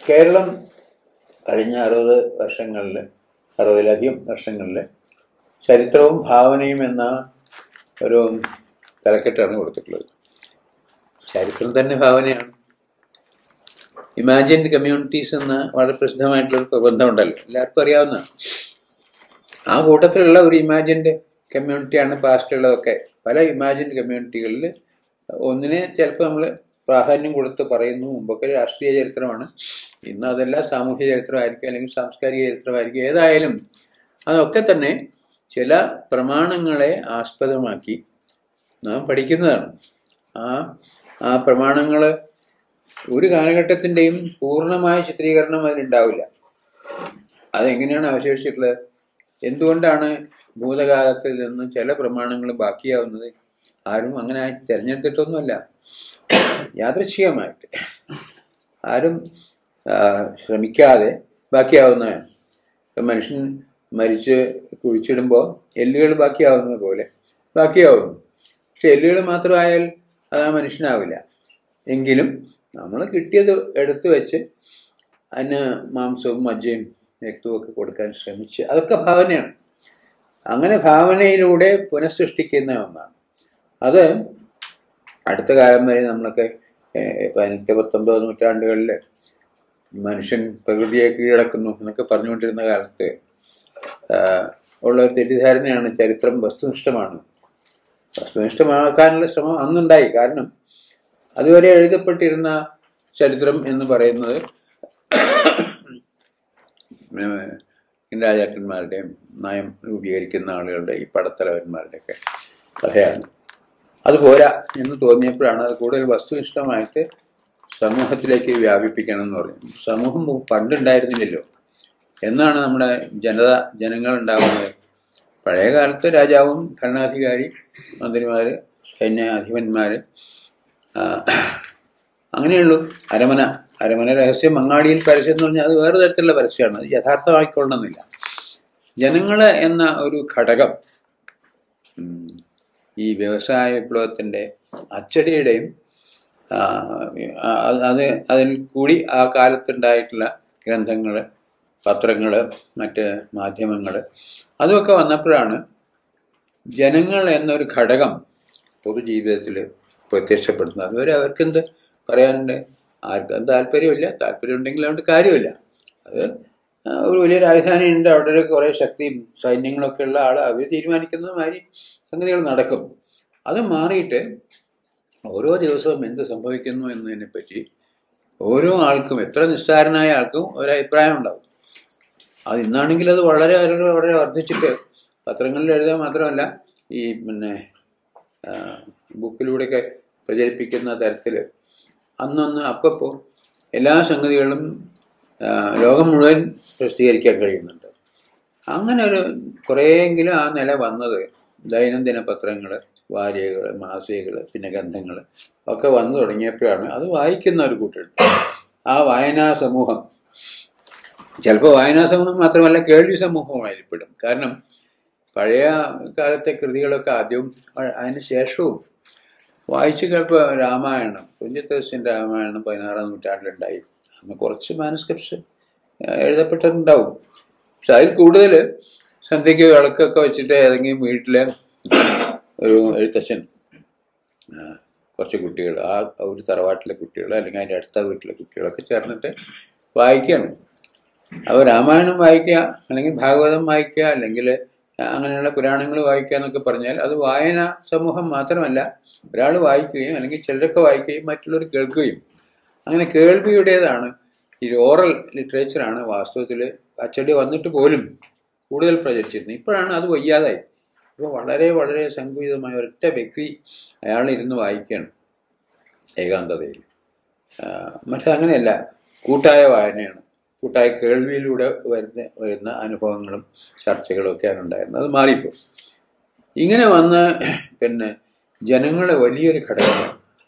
കേരളം കഴിഞ്ഞ അറുപത് വർഷങ്ങളിൽ അറുപതിലധികം വർഷങ്ങളിൽ ചരിത്രവും ഭാവനയും എന്ന ഒരു തലക്കെട്ടാണ് കൊടുത്തിട്ടുള്ളത് ചരിത്രം തന്നെ ഭാവനയാണ് ഇമാജിൻഡ് കമ്മ്യൂണിറ്റീസ് എന്ന വളരെ പ്രസിദ്ധമായിട്ടുള്ളൊരു പ്രബന്ധമുണ്ടല്ലോ എല്ലാവർക്കും അറിയാവുന്ന ആ കൂട്ടത്തിലുള്ള ഒരു ഇമാജിൻഡ് കമ്മ്യൂണിറ്റിയാണ് പാസ്റ്റുള്ളതൊക്കെ പല ഇമാജിൻഡ് കമ്മ്യൂണിറ്റികളിൽ ഒന്നിനെ ചിലപ്പോൾ നമ്മൾ പ്രാധാന്യം കൊടുത്ത് പറയുന്നു മുമ്പൊക്കെ രാഷ്ട്രീയ ചരിത്രമാണ് ഇന്ന് അതെല്ലാം സാമൂഹ്യ ചരിത്രമായിരിക്കും അല്ലെങ്കിൽ സാംസ്കാരിക ചരിത്രമായിരിക്കും ഏതായാലും അതൊക്കെ തന്നെ ചില പ്രമാണങ്ങളെ ആസ്പദമാക്കി നാം പഠിക്കുന്നതാണ് ആ ആ പ്രമാണങ്ങൾ ഒരു കാലഘട്ടത്തിൻ്റെയും പൂർണ്ണമായ ചിത്രീകരണം അതിനുണ്ടാവില്ല അതെങ്ങനെയാണ് അവശേഷിച്ചിട്ടുള്ളത് എന്തുകൊണ്ടാണ് ഭൂതകാലത്തിൽ നിന്ന് ചില പ്രമാണങ്ങൾ ബാക്കിയാവുന്നത് ആരും അങ്ങനെ തിരഞ്ഞെടുത്തിട്ടൊന്നുമല്ല യാദൃച്ഛികമായിട്ട് ആരും ആ, ശ്രമിക്കാതെ ബാക്കിയാവുന്നതാണ് ഇപ്പം മനുഷ്യൻ മരിച്ച് കുഴിച്ചിടുമ്പോൾ എല്ലുകൾ ബാക്കിയാവുന്നത് പോലെ ബാക്കിയാവുന്നു പക്ഷെ എല്ലുകൾ മാത്രമായാൽ അത് ആ മനുഷ്യനാവില്ല എങ്കിലും നമ്മൾ കിട്ടിയത് എടുത്തു വെച്ച് അതിന് മാംസവും മജ്ജയും രക്തവും ഒക്കെ കൊടുക്കാൻ ശ്രമിച്ച് അതൊക്കെ ഭാവനയാണ് അങ്ങനെ ഭാവനയിലൂടെ പുനഃസൃഷ്ടിക്കുന്ന ഒന്നാണ് അത് അടുത്ത കാലം വരെ നമ്മളൊക്കെ ഏഹ്, പതിനെട്ട് പത്തൊമ്പത് നൂറ്റാണ്ടുകളിൽ മനുഷ്യൻ പ്രകൃതിയെ കീഴടക്കുന്നു എന്നൊക്കെ പറഞ്ഞുകൊണ്ടിരുന്ന കാലത്ത് ആഹ്, ഉള്ള ഒരു തെറ്റിദ്ധാരണയാണ് ചരിത്രം വസ്തുനിഷ്ഠമാണ് വസ്തുനിഷ്ഠമാക്കാനുള്ള ശ്രമം അന്നുണ്ടായി കാരണം അതുവരെ എഴുതപ്പെട്ടിരുന്ന ചരിത്രം എന്ന് പറയുന്നത് ഏഹ്, രാജാക്കന്മാരുടെയും നയം രൂപീകരിക്കുന്ന ആളുകളുടെ ഈ പടത്തലവന്മാരുടെയൊക്കെ കഥയാണ് അത് പോരാ എന്ന് തോന്നിയപ്പോഴാണ് അത് കൂടുതൽ വസ്തുനിഷ്ഠമായിട്ട് സമൂഹത്തിലേക്ക് വ്യാപിപ്പിക്കണം എന്ന് പറഞ്ഞു സമൂഹം പണ്ടുണ്ടായിരുന്നില്ലല്ലോ എന്നാണ് നമ്മുടെ ജനത ജനങ്ങൾ ഉണ്ടാവുന്നത് പഴയ കാലത്ത് രാജാവും ഭരണാധികാരി മന്ത്രിമാര് സൈന്യാധിപന്മാര് ആ, അങ്ങനെയുള്ളൂ അരമന അരമന രഹസ്യം മങ്ങാടിയിൽ പരസ്യം എന്ന് പറഞ്ഞാൽ അത് വേറെ തരത്തിലുള്ള പരസ്യമാണ് അത് യഥാർത്ഥമായിക്കൊള്ളണമെന്നില്ല ജനങ്ങള് എന്ന ഒരു ഘടകം ഉം, ഈ വ്യവസായ വിപ്ലവത്തിന്റെ അച്ചടിയുടെയും ആ, അത് അത് അതിൽ കൂടി ആ കാലത്തുണ്ടായിട്ടുള്ള ഗ്രന്ഥങ്ങൾ പത്രങ്ങൾ മറ്റ് മാധ്യമങ്ങൾ അതുമൊക്കെ വന്നപ്പോഴാണ് ജനങ്ങൾ എന്നൊരു ഘടകം പൊതുജീവിതത്തിൽ പ്രത്യക്ഷപ്പെടുന്നത് അതുവരെ അവർക്കെന്ത് പറയാനുണ്ട് ആർക്കും താല്പര്യമില്ല താല്പര്യം ഉണ്ടെങ്കിൽ അതുകൊണ്ട് കാര്യമില്ല അത് ആ, ഒരു വലിയ രാജധാനി ഉണ്ട് അവിടെ ഒരു കുറേ ശക്തിയും സൈന്യങ്ങളൊക്കെ ഉള്ള ആൾ അവർ തീരുമാനിക്കുന്ന മാതിരി സംഗതികൾ നടക്കും അത് മാറിയിട്ട് ഓരോ ദിവസവും എന്ത് സംഭവിക്കുന്നു എന്നതിനെ പറ്റി ഓരോ ആൾക്കും എത്ര നിസ്സാരനായ ആൾക്കും ഒരു അഭിപ്രായം ഉണ്ടാവും അത് ഇന്നാണെങ്കിൽ അത് വളരെ വളരെ വളരെ വർദ്ധിച്ചിട്ട് പത്രങ്ങളിൽ എഴുതാൻ മാത്രമല്ല ഈ പിന്നെ ആ, ബുക്കിലൂടെയൊക്കെ പ്രചരിപ്പിക്കുന്ന തരത്തിൽ അന്നൊന്ന് അപ്പപ്പോൾ എല്ലാ സംഗതികളും ആ, ലോകം മുഴുവൻ പ്രസിദ്ധീകരിക്കാൻ കഴിയുന്നുണ്ട് അങ്ങനെ ഒരു കുറേയെങ്കിലും ആ നില വന്നത് ദൈനംദിന പത്രങ്ങൾ വാരികകൾ മാസികകൾ പിന്നെ ഗ്രന്ഥങ്ങൾ ഒക്കെ വന്നു തുടങ്ങിയപ്പോഴാണ് അത് വായിക്കുന്ന ഒരു കൂട്ടരുണ്ട് ആ വായനാ സമൂഹം ചിലപ്പോൾ വായനാ സമൂഹം മാത്രമല്ല കേൾവി സമൂഹമായിരിക്കും കാരണം പഴയ കാലത്തെ കൃതികളൊക്കെ ആദ്യവും അ- അതിന് ശേഷവും വായിച്ചു കേൾപ്പോൾ രാമായണം കുഞ്ഞത്തശ്ശൻ്റെ രാമായണം പതിനാറാം നൂറ്റാണ്ടിലുണ്ടായി അന്ന് കുറച്ച് മാനസ്ക്രിപ്റ്റ്സ് എഴുതപ്പെട്ടിട്ടുണ്ടാവും പക്ഷെ അതിൽ കൂടുതൽ സന്ധ്യയ്ക്ക് വിളക്കൊക്കെ വെച്ചിട്ട് ഏതെങ്കിലും വീട്ടിലെ ഒരു എഴുത്തച്ഛൻ ആ, കുറച്ച് കുട്ടികൾ ആ ഒരു തറവാട്ടിലെ കുട്ടികൾ അല്ലെങ്കിൽ അതിൻ്റെ അടുത്ത വീട്ടിലെ കുട്ടികളൊക്കെ ചേർന്നിട്ട് വായിക്കുകയാണ് അപ്പോൾ രാമായണം വായിക്കുക അല്ലെങ്കിൽ ഭാഗവതം വായിക്കുക അല്ലെങ്കിൽ അങ്ങനെയുള്ള പുരാണങ്ങൾ വായിക്കുക എന്നൊക്കെ പറഞ്ഞാൽ അത് വായന സമൂഹം മാത്രമല്ല ഒരാൾ വായിക്കുകയും അല്ലെങ്കിൽ ചിലരൊക്കെ വായിക്കുകയും മറ്റുള്ളവർ കേൾക്കുകയും അങ്ങനെ കേൾവിയുടേതാണ് ഈ ഓറൽ ലിറ്ററേച്ചറാണ് വാസ്തവത്തിൽ അച്ചടി വന്നിട്ട് പോലും കൂടുതൽ പ്രചരിച്ചിരുന്നത് ഇപ്പോഴാണ് അത് വയ്യാതായി ഇപ്പോൾ വളരെ വളരെ സംഗീതമായ ഒരൊറ്റ വ്യക്തി അയാൾ ഇരുന്ന് വായിക്കുകയാണ് ഏകാന്തതയിൽ ആ, മറ്റേ അങ്ങനെയല്ല കൂട്ടായ വായനയാണ് കൂട്ടായ കേൾവിയിലൂടെ വരുന്ന വരുന്ന അനുഭവങ്ങളും ചർച്ചകളും ഒക്കെയാണ് ഉണ്ടായിരുന്നത് അത് മാറിപ്പോൾ ഇങ്ങനെ വന്ന് പിന്നെ ജനങ്ങളെ വലിയൊരു ഘടകമാണ്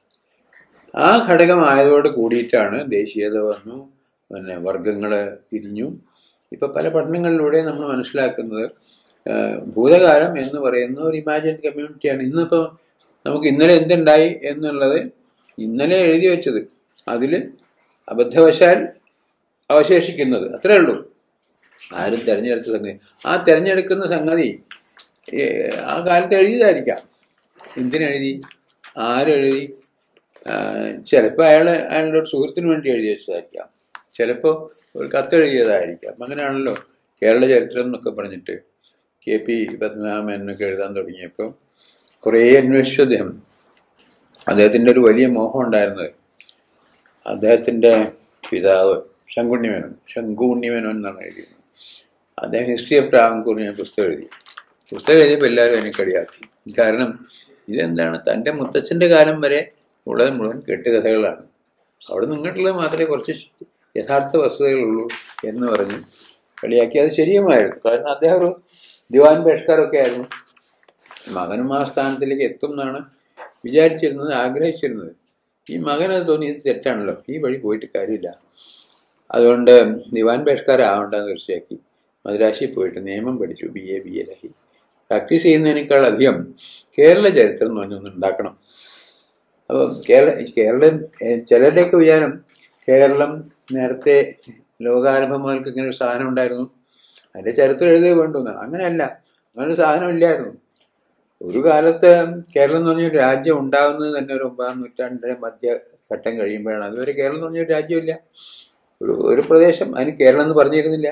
ആ ഘടകമായതോട് കൂടിയിട്ടാണ് ദേശീയത വന്നു പിന്നെ വർഗങ്ങൾ പിരിഞ്ഞു ഇപ്പൊ പല പഠനങ്ങളിലൂടെ നമ്മൾ മനസ്സിലാക്കുന്നത് ആ, ഭൂതകാലം എന്ന് പറയുന്ന ഒരു ഇമാജിൻ കമ്മ്യൂണിറ്റിയാണ് ഇന്നിപ്പോൾ നമുക്ക് ഇന്നലെ എന്തുണ്ടായി എന്നുള്ളത് ഇന്നലെ എഴുതി വെച്ചത് അതിൽ അബദ്ധവശാൽ അവശേഷിക്കുന്നത് അത്രേ ഉള്ളൂ ആരും തിരഞ്ഞെടുത്ത സംഗതി ആ തിരഞ്ഞെടുക്കുന്ന സംഗതി ഏ, ആ കാലത്ത് എഴുതിയതായിരിക്കാം എന്തിനെഴുതി ആരെഴുതി ചിലപ്പോൾ അയാൾ അയാളുടെ ഒരു സുഹൃത്തിന് വേണ്ടി എഴുതി വെച്ചതായിരിക്കാം ചിലപ്പോൾ ഒരു കത്ത് എഴുതിയതായിരിക്കാം അങ്ങനെയാണല്ലോ കേരള ചരിത്രം എന്നൊക്കെ പറഞ്ഞിട്ട് കെ പി പത്മനാഭനൊക്കെ എഴുതാൻ തുടങ്ങിയപ്പോൾ കുറേ അന്വേഷിച്ചു അദ്ദേഹം അദ്ദേഹത്തിൻ്റെ ഒരു വലിയ മോഹം ഉണ്ടായിരുന്നത് അദ്ദേഹത്തിൻ്റെ പിതാവ് ശങ്കുണ്ണിമേനോൻ ശങ്കുണ്ണിമേനോൻ എന്നാണ് എഴുതിയത് അദ്ദേഹം ഹിസ്റ്ററി ഓഫ് ട്രാവൻകൂർ ഞാൻ പുസ്തകം എഴുതി പുസ്തകം എഴുതിയപ്പോൾ എല്ലാവരും എന്നെ കളിയാക്കി കാരണം ഇതെന്താണ് തൻ്റെ മുത്തച്ഛൻ്റെ കാലം വരെ ഉള്ളത് മുഴുവൻ കെട്ടുകഥകളാണ് അവിടെ നിന്നിട്ടുള്ളത് മാത്രമേ കുറച്ച് യഥാർത്ഥ വസ്തുതകളുള്ളൂ എന്ന് പറഞ്ഞ് കളിയാക്കി അത് ശരിയുമായിരുന്നു കാരണം അദ്ദേഹം ഒരു ദിവാൻ പേഷ്കാരൊക്കെ ആയിരുന്നു മകനും ആ സ്ഥാനത്തിലേക്ക് എത്തും എന്നാണ് വിചാരിച്ചിരുന്നത് ആഗ്രഹിച്ചിരുന്നത് ഈ മകനത് തോന്നി ഇത് തെറ്റാണല്ലോ ഈ വഴി പോയിട്ട് കാര്യമില്ല അതുകൊണ്ട് ദിവാൻ പേഷ്കാരാവണ്ടെന്ന് തീർച്ചയാക്കി മദ്രാശിയിൽ പോയിട്ട് നിയമം പഠിച്ചു ബി എ ബി എലായി പ്രാക്ടീസ് ചെയ്യുന്നതിനേക്കാൾ അധികം കേരള ചരിത്രം എന്ന് പറഞ്ഞൊന്ന് ഉണ്ടാക്കണം അപ്പം കേരള കേരളം ഏഹ് ചിലരുടെയൊക്കെ വിചാരം കേരളം നേരത്തെ ലോകാരംഭം മുതൽക്ക് ഇങ്ങനെ ഒരു സാധനം ഉണ്ടായിരുന്നു അതിൻ്റെ ചരിത്രം എഴുതുക വേണ്ടു എന്നാണ് അങ്ങനെയല്ല അങ്ങനെ ഒരു സാധനം ഇല്ലായിരുന്നു ഒരു കാലത്ത് കേരളം എന്ന് പറഞ്ഞൊരു രാജ്യം ഉണ്ടാകുന്നത് തന്നെ ഒരു ഒമ്പതാം നൂറ്റാണ്ടിന്റെ മധ്യഘട്ടം കഴിയുമ്പോഴാണ് അതുവരെ കേരളം എന്ന് പറഞ്ഞൊരു രാജ്യമില്ല ഒരു ഒരു പ്രദേശം അതിന് കേരളം എന്ന് പറഞ്ഞിരുന്നില്ല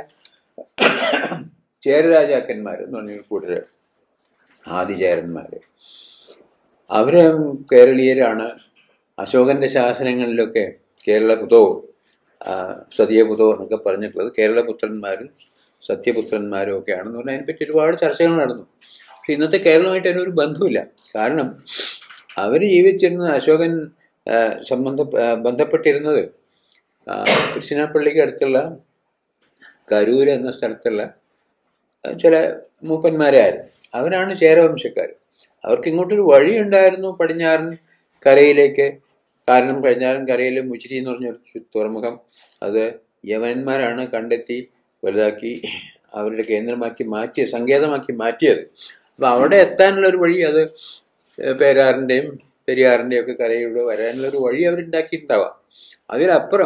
ചേരരാജാക്കന്മാർ എന്ന് പറഞ്ഞൊരു കൂട്ടര് ആദിചേരന്മാര് അവര് കേരളീയരാണ് അശോകന്റെ ശാസനങ്ങളിലൊക്കെ കേരളപുതോ സത്യപുതോ എന്നൊക്കെ പറഞ്ഞിട്ടുള്ളത് കേരളപുത്രന്മാരും സത്യപുത്രന്മാരും ഒക്കെ ആണെന്ന് പറഞ്ഞാൽ അതിനെപ്പറ്റി ഒരുപാട് ചർച്ചകൾ നടന്നു പക്ഷെ ഇന്നത്തെ കേരളമായിട്ട് അതിനൊരു ബന്ധമില്ല കാരണം അവർ ജീവിച്ചിരുന്നത് അശോകൻ ആ, സംബന്ധ ആ, ബന്ധപ്പെട്ടിരുന്നത് ആ, തിരുച്ചിനാപ്പള്ളിക്ക് അടുത്തുള്ള കരൂര് എന്ന സ്ഥലത്തുള്ള ആ, ചില മൂപ്പന്മാരായിരുന്നു അവരാണ് ചേരവംശക്കാർ അവർക്ക് ഇങ്ങോട്ടൊരു വഴി ഉണ്ടായിരുന്നു പടിഞ്ഞാറൻ കരയിലേക്ക് കാരണം പടിഞ്ഞാറൻ കരയിൽ മുച്ചിരി എന്ന് പറഞ്ഞൊരു ചു- തുറമുഖം അത് യവനന്മാരാണ് കണ്ടെത്തി വലുതാക്കി അവരുടെ കേന്ദ്രമാക്കി മാറ്റിയത് സങ്കേതമാക്കി മാറ്റിയത് അപ്പം അവിടെ എത്താനുള്ള ഒരു വഴി അത് പേരാറിൻ്റെയും പെരിയാറിൻ്റെയും ഒക്കെ കരയിലൂടെ വരാനുള്ള ഒരു വഴി അവരുണ്ടാക്കിയിട്ടുണ്ടാവാം അതിലപ്പുറം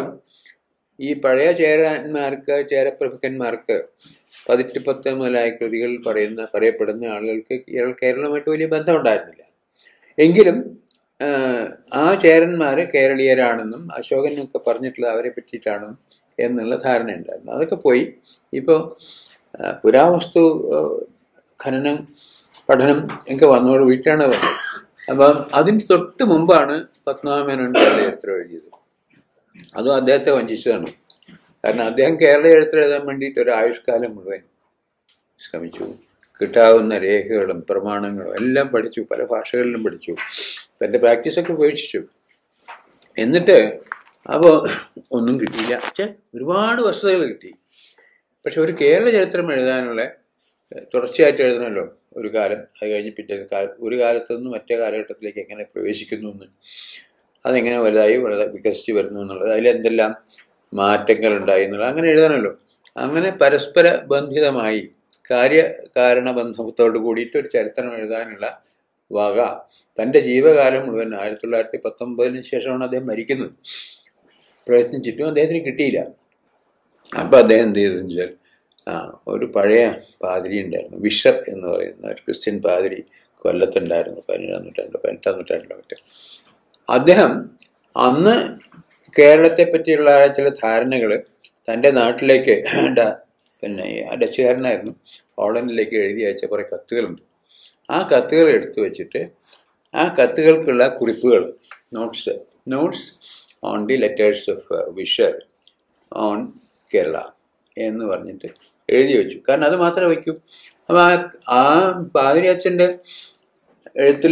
ഈ പഴയ ചേരന്മാർക്ക് ചേരപ്രഭുക്കന്മാർക്ക് പതിറ്റുപത്ത് മുതലായ കൃതികൾ പറയുന്ന പറയപ്പെടുന്ന ആളുകൾക്ക് കേരള കേരളമായിട്ട് വലിയ ബന്ധമുണ്ടായിരുന്നില്ല എങ്കിലും ആഹ്, ആ ചേരന്മാര് കേരളീയരാണെന്നും അശോകനൊക്കെ പറഞ്ഞിട്ടുള്ളത് അവരെ പറ്റിയിട്ടാണ് എന്നുള്ള ധാരണ ഉണ്ടായിരുന്നു അതൊക്കെ പോയി ഇപ്പോൾ പുരാവസ്തു ആഹ്, ഖനനം പഠനം ഒക്കെ വന്നതോട് വീട്ടാണ് വന്നത് അപ്പം അതിന് തൊട്ട് മുമ്പാണ് പത്മനാഭമേനോൻ കേരള ചരിത്രം എഴുതിയത് അതും അദ്ദേഹത്തെ വഞ്ചിച്ചതാണ് കാരണം അദ്ദേഹം കേരള ചരിത്രം എഴുതാൻ വേണ്ടിയിട്ട് ഒരു ആയുഷ്കാലം മുഴുവൻ ശ്രമിച്ചു കിട്ടാവുന്ന രേഖകളും പ്രമാണങ്ങളും എല്ലാം പഠിച്ചു പല ഭാഷകളിലും പഠിച്ചു തൻ്റെ പ്രാക്ടീസൊക്കെ ഉപേക്ഷിച്ചു എന്നിട്ട് അപ്പോൾ ഒന്നും കിട്ടിയില്ല പക്ഷെ ഒരുപാട് വസ്തുതകൾ കിട്ടി പക്ഷെ ഒരു കേരള ചരിത്രം എഴുതാനുള്ള ഏഹ്, തുടർച്ചയായിട്ട് എഴുതണമല്ലോ ഒരു കാലം അത് കഴിഞ്ഞ് പിറ്റേ കാലം ഒരു കാലത്തു നിന്ന് മറ്റേ കാലഘട്ടത്തിലേക്ക് എങ്ങനെ പ്രവേശിക്കുന്നു എന്ന് അതെങ്ങനെ വലുതായി വലുതായി വികസിച്ച് വരുന്നു എന്നുള്ളത് അതിൽ എന്തെല്ലാം മാറ്റങ്ങൾ ഉണ്ടായി എന്നുള്ളത് അങ്ങനെ എഴുതണമല്ലോ അങ്ങനെ പരസ്പര ബന്ധിതമായി കാര്യകാരണ ബന്ധത്തോട് കൂടിയിട്ട് ഒരു ചരിത്രം എഴുതാനുള്ള വക തൻ്റെ ജീവകാലം മുഴുവൻ ആയിരത്തി തൊള്ളായിരത്തി പത്തൊമ്പതിന് ശേഷമാണ് അദ്ദേഹം മരിക്കുന്നത് പ്രയത്നിച്ചിട്ടും അദ്ദേഹത്തിന് കിട്ടിയില്ല അപ്പം അദ്ദേഹം എന്ത് ചെയ്തെന്ന് വെച്ചാൽ ആ ഒരു പഴയ പാതിരി ഉണ്ടായിരുന്നു വിഷർ എന്ന് പറയുന്ന ഒരു ക്രിസ്ത്യൻ പാതിരി കൊല്ലത്തുണ്ടായിരുന്നു പതിനേഴാം നൂറ്റാണ്ടിലോ പതിനെട്ടാം നൂറ്റാണ്ടിലോ മറ്റേ അദ്ദേഹം അന്ന് കേരളത്തെ പറ്റിയുള്ള ചില ധാരണകൾ തൻ്റെ നാട്ടിലേക്ക് ഡ- പിന്നെ ആ ഡച്ചുകാരനായിരുന്നു ഹോളണ്ടിലേക്ക് എഴുതി അയച്ച കുറേ കത്തുകളുണ്ട് ആ കത്തുകൾ എടുത്തു വെച്ചിട്ട് ആ കത്തുകൾക്കുള്ള കുറിപ്പുകൾ notes notes on the letters of Visscher on Kerala എന്ന് പറഞ്ഞിട്ട് എഴുതി വെച്ചു കാരണം അത് മാത്രമേ വയ്ക്കൂ അപ്പം ആ ആ പാതിരി അച്ഛൻ്റെ എഴുത്തിൽ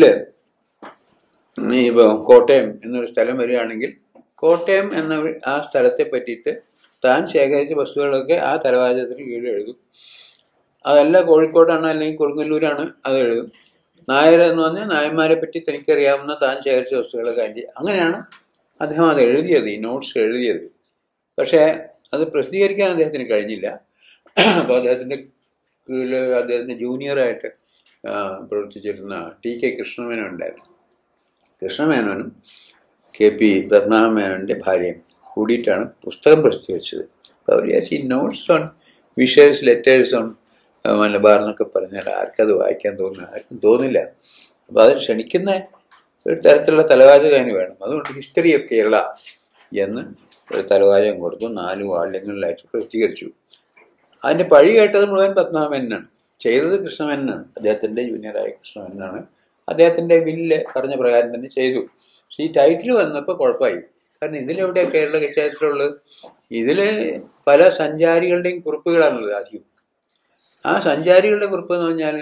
ഇപ്പോൾ കോട്ടയം എന്നൊരു സ്ഥലം വരികയാണെങ്കിൽ കോട്ടയം എന്ന വി- ആ സ്ഥലത്തെ പറ്റിയിട്ട് താൻ ശേഖരിച്ച വസ്തുക്കളൊക്കെ ആ തലവാചകത്തിന് കീഴിൽ എഴുതും അതല്ല കോഴിക്കോടാണ് അല്ലെങ്കിൽ കൊടുങ്ങല്ലൂരാണ് അത് എഴുതും നായർ എന്ന് പറഞ്ഞാൽ നായന്മാരെ പറ്റി തനിക്കറിയാവുന്ന താൻ ശേഖരിച്ച വസ്തുക്കളൊക്കെ അതിൻ്റെ അങ്ങനെയാണ് അദ്ദേഹം അത് എഴുതിയത് ഈ നോട്ട്സ് എഴുതിയത് പക്ഷേ അത് പ്രസിദ്ധീകരിക്കാൻ അദ്ദേഹത്തിന് കഴിഞ്ഞില്ല അപ്പോൾ അദ്ദേഹത്തിൻ്റെ കീഴിൽ അദ്ദേഹത്തിൻ്റെ ജൂനിയറായിട്ട് ആ, പ്രവർത്തിച്ചിരുന്ന ടി കെ കൃഷ്ണമേനോൻ ഉണ്ടായിരുന്നു കൃഷ്ണമേനോനും കെ പി പത്മനാഭമേനോൻ്റെ ഭാര്യയും കൂടിയിട്ടാണ് പുസ്തകം പ്രസിദ്ധീകരിച്ചത് അപ്പോൾ അവർ വിചാരിച്ചു notes on Visscher's letters on Malabar എന്നൊക്കെ പറഞ്ഞാൽ ആർക്കത് വായിക്കാൻ തോന്നുന്നു ആർക്കും തോന്നില്ല അപ്പോൾ അത് ക്ഷണിക്കുന്ന ഒരു തരത്തിലുള്ള തലവാചകം വേണം അതുകൊണ്ട് ഹിസ്റ്ററി ഓഫ് കേരള എന്ന് ഒരു തലവാചകം കൊടുത്തു നാല് വാള്യങ്ങളിലായിട്ട് പ്രസിദ്ധീകരിച്ചു അതിൻ്റെ പഴി കേട്ടത് മുഴുവൻ പത്മനാഭനാണ് ചെയ്തത് കൃഷ്ണമേനനാണ് അദ്ദേഹത്തിൻ്റെ ജൂനിയറായ കൃഷ്ണമേനനാണ് അദ്ദേഹത്തിൻ്റെ ബില്ല് പറഞ്ഞ പ്രകാരം തന്നെ ചെയ്തു പക്ഷേ ഈ ടൈറ്റിൽ വന്നപ്പോൾ കുഴപ്പമായി കാരണം ഇതിലെവിടെ കേരള ചരിത്രമുള്ളത് ഇതിൽ പല സഞ്ചാരികളുടെയും കുറിപ്പുകളാണുള്ളത് ആദ്യം ആ സഞ്ചാരികളുടെ കുറിപ്പ് എന്ന് പറഞ്ഞാൽ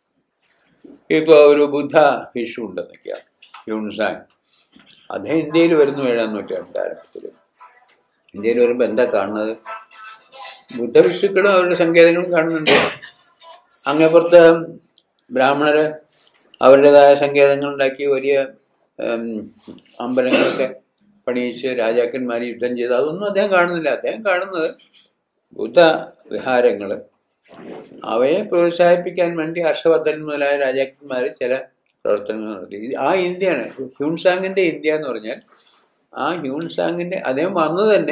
ഇപ്പോൾ ഒരു ബുദ്ധ ഭിഷു ഉണ്ടെന്നൊക്കെയാണ് യൂൺസാങ് അദ്ദേഹം ഇന്ത്യയിൽ വരുന്നു ഏഴാം നൂറ്റാണ്ടിൻ്റെ ആരംഭത്തിൽ ഇന്ത്യയിൽ വരുമ്പോൾ എന്താ കാണുന്നത് ബുദ്ധഭിക്ഷുക്കളും അവരുടെ സങ്കേതങ്ങളും കാണുന്നുണ്ട് അങ്ങേപ്പുറത്ത് ബ്രാഹ്മണര് അവരുടേതായ സങ്കേതങ്ങൾ ഉണ്ടാക്കി വലിയ ഉം, അമ്പലങ്ങളൊക്കെ പണിയിച്ച് രാജാക്കന്മാർ യുദ്ധം ചെയ്ത് അതൊന്നും അദ്ദേഹം കാണുന്നില്ല അദ്ദേഹം കാണുന്നത് ബുദ്ധ വിഹാരങ്ങൾ അവയെ പ്രോത്സാഹിപ്പിക്കാൻ വേണ്ടി ഹർഷവർദ്ധൻ മുതലായ രാജാക്കന്മാർ ചില പ്രവർത്തനങ്ങൾ നടത്തി ഇത് ആ ഇന്ത്യയാണ് ഹ്യൂൺസാങ്ങിൻ്റെ ഇന്ത്യ എന്ന് പറഞ്ഞാൽ ആ ഹ്യൂൺസാങ്ങിൻ്റെ അദ്ദേഹം വന്നത് തന്നെ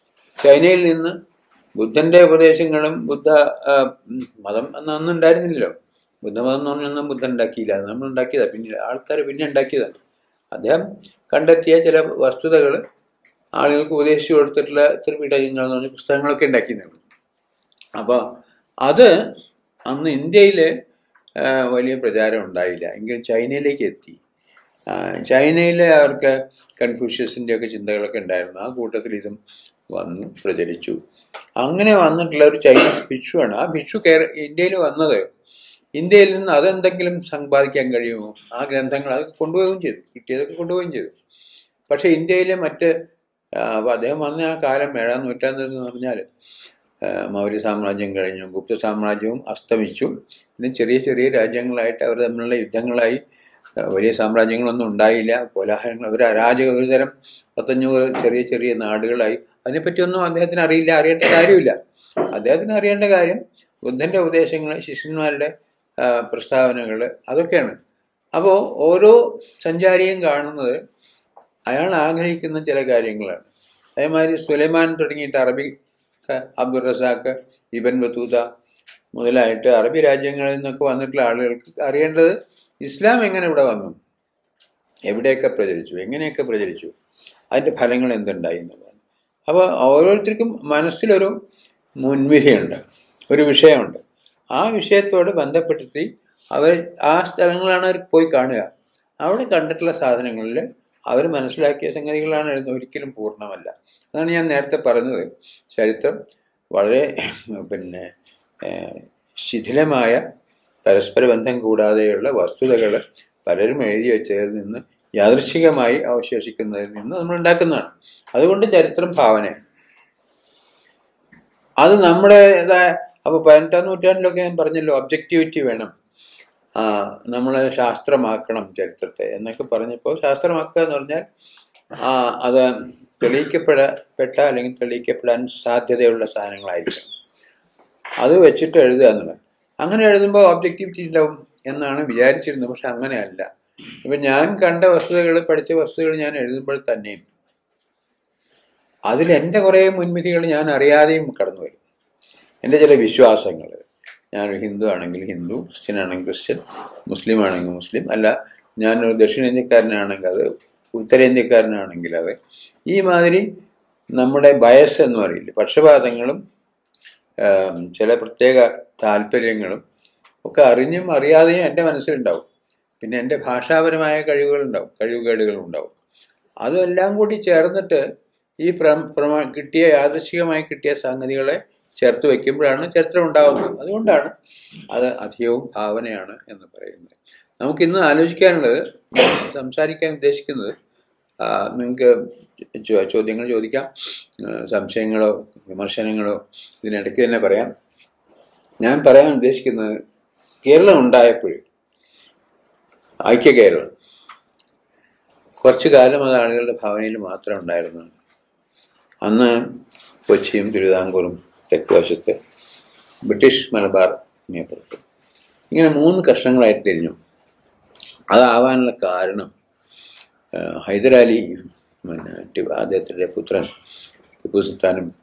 ചൈനയിൽ നിന്ന് ബുദ്ധന്റെ ഉപദേശങ്ങളും ബുദ്ധ ആ, ഉം, മതം അന്ന് അന്ന് ഉണ്ടായിരുന്നില്ലല്ലോ ബുദ്ധമതം എന്ന് പറഞ്ഞൊന്നും ബുദ്ധൻ ഉണ്ടാക്കിയില്ല അത് നമ്മൾ ഉണ്ടാക്കിയതാണ് പിന്നെ ആൾക്കാർ പിന്നെ ഉണ്ടാക്കിയതാണ് അദ്ദേഹം കണ്ടെത്തിയ ചില വസ്തുതകൾ ആളുകൾക്ക് ഉപദേശിച്ചു കൊടുത്തിട്ടുള്ള ത്രിപിടകങ്ങൾ എന്ന് പറഞ്ഞ പുസ്തകങ്ങളൊക്കെ ഉണ്ടാക്കിയിരുന്നു അപ്പോൾ അത് അന്ന് ഇന്ത്യയിൽ വലിയ പ്രചാരം ഉണ്ടായില്ല എങ്കിലും ചൈനയിലേക്ക് എത്തി ആ, ചൈനയിൽ അവർക്ക് കൺഫ്യൂഷ്യസിൻ്റെ ഒക്കെ ചിന്തകളൊക്കെ ഉണ്ടായിരുന്നു ആ കൂട്ടത്തിൽ ഇതും വന്ന് പ്രചരിച്ചു അങ്ങനെ വന്നിട്ടുള്ള ഒരു ചൈനീസ് ഭിക്ഷുവാണ് ആ ഭിക്ഷു കേര ഇന്ത്യയിൽ വന്നത് ഇന്ത്യയിൽ നിന്ന് അതെന്തെങ്കിലും സമ്പാദിക്കാൻ കഴിയുമോ ആ ഗ്രന്ഥങ്ങൾ അത് കൊണ്ടുപോവുകയും ചെയ്തു കിട്ടിയതൊക്കെ കൊണ്ടുപോവുകയും ചെയ്തു പക്ഷേ ഇന്ത്യയിലെ മറ്റ് ആ, അപ്പൊ അദ്ദേഹം വന്ന ആ കാലം ഏഴാം നൂറ്റാണ്ടിൽ എന്ന് പറഞ്ഞാൽ ആ, മൗര്യ സാമ്രാജ്യം കഴിഞ്ഞു ഗുപ്ത സാമ്രാജ്യവും അസ്തമിച്ചു പിന്നെ ചെറിയ ചെറിയ രാജ്യങ്ങളായിട്ട് അവർ തമ്മിലുള്ള യുദ്ധങ്ങളായി ആ, വലിയ സാമ്രാജ്യങ്ങളൊന്നും ഉണ്ടായില്ല കോലാഹലങ്ങൾ ഒരു അരാജക ഒരു തരം പത്തഞ്ഞൂറ് ചെറിയ ചെറിയ നാടുകളായി അതിനെപ്പറ്റിയൊന്നും അദ്ദേഹത്തിന് അറിയില്ല അറിയേണ്ട കാര്യമില്ല അദ്ദേഹത്തിന് അറിയേണ്ട കാര്യം ബുദ്ധന്റെ ഉപദേശങ്ങൾ ശിഷ്യന്മാരുടെ പ്രസ്താവനകൾ അതൊക്കെയാണ് അപ്പോൾ ഓരോ സഞ്ചാരിയും കാണുന്നത് അയാൾ ആഗ്രഹിക്കുന്ന ചില കാര്യങ്ങളാണ് അതേമാതിരി സുലൈമാൻ തുടങ്ങിയിട്ട് അറബി ക- അബ്ദുൾ റസാഖ് ഇബൻ ബത്തൂത മുതലായിട്ട് അറബി രാജ്യങ്ങളിൽ നിന്നൊക്കെ വന്നിട്ടുള്ള ആളുകൾക്ക് അറിയേണ്ടത് ഇസ്ലാം എങ്ങനെ ഇവിടെ വന്നു എവിടെയൊക്കെ പ്രചരിച്ചു എങ്ങനെയൊക്കെ പ്രചരിച്ചു അതിൻ്റെ ഫലങ്ങൾ എന്തുണ്ടായി എന്നുള്ളതാണ് അപ്പോൾ ഓരോരുത്തർക്കും മനസ്സിലൊരു മുൻവിധിയുണ്ട് ഒരു വിഷയമുണ്ട് ആ വിഷയത്തോട് ബന്ധപ്പെടുത്തി അവർ ആ സ്ഥലങ്ങളാണ് അവർ പോയി കാണുക അവിടെ കണ്ടിട്ടുള്ള സാധനങ്ങളിൽ അവർ മനസ്സിലാക്കിയ സംഗതികളാണ് എഴുതുന്നത് ഒരിക്കലും പൂർണ്ണമല്ല അതാണ് ഞാൻ നേരത്തെ പറഞ്ഞത് ചരിത്രം വളരെ പിന്നെ ഏഹ്, ശിഥിലമായ പരസ്പര ബന്ധം കൂടാതെയുള്ള വസ്തുതകൾ പലരും എഴുതി വെച്ചതിൽ നിന്ന് യാദൃശികമായി അവശേഷിക്കുന്നതിൽ നിന്ന് നമ്മൾ ഉണ്ടാക്കുന്നതാണ് അതുകൊണ്ട് ചരിത്രം ഭാവനയാണ് അത് നമ്മുടെ അപ്പോൾ പതിനെട്ടാം നൂറ്റാണ്ടിലൊക്കെ ഞാൻ പറഞ്ഞല്ലോ ഒബ്ജക്റ്റിവിറ്റി വേണം ആ നമ്മൾ ശാസ്ത്രമാക്കണം ചരിത്രത്തെ എന്നൊക്കെ പറഞ്ഞപ്പോൾ ശാസ്ത്രമാക്കുക എന്ന് പറഞ്ഞാൽ ആ അത് തെളിയിക്കപ്പെടപ്പെട്ട അല്ലെങ്കിൽ തെളിയിക്കപ്പെടാൻ സാധ്യതയുള്ള സാധനങ്ങളായിരിക്കണം അത് വെച്ചിട്ട് എഴുതുക എന്നുള്ളത് അങ്ങനെ എഴുതുമ്പോൾ ഒബ്ജക്റ്റിവിറ്റി ഉണ്ടാവും എന്നാണ് വിചാരിച്ചിരുന്നത് പക്ഷെ അങ്ങനെയല്ല ഇപ്പം ഞാൻ കണ്ട വസ്തുതകൾ പഠിച്ച വസ്തുതകൾ ഞാൻ എഴുതുമ്പോൾ തന്നെയും അതിൽ എൻ്റെ കുറേ മുൻവിധികൾ ഞാൻ അറിയാതെയും കടന്നു വരും എൻ്റെ ചില വിശ്വാസങ്ങൾ ഞാനൊരു ഹിന്ദു ആണെങ്കിൽ ഹിന്ദു ക്രിസ്ത്യൻ ആണെങ്കിൽ ക്രിസ്ത്യൻ മുസ്ലിം ആണെങ്കിൽ മുസ്ലിം അല്ല ഞാനൊരു ദക്ഷിണേന്ത്യക്കാരനാണെങ്കിൽ അത് ഉത്തരേന്ത്യക്കാരനാണെങ്കിൽ അത് ഈ മാതിരി നമ്മുടെ ബയസ് എന്ന് പറയില്ലേ പക്ഷപാതങ്ങളും ആം, ചില പ്രത്യേക താല്പര്യങ്ങളും ഒക്കെ അറിഞ്ഞും അറിയാതെയും എൻ്റെ മനസ്സിലുണ്ടാവും പിന്നെ എൻ്റെ ഭാഷാപരമായ കഴിവുകളുണ്ടാവും കഴിവുകേടുകളും ഉണ്ടാവും അതെല്ലാം കൂടി ചേർന്നിട്ട് ഈ പ്ര പ്രമാ കിട്ടിയ യാദൃശികമായി കിട്ടിയ സംഗതികളെ ചേർത്ത് വയ്ക്കുമ്പോഴാണ് ചരിത്രം ഉണ്ടാകുന്നത് അതുകൊണ്ടാണ് അത് അധികവും ഭാവനയാണ് എന്ന് പറയുന്നത് നമുക്കിന്ന് ആലോചിക്കാനുള്ളത് ഞാൻ സംസാരിക്കാൻ ഉദ്ദേശിക്കുന്നത് ആ, നിങ്ങൾക്ക് ചോ- ചോദ്യങ്ങൾ ചോദിക്കാം ആ, സംശയങ്ങളോ വിമർശനങ്ങളോ ഇതിനിടയ്ക്ക് തന്നെ പറയാം ഞാൻ പറയാൻ ഉദ്ദേശിക്കുന്നത് കേരളം ഉണ്ടായപ്പോൾ ഐക്യ കേരളം കുറച്ചു കാലം അത് ആളുകളുടെ ഭാവനയിൽ മാത്രം ഉണ്ടായിരുന്നതാണ് അന്ന് കൊച്ചിയും തിരുവിതാംകൂറും തെക്കുവശത്ത് ബ്രിട്ടീഷ് മലബാർ ഇങ്ങേപ്പുറത്ത് ഇങ്ങനെ മൂന്ന് കഷ്ണങ്ങളായിട്ട് തിരിഞ്ഞു അതാവാനുള്ള കാരണം ആ, ഹൈദരാലി പിന്നെ ടി- അദ്ദേഹത്തിൻ്റെ പുത്രൻ ടിപ്പു സുൽത്താനും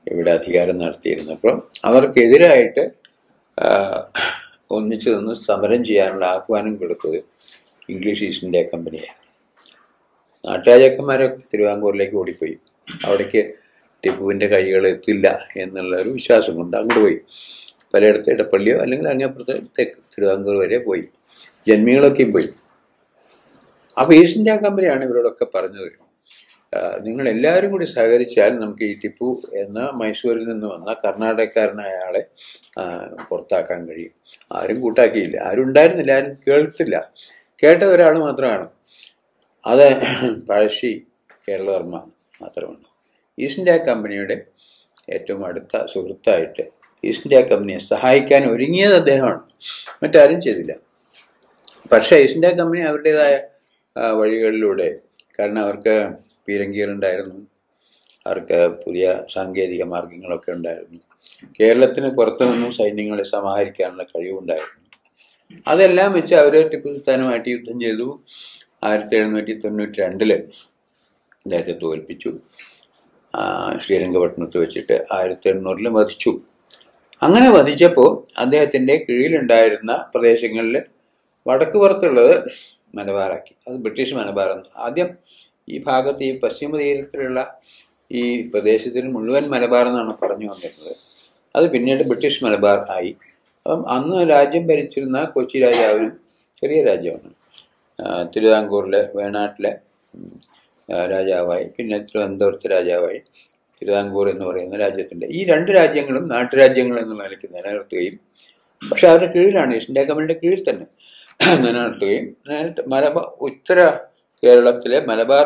ഇവിടെ അധികാരം നടത്തിയിരുന്നത് അപ്പം അവർക്കെതിരായിട്ട് ആ, ഒന്നിച്ചു നിന്ന് സമരം ചെയ്യാനുള്ള ആഹ്വാനം കൊടുത്തത് ഇംഗ്ലീഷ് ഈസ്റ്റ് ഇന്ത്യ കമ്പനിയാണ് നാട്ടുരാജാക്കന്മാരൊക്കെ തിരുവിതാംകൂറിലേക്ക് ഓടിപ്പോയി അവിടേക്ക് ടിപ്പുവിൻ്റെ കൈകൾ എത്തില്ല എന്നുള്ള ഒരു വിശ്വാസം കൊണ്ട് അങ്ങോട്ട് പോയി പലയിടത്ത് ഇടപ്പള്ളിയോ അല്ലെങ്കിൽ അങ്ങേപ്പുറത്ത് തെക്ക് തിരുവിതാംകൂർ വരെ പോയി ജന്മികളൊക്കെയും പോയി അപ്പോൾ ഈസ്റ്റ് ഇന്ത്യ കമ്പനിയാണ് ഇവരോടൊക്കെ പറഞ്ഞത് ആ, നിങ്ങൾ എല്ലാവരും കൂടി സഹകരിച്ചാൽ നമുക്ക് ഈ ടിപ്പു എന്ന മൈസൂരിൽ നിന്ന് വന്ന കർണാടകക്കാരനായ ആളെ ആ, പുറത്താക്കാൻ കഴിയും ആരും കൂട്ടാക്കിയില്ല ആരും ഉണ്ടായിരുന്നില്ല ആരും കേൾത്തില്ല കേട്ട ഒരാൾ മാത്രമാണ് അത് പഴശ്ശി കേരളവർമ്മ മാത്രമാണ് ഈസ്റ്റ് ഇന്ത്യ കമ്പനിയുടെ ഏറ്റവും അടുത്ത സുഹൃത്തായിട്ട് ഈസ്റ്റ് ഇന്ത്യ കമ്പനിയെ സഹായിക്കാൻ ഒരുങ്ങിയത് അദ്ദേഹമാണ് മറ്റാരും ചെയ്തില്ല പക്ഷേ ഈസ്റ്റ് ഇന്ത്യ കമ്പനി അവരുടേതായ ആ, വഴികളിലൂടെ കാരണം അവർക്ക് പീരങ്കികളുണ്ടായിരുന്നു അവർക്ക് പുതിയ സാങ്കേതിക മാർഗങ്ങളൊക്കെ ഉണ്ടായിരുന്നു കേരളത്തിന് പുറത്തു നിന്നും സൈന്യങ്ങളെ സമാഹരിക്കാനുള്ള കഴിവുണ്ടായിരുന്നു അതെല്ലാം വെച്ച് അവർ ടിപ്പു സുൽത്താനുമായിട്ട് യുദ്ധം ചെയ്തു ആയിരത്തി എഴുന്നൂറ്റി തൊണ്ണൂറ്റി രണ്ടില് അദ്ദേഹത്തെ തോൽപ്പിച്ചു ആ, ശ്രീരംഗപട്ടണത്ത് വെച്ചിട്ട് ആയിരത്തി എണ്ണൂറിൽ വധിച്ചു അങ്ങനെ വധിച്ചപ്പോൾ അദ്ദേഹത്തിൻ്റെ കീഴിലുണ്ടായിരുന്ന പ്രദേശങ്ങളിൽ വടക്ക് പുറത്തുള്ളത് മലബാറാക്കി അത് ബ്രിട്ടീഷ് മലബാർ എന്ന് ആദ്യം ഈ ഭാഗത്ത് ഈ പശ്ചിമ തീരത്തിലുള്ള ഈ പ്രദേശത്തിന് മുഴുവൻ മലബാർ എന്നാണ് പറഞ്ഞു വന്നിരുന്നത് അത് പിന്നീട് ബ്രിട്ടീഷ് മലബാർ ആയി അപ്പം അന്ന് രാജ്യം ഭരിച്ചിരുന്ന കൊച്ചി രാജാവിനും ചെറിയ രാജ്യമാണ് ആ, തിരുവിതാംകൂറിലെ വേണാട്ടിലെ ഉം, ആ, രാജാവായി പിന്നെ തിരുവനന്തപുരത്ത് രാജാവായി തിരുവിതാംകൂർ എന്ന് പറയുന്ന രാജ്യത്തിൻ്റെ ഈ രണ്ട് രാജ്യങ്ങളും നാട്ടുരാജ്യങ്ങൾ എന്നുള്ള നിലയ്ക്ക് നിലനിർത്തുകയും പക്ഷെ അവരുടെ കീഴിലാണ് ഈസ്റ്റ് ഇന്ത്യ കമ്പനിയുടെ കീഴിൽ തന്നെ നിലനിർത്തുകയും നേരിട്ട് മലബാർ ഉത്തര കേരളത്തിലെ മലബാർ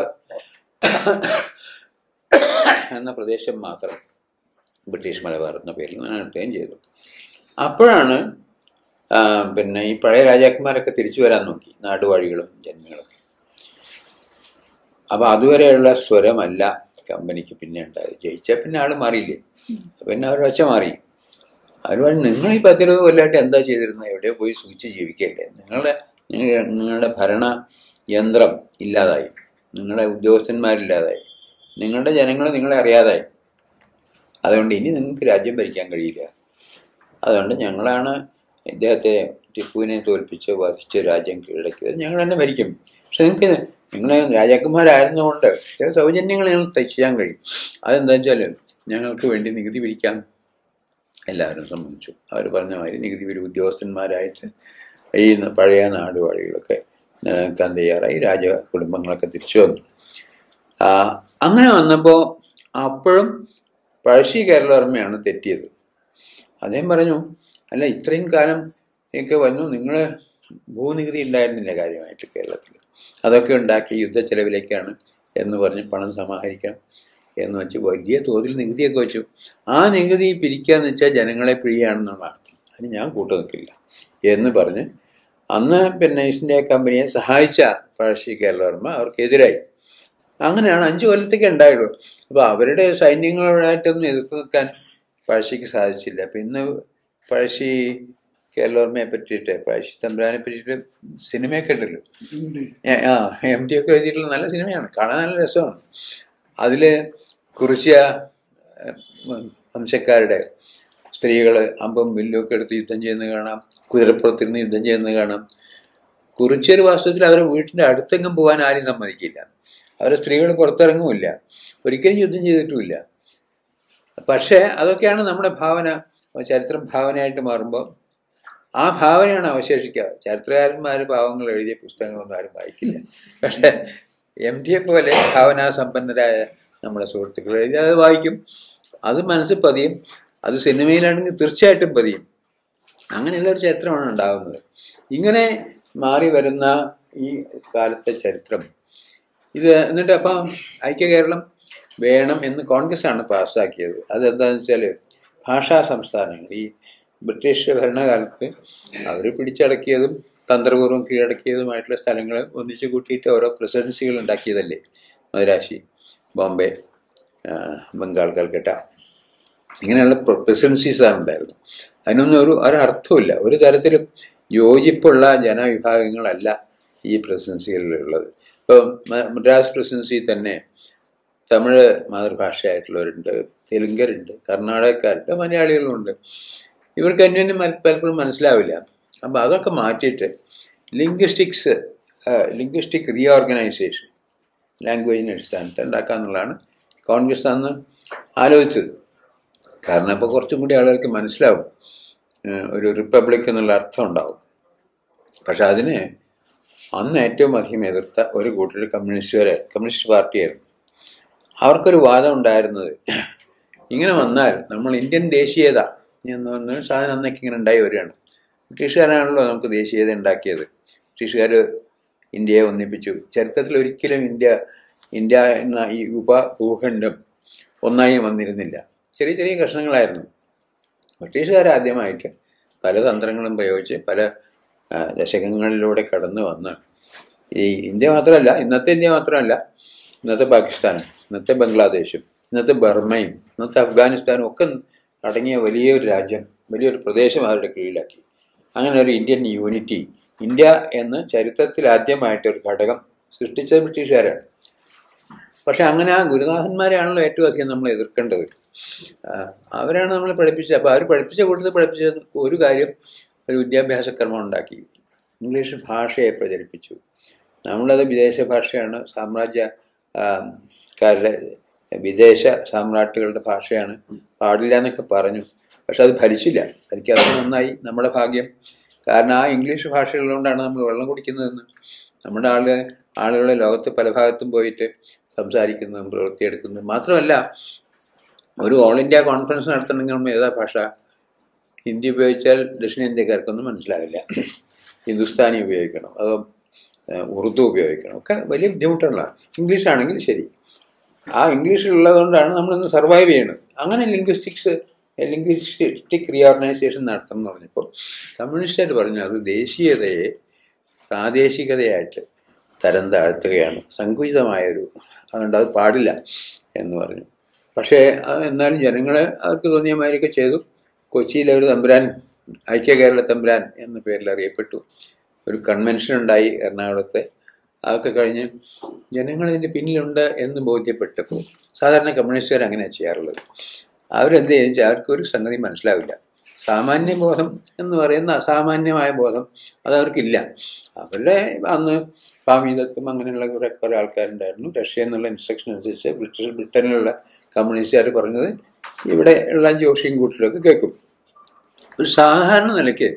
എന്ന പ്രദേശം മാത്രം ബ്രിട്ടീഷ് മലബാർ എന്ന പേരിൽ നിലനിർത്തുകയും ചെയ്തു അപ്പോഴാണ് ആ, പിന്നെ ഈ പഴയ രാജാക്കന്മാരൊക്കെ തിരിച്ചു വരാൻ നോക്കി നാടുവാഴികളും ജന്മികളൊക്കെ അപ്പൊ അതുവരെയുള്ള സ്വരമല്ല കമ്പനിക്ക് പിന്നെ ഉണ്ടായത് ജയിച്ചാൽ പിന്നെ ആള് മാറിയില്ലേ അപ്പൊ പിന്നെ അവരുടെ ഒച്ച മാറി അവർ പറഞ്ഞു നിങ്ങൾ ഈ പത്തിരുപത് കൊല്ലമായിട്ട് എന്താ ചെയ്തിരുന്നത് എവിടെയോ പോയി സൂക്ഷിച്ച് ജീവിക്കല്ലേ നിങ്ങളുടെ നിങ്ങളുടെ നിങ്ങളുടെ ഭരണ യന്ത്രം ഇല്ലാതായി നിങ്ങളുടെ ഉദ്യോഗസ്ഥന്മാരില്ലാതായി നിങ്ങളുടെ ജനങ്ങൾ നിങ്ങളെ അറിയാതായി അതുകൊണ്ട് ഇനി നിങ്ങൾക്ക് രാജ്യം ഭരിക്കാൻ കഴിയില്ല അതുകൊണ്ട് ഞങ്ങളാണ് ഇദ്ദേഹത്തെ ടിപ്പുവിനെ തോൽപ്പിച്ച് വധിച്ച് രാജ്യം കീഴടക്കിയത് ഞങ്ങൾ തന്നെ ഭരിക്കും പക്ഷെ നിങ്ങൾക്ക് നിങ്ങൾ രാജാക്കന്മാരായിരുന്നുകൊണ്ട് ചില സൗജന്യങ്ങൾ ഞങ്ങൾ ത- ചെയ്യാൻ കഴിയും അതെന്താ വെച്ചാൽ ഞങ്ങൾക്ക് വേണ്ടി നികുതി പിരിക്കാം എല്ലാവരും സമ്മതിച്ചു അവർ പറഞ്ഞ മാതിരി നികുതി പിരി ഉദ്യോഗസ്ഥന്മാരായിട്ട് ഈ ന- പഴയ നാടുവാഴികളൊക്കെ നിലനിൽക്കാൻ തയ്യാറായി രാജ കുടുംബങ്ങളൊക്കെ തിരിച്ചു വന്നു ആ, അങ്ങനെ വന്നപ്പോൾ അപ്പോഴും പഴശ്ശി കേരളവർമ്മയാണ് തെറ്റിയത് അദ്ദേഹം പറഞ്ഞു അല്ല ഇത്രയും കാലം ഒക്കെ വന്നു നിങ്ങൾ ഭൂനികുതി ഉണ്ടായിരുന്നില്ല കാര്യമായിട്ട് കേരളത്തിൽ അതൊക്കെ ഉണ്ടാക്കി യുദ്ധ ചെലവിലേക്കാണ് എന്ന് പറഞ്ഞ് പണം സമാഹരിക്കണം എന്ന് വെച്ച് വലിയ തോതിൽ നികുതിയൊക്കെ വെച്ചു ആ നികുതി പിരിക്കാന്ന് വെച്ചാൽ ജനങ്ങളെ പിഴിയാണെന്നാണ് അർത്ഥം അതിന് ഞാൻ കൂട്ടു നിൽക്കില്ല എന്ന് പറഞ്ഞ് അന്ന് പിന്നെ ഈസ്റ്റ് ഇന്ത്യ കമ്പനിയെ സഹായിച്ച പഴശ്ശി കേരളവർമ്മ അവർക്കെതിരായി അങ്ങനെയാണ് അഞ്ചു കൊല്ലത്തേക്ക് ഉണ്ടായുള്ളൂ അപ്പോൾ അവരുടെ സൈന്യങ്ങളായിട്ടൊന്നും എതിർത്ത് നിൽക്കാൻ പഴശ്ശിക്ക് സാധിച്ചില്ല അപ്പം ഇന്ന് പഴശ്ശി കേരളവർമ്മയെ പറ്റിയിട്ട് പഴശ്ശി തമ്പുരാനെ പറ്റിയിട്ട് സിനിമയൊക്കെ ഉണ്ടല്ലോ ഏ, ആ എം ടി ഒക്കെ എഴുതിയിട്ടുള്ള നല്ല സിനിമയാണ് കാണാൻ നല്ല രസമാണ് അതിൽ കുറിച്ച വംശക്കാരുടെ സ്ത്രീകൾ അമ്പും വില്ലും ഒക്കെ എടുത്ത് യുദ്ധം ചെയ്യുന്നത് കാണാം കുതിരപ്പുറത്തിരുന്ന് യുദ്ധം ചെയ്യുന്നത് കാണാം കുറിച്ചൊരു വാസ്തവത്തിൽ അവരെ വീട്ടിൻ്റെ അടുത്തെങ്ങും പോകാൻ ആരും സമ്മതിക്കില്ല അവരെ സ്ത്രീകൾ പുറത്തിറങ്ങുമില്ല ഒരിക്കലും യുദ്ധം ചെയ്തിട്ടുമില്ല പക്ഷേ അതൊക്കെയാണ് നമ്മുടെ ഭാവന ചരിത്രം ഭാവനയായിട്ട് മാറുമ്പോൾ ആ ഭാവനയാണ് അവശേഷിക്കുക ചരിത്രകാരന്മാർ പാവങ്ങൾ എഴുതിയ പുസ്തകങ്ങളൊന്നും ആരും വായിക്കില്ല പക്ഷേ എം ടിയെ പോലെ ഭാവനാസമ്പന്നരായ നമ്മുടെ സുഹൃത്തുക്കൾ എഴുതി അത് വായിക്കും അത് മനസ്സിൽ പതിയും അത് സിനിമയിലാണെങ്കിൽ തീർച്ചയായിട്ടും പതിയും അങ്ങനെയുള്ള ഒരു ചരിത്രമാണ് ഉണ്ടാകുന്നത് ഇങ്ങനെ മാറി വരുന്ന ഈ കാലത്തെ ചരിത്രം ഇത് എന്നിട്ട് അപ്പം ഐക്യ കേരളം വേണം എന്ന് കോൺഗ്രസ് ആണ് പാസ്സാക്കിയത് അതെന്താണെന്ന് വെച്ചാൽ ഭാഷാ സംസ്ഥാനങ്ങൾ ഈ ബ്രിട്ടീഷ് ഭരണകാലത്ത് അവർ പിടിച്ചടക്കിയതും തന്ത്രപൂർവ്വം കീഴടക്കിയതുമായിട്ടുള്ള സ്ഥലങ്ങൾ ഒന്നിച്ചു കൂട്ടിയിട്ട് ഓരോ പ്രസിഡൻസികൾ ഉണ്ടാക്കിയതല്ലേ മദുരാശി ബോംബെ ആ, ബംഗാൾ കൽക്കട്ട ഇങ്ങനെയുള്ള പ്രസിഡൻസീസാണ് ഉണ്ടായിരുന്നു അതിനൊന്നും ഒരു ഒരർത്ഥമില്ല ഒരു തരത്തിലും യോജിപ്പുള്ള ജനവിഭാഗങ്ങളല്ല ഈ പ്രസിഡൻസികളിലുള്ളത് ഇപ്പോൾ മദ്രാസ് പ്രസിഡൻസി തന്നെ തമിഴ് മാതൃഭാഷയായിട്ടുള്ളവരുണ്ട് തെലുങ്കരുണ്ട് കർണാടകക്കാരുണ്ട് മലയാളികളുണ്ട് ഇവർക്ക് അന്യോന്യം മന- പലപ്പോഴും മനസ്സിലാവില്ല അപ്പം അതൊക്കെ മാറ്റിയിട്ട് ലിംഗ്വിസ്റ്റിക്സ് ലിംഗ്വിസ്റ്റിക് റീഓർഗനൈസേഷൻ ലാംഗ്വേജിൻ്റെ അടിസ്ഥാനത്തിൽ ഉണ്ടാക്കാന്നുള്ളതാണ് കോൺഗ്രസ് അന്ന് ആലോചിച്ചത് കാരണം ഇപ്പോൾ കുറച്ചും കൂടി ആളുകൾക്ക് മനസ്സിലാവും ഏഹ് ഒരു റിപ്പബ്ലിക് എന്നുള്ള അർത്ഥം ഉണ്ടാവും പക്ഷെ അതിന് അന്ന് ഏറ്റവും അധികം എതിർത്ത ഒരു കൂട്ടർ കമ്മ്യൂണിസ്റ്റുകാരായിരുന്നു കമ്മ്യൂണിസ്റ്റ് പാർട്ടിയായിരുന്നു അവർക്കൊരു വാദം ഉണ്ടായിരുന്നത് ഇങ്ങനെ വന്നാൽ നമ്മൾ ഇന്ത്യൻ ദേശീയത എന്ന് പറഞ്ഞ സാധനം അന്നൊക്കെ ഇങ്ങനെ ഉണ്ടായി വരികയാണ് ബ്രിട്ടീഷുകാരാണല്ലോ നമുക്ക് ദേശീയത ഉണ്ടാക്കിയത് ബ്രിട്ടീഷുകാർ ഇന്ത്യയെ ഒന്നിപ്പിച്ചു ചരിത്രത്തിൽ ഒരിക്കലും ഇന്ത്യ ഇന്ത്യ എന്ന ഈ ഉപഭൂഖണ്ഡം ഒന്നായി വന്നിരുന്നില്ല ചെറിയ ചെറിയ കഷ്ണങ്ങളായിരുന്നു ബ്രിട്ടീഷുകാർ ആദ്യമായിട്ട് പല തന്ത്രങ്ങളും പ്രയോഗിച്ച് പല ആ, ദശകങ്ങളിലൂടെ കടന്നു വന്ന് ഈ ഇന്ത്യ മാത്രമല്ല ഇന്നത്തെ ഇന്ത്യ മാത്രമല്ല ഇന്നത്തെ പാകിസ്ഥാനും ഇന്നത്തെ ബംഗ്ലാദേശും ഇന്നത്തെ ബർമയും ഇന്നത്തെ അഫ്ഗാനിസ്ഥാനും ഒക്കെ അടങ്ങിയ വലിയൊരു രാജ്യം വലിയൊരു പ്രദേശം അവരുടെ കീഴിലാക്കി അങ്ങനെ ഒരു ഇന്ത്യൻ യൂണിറ്റി ഇന്ത്യ എന്ന് ചരിത്രത്തിൽ ആദ്യമായിട്ട് ഒരു ഘടകം സൃഷ്ടിച്ചത് ബ്രിട്ടീഷുകാരാണ് പക്ഷെ അങ്ങനെ ആ ഗുരുനാഥന്മാരെയാണല്ലോ ഏറ്റവും അധികം നമ്മൾ എതിർക്കേണ്ടത് ആ, അവരാണ് നമ്മളെ പഠിപ്പിച്ചത് അപ്പോൾ അവർ പഠിപ്പിച്ച കൂട്ടത്തിൽ പഠിപ്പിച്ച ഒരു കാര്യം ഒരു വിദ്യാഭ്യാസ ക്രമം ഉണ്ടാക്കി ഇംഗ്ലീഷ് ഭാഷയെ പ്രചരിപ്പിച്ചു നമ്മളത് വിദേശ ഭാഷയാണ് സാമ്രാജ്യ ആ, കാരുടെ വിദേശ സാമ്രാട്ടുകളുടെ ഭാഷയാണ് പാടില്ല എന്നൊക്കെ പറഞ്ഞു പക്ഷെ അത് ഭരിച്ചില്ല ഭരിക്കാതെ നന്നായി നമ്മുടെ ഭാഗ്യം കാരണം ആ ഇംഗ്ലീഷ് ഭാഷകളുകൊണ്ടാണ് നമ്മൾ വെള്ളം കുടിക്കുന്നതെന്ന് നമ്മുടെ ആള് ആളുകളെ ലോകത്ത് പല ഭാഗത്തും പോയിട്ട് സംസാരിക്കുന്നതും പ്രവൃത്തിയെടുക്കുന്നതും മാത്രമല്ല ഒരു ഓൾ ഇന്ത്യ കോൺഫറൻസ് നടത്തണമെങ്കിൽ നമ്മൾ ഏതാ ഭാഷ ഹിന്ദി ഉപയോഗിച്ചാൽ ദക്ഷിണേന്ത്യക്കാർക്കൊന്നും മനസ്സിലാവില്ല ഹിന്ദുസ്ഥാനി ഉപയോഗിക്കണം അതോ ഏഹ്, ഉറുദു ഉപയോഗിക്കണം ഒക്കെ വലിയ ബുദ്ധിമുട്ടുള്ളതാണ് ഇംഗ്ലീഷ് ആണെങ്കിൽ ശരി ആ ഇംഗ്ലീഷ് ഉള്ളതുകൊണ്ടാണ് നമ്മളിന്ന് സർവൈവ് ചെയ്യുന്നത് അങ്ങനെ ലിംഗ്വിസ്റ്റിക്സ് ലിംഗ്വിസ്റ്റിക് റീഓർഗനൈസേഷൻ നടത്തണം എന്ന് പറഞ്ഞപ്പോൾ കമ്മ്യൂണിസ്റ്റുകാർ പറഞ്ഞു അത് ദേശീയതയെ പ്രാദേശികതയായിട്ട് തരം താഴ്ത്തുകയാണ് സങ്കുചിതമായൊരു അതുകൊണ്ട് അത് പാടില്ല എന്ന് പറഞ്ഞു പക്ഷേ അത് എന്നാലും ജനങ്ങളെ അവർക്ക് തോന്നിയ മാതിരിയൊക്കെ ചെയ്തു കൊച്ചിയിലെ ഒരു തമ്പുരാൻ ഐക്യ കേരള തമ്പുരാൻ എന്ന പേരിൽ അറിയപ്പെട്ടു ഒരു കൺവെൻഷൻ ഉണ്ടായി എറണാകുളത്തെ അതൊക്കെ കഴിഞ്ഞ് ജനങ്ങൾ ഇതിൻ്റെ പിന്നിലുണ്ട് എന്ന് ബോധ്യപ്പെട്ടപ്പോൾ സാധാരണ കമ്മ്യൂണിസ്റ്റുകാർ അങ്ങനെയാണ് ചെയ്യാറുള്ളത് അവരെന്ത് ചെയ്യും വെച്ചാൽ അവർക്കൊരു സംഗതി മനസ്സിലാവില്ല സാമാന്യ ബോധം എന്ന് പറയുന്ന അസാമാന്യമായ ബോധം അത് അവർക്കില്ല അവരുടെ അന്ന് സ്വാമീതത്വം അങ്ങനെയുള്ള കുറെ കുറെ ആൾക്കാരുണ്ടായിരുന്നു റഷ്യ എന്നുള്ള ഇൻസ്ട്രക്ഷൻ അനുസരിച്ച് ബ്രിട്ടീഷ് ബ്രിട്ടനിലുള്ള കമ്മ്യൂണിസ്റ്റുകാർ പറഞ്ഞത് ഇവിടെ ഉള്ള ജോഷിയും കൂട്ടിലൊക്കെ കേൾക്കും ഒരു സാധാരണ നിലയ്ക്ക്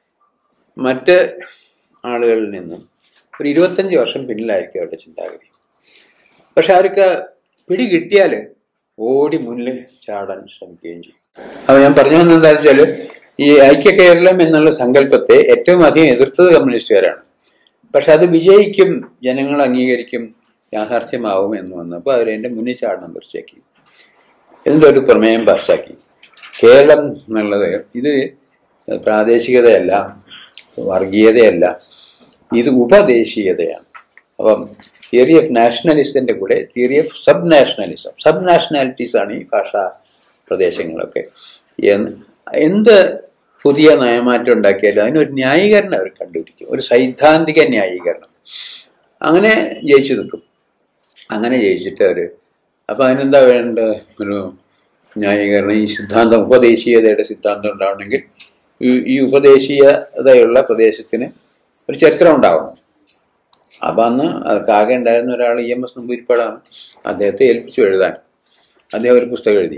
മറ്റ് ആളുകളിൽ നിന്നും ഒരു ഇരുപത്തഞ്ച് വർഷം പിന്നിലായിരിക്കും അവരുടെ ചിന്താഗതി പക്ഷെ അവർക്ക് പിടി കിട്ടിയാൽ ഓടി മുന്നിൽ ചാടാൻ ശ്രമിക്കുകയും ചെയ്യും അപ്പൊ ഞാൻ പറഞ്ഞു വന്നത് എന്താ വെച്ചാൽ ഈ ഐക്യ കേരളം എന്നുള്ള സങ്കല്പത്തെ ഏറ്റവും അധികം എതിർത്തത് കമ്മ്യൂണിസ്റ്റുകാരാണ് പക്ഷെ അത് വിജയിക്കും ജനങ്ങൾ അംഗീകരിക്കും യാഥാർത്ഥ്യമാവും എന്ന് വന്നപ്പോൾ അവരെൻ്റെ മുന്നിൽ ചാടണം തീർച്ചയാക്കി ഇതിൻ്റെ ഒരു പ്രമേയം പാസ്സാക്കി കേരളം എന്നുള്ളത് ഇത് പ്രാദേശികതയല്ല വർഗീയതയല്ല ഇത് ഉപദേശീയതയാണ് അപ്പം തിയറി ഓഫ് നാഷണലിസത്തിൻ്റെ കൂടെ theory of sub nationalism sub nationalities ആണ് ഈ ഭാഷാ പ്രദേശങ്ങളൊക്കെ എന്ന് എന്ത് പുതിയ നയമാറ്റം ഉണ്ടാക്കിയാലും അതിനൊരു ന്യായീകരണം അവർ കണ്ടുപിടിക്കും ഒരു സൈദ്ധാന്തിക ന്യായീകരണം അങ്ങനെ ജയിച്ചു നിൽക്കും അങ്ങനെ ജയിച്ചിട്ട് അവർ അപ്പം അതിനെന്താ വേണ്ട ഒരു ന്യായീകരണം ഈ സിദ്ധാന്തം ഉപദേശീയതയുടെ സിദ്ധാന്തം ഉണ്ടാവണമെങ്കിൽ ഈ ഈ ഉപദേശീയതയുള്ള പ്രദേശത്തിന് ഒരു ചരിത്രം ഉണ്ടാവണം അപ്പം അന്ന് ആകെ ഉണ്ടായിരുന്ന ഒരാൾ ഇ എം എസ് നമ്പൂരിപ്പാടാണ് അദ്ദേഹത്തെ ഏൽപ്പിച്ചു എഴുതാൻ അദ്ദേഹം ഒരു പുസ്തകം എഴുതി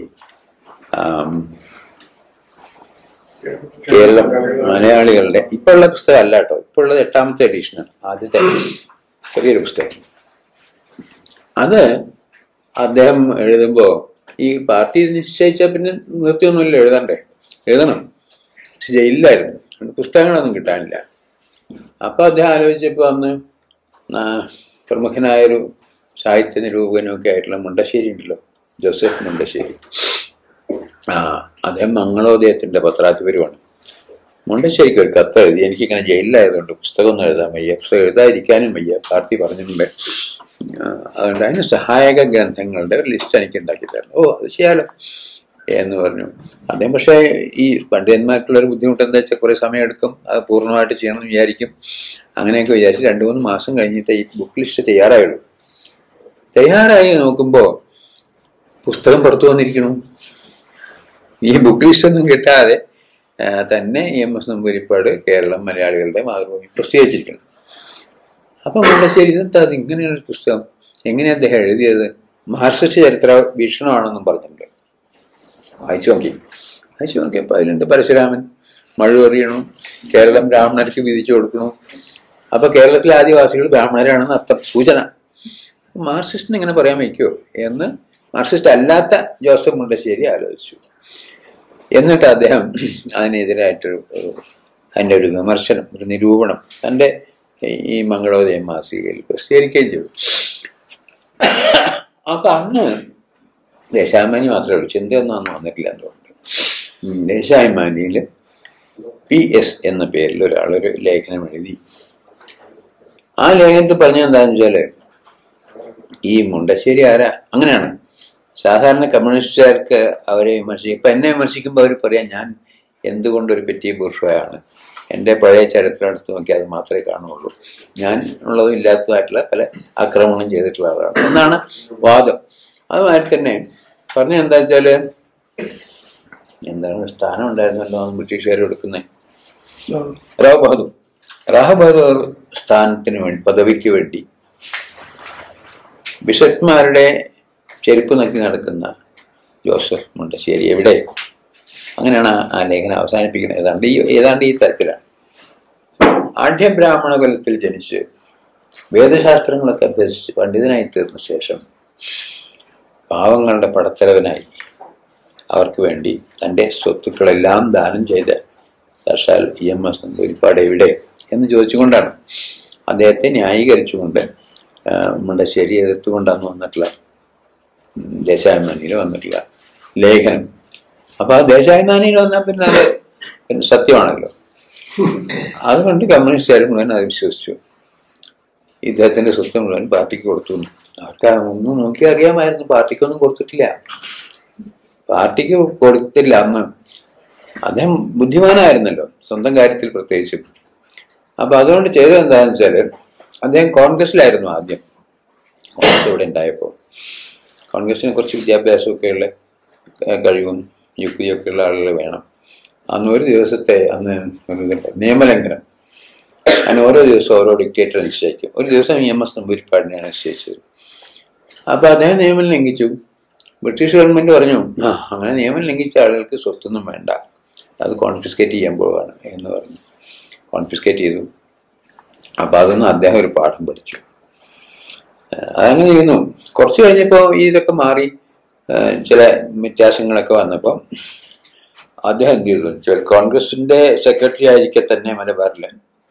ആം, കേരളം മലയാളികളുടെ ഇപ്പൊ ഉള്ള പുസ്തകം അല്ല കേട്ടോ ഇപ്പൊ ഉള്ളത് എട്ടാമത്തെ എഡീഷനാണ് ആദ്യത്തെ ചെറിയൊരു പുസ്തകം അത് അദ്ദേഹം എഴുതുമ്പോൾ ഈ പാർട്ടി നിശ്ചയിച്ച പിന്നെ നിർത്തിയൊന്നുമില്ല എഴുതണ്ടേ എഴുതണം പക്ഷെ ജയിലിലായിരുന്നു അതുകൊണ്ട് പുസ്തകങ്ങളൊന്നും കിട്ടാനില്ല അപ്പൊ അദ്ദേഹം ആലോചിച്ചപ്പോൾ അന്ന് ആ, പ്രമുഖനായൊരു സാഹിത്യ നിരൂപകനും ഒക്കെ ആയിട്ടുള്ള മുണ്ടശ്ശേരി ഉണ്ടല്ലോ ജോസഫ് മുണ്ടശ്ശേരി ആ അദ്ദേഹം മംഗളോദയത്തിന്റെ പത്രാധിപരുമാണ് മുണ്ടശ്ശേരിക്ക് ഒരു കത്ത് എഴുതി എനിക്കിങ്ങനെ ജയിലിലായതുകൊണ്ട് പുസ്തകമൊന്നും എഴുതാൻ വയ്യ പുസ്തകം എഴുതാതിരിക്കാനും വയ്യ പാർട്ടി പറഞ്ഞിട്ടുണ്ട് ആ, അതുകൊണ്ട് അതിന് സഹായക ഗ്രന്ഥങ്ങളുടെ ഒരു ലിസ്റ്റ് എനിക്ക് ഉണ്ടാക്കി തരണം ഓ അത് ചെയ്യാലോ എന്ന് പറഞ്ഞു അദ്ദേഹം പക്ഷേ ഈ പണ്ഡിതന്മാർക്കുള്ള ഒരു ബുദ്ധിമുട്ട് എന്താ വെച്ചാൽ കുറേ സമയം എടുക്കും അത് പൂർണ്ണമായിട്ട് ചെയ്യണമെന്ന് വിചാരിക്കും അങ്ങനെയൊക്കെ വിചാരിച്ച് രണ്ട് മൂന്ന് മാസം കഴിഞ്ഞിട്ട് ഈ ബുക്ക് ലിസ്റ്റ് തയ്യാറായുള്ളൂ തയ്യാറായി നോക്കുമ്പോൾ പുസ്തകം പുറത്തു വന്നിരിക്കണു ഈ ബുക്ക് ലിസ്റ്റ് ഒന്നും കിട്ടാതെ ആ, തന്നെ E M S Namboodiripad Kerala മലയാളികളുടെ മാതൃഭൂമി പ്രസിദ്ധീകരിച്ചിരിക്കണം അപ്പം മുണ്ടശ്ശേരി ഇതെന്താ അത് ഇങ്ങനെയുള്ള ഒരു പുസ്തകം എങ്ങനെയാ അദ്ദേഹം എഴുതിയത് മാർക്സിസ്റ്റ് ചരിത്ര വീക്ഷണമാണെന്നും പറഞ്ഞിട്ടുണ്ട് വായിച്ചു നോക്കി വായിച്ചു നോക്കിയപ്പോൾ അതിലുണ്ട് പരശുരാമൻ മഴുവെറിയണു കേരളം ബ്രാഹ്മണർക്ക് വിധിച്ചു കൊടുക്കണു അപ്പൊ കേരളത്തിലെ ആദിവാസികൾ ബ്രാഹ്മണരാണെന്ന് അർത്ഥം സൂചന മാർക്സിസ്റ്റിന് ഇങ്ങനെ പറയാൻ വയ്ക്കുമോ എന്ന് മാർക്സിസ്റ്റ് അല്ലാത്ത ജോസഫ് മുണ്ടശ്ശേരി ആലോചിച്ചു എന്നിട്ട് അദ്ദേഹം അതിനെതിരായിട്ടൊരു ഒരു അതിൻ്റെ ഒരു വിമർശനം ഒരു നിരൂപണം തൻ്റെ ഈ മംഗളോദയം മാസികയിൽ പ്രസിദ്ധീകരിക്കുകയും ചെയ്തു അപ്പൊ അന്ന് ദേശാഭിമാനി മാത്രമേ ഉള്ളൂ ചിന്തയൊന്നും അന്ന് വന്നിട്ടില്ല എന്തുകൊണ്ട് ദേശാഭിമാനിയിൽ പി എസ് എന്ന പേരിൽ ഒരാളൊരു ലേഖനം എഴുതി ആ ലേഖനത്തിൽ പറഞ്ഞത് എന്താണെന്ന് വെച്ചാല് ഈ മുണ്ടശ്ശേരി ആരാ അങ്ങനെയാണ് സാധാരണ കമ്മ്യൂണിസ്റ്റുകാർക്ക് അവരെ വിമർശിക്കും ഇപ്പൊ എന്നെ വിമർശിക്കുമ്പോൾ അവർ പറയാം ഞാൻ എന്തുകൊണ്ടൊരു പറ്റിയ ബുർഷയാണ് എൻ്റെ പഴയ ചരിത്രം എടുത്ത് നോക്കി അത് മാത്രമേ കാണുള്ളൂ ഞാൻ ഉള്ളതും ഇല്ലാത്തതായിട്ടുള്ള പല ആക്രമണം ചെയ്തിട്ടുള്ള ആളാണ് എന്നാണ് വാദം അതുമാതിരി തന്നെ പറഞ്ഞ എന്താ വെച്ചാല് എന്താണ് ഒരു സ്ഥാനം ഉണ്ടായിരുന്നല്ലോ അന്ന് ബ്രിട്ടീഷുകാർ കൊടുക്കുന്നത് റാവ് ബഹദൂർ റാഹ് ബഹദൂർ സ്ഥാനത്തിന് വേണ്ടി പദവിക്ക് വേണ്ടി ബിഷപ്പ്മാരുടെ ചെരുപ്പ് നക്കി നടക്കുന്ന ജോസഫ് മുണ്ടശ്ശേരി എവിടെ അങ്ങനെയാണ് ആ- ആ ലേഖനം അവസാനിപ്പിക്കുന്നത് ഏതാണ്ട് ഈ ഏതാണ്ട് ഈ തരത്തിലാണ് ആഢ്യബ്രാഹ്മണ കുലത്തിൽ ജനിച്ച് വേദശാസ്ത്രങ്ങളൊക്കെ അഭ്യസിച്ച് പണ്ഡിതനായി തീർന്ന ശേഷം പാവങ്ങളുടെ പടത്തലവനായി അവർക്ക് വേണ്ടി തൻ്റെ സ്വത്തുക്കളെല്ലാം ദാനം ചെയ്ത സാക്ഷാൽ ഇ എം എസ് നമ്പൂരിപ്പാട് എവിടെ എന്ന് ചോദിച്ചുകൊണ്ടാണ് അദ്ദേഹത്തെ ന്യായീകരിച്ചുകൊണ്ട് ആ, മുണ്ടശ്ശേരി എതിർത്തുകൊണ്ട് അന്ന് വന്നിട്ടുള്ള ഉം, ദേശാഭിമാനിയിൽ വന്നിട്ടുള്ള ലേഖനം അപ്പൊ ആ ദേശാഭിമാനിയിൽ വന്നാൽ പിന്നെ അത് പിന്നെ സത്യമാണല്ലോ അതുകൊണ്ട് കമ്മ്യൂണിസ്റ്റുകാർ മുഴുവൻ അത് വിശ്വസിച്ചു ഇദ്ദേഹത്തിന്റെ സ്വത്ത് മുഴുവൻ പാർട്ടിക്ക് കൊടുത്തു എന്ന്. അവർക്ക് ആ ഒന്നും നോക്കി അറിയാമായിരുന്നു പാർട്ടിക്കൊന്നും കൊടുത്തിട്ടില്ല പാർട്ടിക്ക് കൊടുത്തില്ല അന്ന് അദ്ദേഹം ബുദ്ധിമാനായിരുന്നല്ലോ സ്വന്തം കാര്യത്തിൽ പ്രത്യേകിച്ചും അപ്പൊ അതുകൊണ്ട് ചെയ്തത് എന്താണെന്ന് വെച്ചാല് അദ്ദേഹം കോൺഗ്രസിലായിരുന്നു ആദ്യം കോൺഗ്രസ് ഇവിടെ ഉണ്ടായപ്പോൾ കോൺഗ്രസിന് കുറച്ച് വിദ്യാഭ്യാസമൊക്കെയുള്ള ഏഹ്, കഴിവും യുക്തിയൊക്കെ ഉള്ള ആളുകൾ വേണം അന്ന് ഒരു ദിവസത്തെ അന്ന് ഒരു ഇതുണ്ട്, നിയമലംഘനം അങ്ങനെ ഓരോ ദിവസവും ഓരോ ഡിക്റ്റേറ്റർ നിശ്ചയിക്കും ഒരു ദിവസം ഇ എം എസ് നമ്പൂരിപ്പാടിനെയാണ് നിശ്ചയിച്ചത് അപ്പൊ അദ്ദേഹം നിയമം ലംഘിച്ചു ബ്രിട്ടീഷ് ഗവൺമെന്റ് പറഞ്ഞു ആ അങ്ങനെ നിയമം ലംഘിച്ച ആളുകൾക്ക് സ്വത്തൊന്നും വേണ്ട അത് കോൺഫിസ്കേറ്റ് ചെയ്യാൻ പോവാണ് എന്ന് പറഞ്ഞു കോൺഫിസ്കേറ്റ് ചെയ്തു അപ്പൊ അതൊന്നും അദ്ദേഹം ഒരു പാഠം പഠിച്ചു ഏഹ് അതങ്ങനെ ചെയ്യുന്നു കുറച്ച് കഴിഞ്ഞപ്പോൾ ഈ ഇതൊക്കെ മാറി ഏഹ് ചില വ്യത്യാസങ്ങളൊക്കെ വന്നപ്പോൾ അദ്ദേഹം എന്ത് ചെയ്തു വെച്ചാൽ കോൺഗ്രസിന്റെ സെക്രട്ടറി ആയിരിക്കെ തന്നെ മലബാറിലെ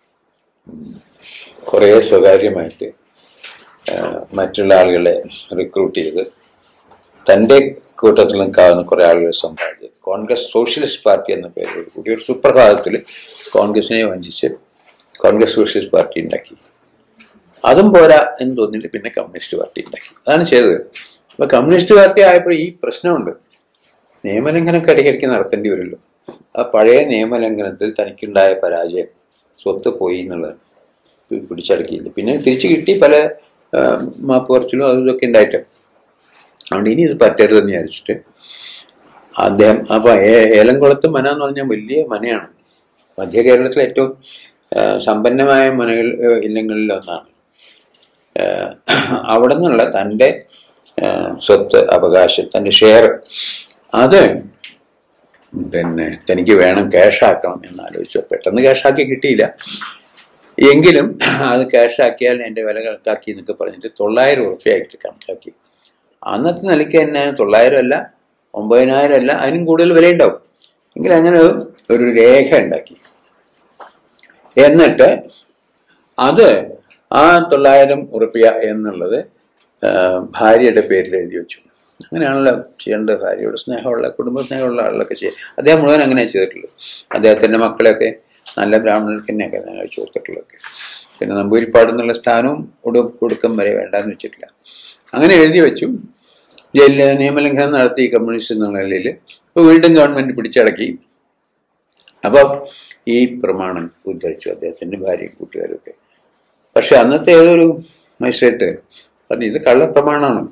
കുറേ സ്വകാര്യമായിട്ട് ഏഹ് മറ്റുള്ള ആളുകളെ റിക്രൂട്ട് ചെയ്ത് തൻ്റെ കൂട്ടത്തിൽ നിൽക്കാവുന്ന കുറേ ആളുകളെ സമ്പാദിച്ച് കോൺഗ്രസ് സോഷ്യലിസ്റ്റ് പാർട്ടി എന്ന പേരോട് കൂടി ഒരു സുപ്രഭാതത്തിൽ കോൺഗ്രസിനെ വഞ്ചിച്ച് കോൺഗ്രസ് സോഷ്യലിസ്റ്റ് പാർട്ടി ഉണ്ടാക്കി അതും പോരാ എന്ന് തോന്നിയിട്ട് പിന്നെ കമ്മ്യൂണിസ്റ്റ് പാർട്ടി ഉണ്ടാക്കി അതാണ് ചെയ്തത് അപ്പൊ കമ്മ്യൂണിസ്റ്റ് പാർട്ടി ആയപ്പോൾ ഈ പ്രശ്നമുണ്ട് നിയമലംഘനമൊക്കെ ഇടയ്ക്കിടയ്ക്ക് നടത്തേണ്ടി വരുമല്ലോ ആ പഴയ നിയമലംഘനത്തിൽ തനിക്കുണ്ടായ പരാജയം സ്വത്ത് പോയി എന്നുള്ളത് പി- പിടിച്ചടക്കിയില്ല പിന്നെ തിരിച്ചു കിട്ടി പല ആ, മാപ്പ് കുറച്ചിലും അതും ഇതൊക്കെ ഉണ്ടായിട്ട് അതുകൊണ്ട് ഇനി ഇത് പറ്റരുതെന്ന് വിചാരിച്ചിട്ട് അദ്ദേഹം അപ്പൊ ഏ- ഏലംകുളത്ത് മന എന്ന് പറഞ്ഞാൽ വലിയ മനയാണ് മധ്യ കേരളത്തിലെ ഏറ്റവും ആ, സമ്പന്നമായ മനകൾ ആ, ഇല്ലങ്ങളിൽ ഒന്നാണ് ആ, അവിടെ നിന്നുള്ള തൻ്റെ ആ, സ്വത്ത് അവകാശം തൻ്റെ ഷെയർ അത് പിന്നെ തനിക്ക് വേണം ക്യാഷാക്കണം എന്ന് ആലോചിച്ചു പെട്ടെന്ന് ക്യാഷാക്കി കിട്ടിയില്ല എങ്കിലും അത് ക്യാഷാക്കിയാൽ എൻ്റെ വില കണക്കാക്കി എന്നൊക്കെ പറഞ്ഞിട്ട് തൊള്ളായിരം ഉറുപ്പ്യായിട്ട് കണക്കാക്കി അന്നത്തെ നിലയ്ക്ക് തന്നെ തൊള്ളായിരം അല്ല ഒമ്പതിനായിരം അല്ല അതിനും കൂടുതൽ വിലയുണ്ടാവും എങ്കിൽ അങ്ങനെ ഒരു രേഖ ഉണ്ടാക്കി എന്നിട്ട് അത് ആ തൊള്ളായിരം ഉറുപ്പ്യ എന്നുള്ളത് ആ, ഭാര്യയുടെ പേരിൽ എഴുതി വെച്ചു അങ്ങനെയാണല്ലോ ചെയ്യേണ്ടത് ഭാര്യയോട് സ്നേഹമുള്ള കുടുംബ സ്നേഹമുള്ള ആളുകളൊക്കെ ചെയ്യും അദ്ദേഹം മുഴുവൻ അങ്ങനെ ചെയ്തിട്ടുള്ളത് അദ്ദേഹത്തിൻ്റെ മക്കളെയൊക്കെ നല്ല ബ്രാഹ്മണർക്ക് തന്നെയൊക്കെ ഞാൻ അയച്ചു കൊടുത്തിട്ടുള്ളതൊക്കെ പിന്നെ നമ്പൂരിപ്പാട് എന്നുള്ള സ്ഥാനവും ഒടു കൊടുക്കം വരെ വേണ്ടാന്ന് വെച്ചിട്ടില്ല അങ്ങനെ എഴുതി വെച്ചു ജയിലിൽ നിയമലംഘനം നടത്തി കമ്മ്യൂണിസ്റ്റ് എന്നുള്ള നിലയിൽ ഇപ്പോൾ വീണ്ടും ഗവൺമെന്റ് പിടിച്ചടക്കി അപ്പം ഈ പ്രമാണം ഉദ്ധരിച്ചു അദ്ദേഹത്തിന്റെ ഭാര്യയും കൂട്ടുകാരും ഒക്കെ പക്ഷെ അന്നത്തെ ഏതൊരു മജിസ്ട്രേറ്റ് പറഞ്ഞു ഇത് കള്ളപ്രമാണമാണ്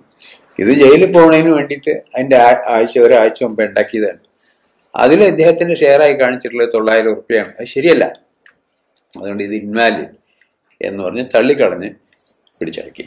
ഇത് ജയിലിൽ പോകുന്നതിന് വേണ്ടിയിട്ട് അതിന്റെ ആ- ആഴ്ച ഒരാഴ്ച മുമ്പ് ഉണ്ടാക്കിയതാണ് അതിൽ ഇദ്ദേഹത്തിന്റെ ഷെയറായി കാണിച്ചിട്ടുള്ളത് തൊള്ളായിരം ഉറുപ്പ്യാണ് അത് ശരിയല്ല അതുകൊണ്ട് ഇത് ഇൻവാലിഡ് എന്ന് പറഞ്ഞ് തള്ളിക്കളഞ്ഞ് പിടിച്ചടക്കി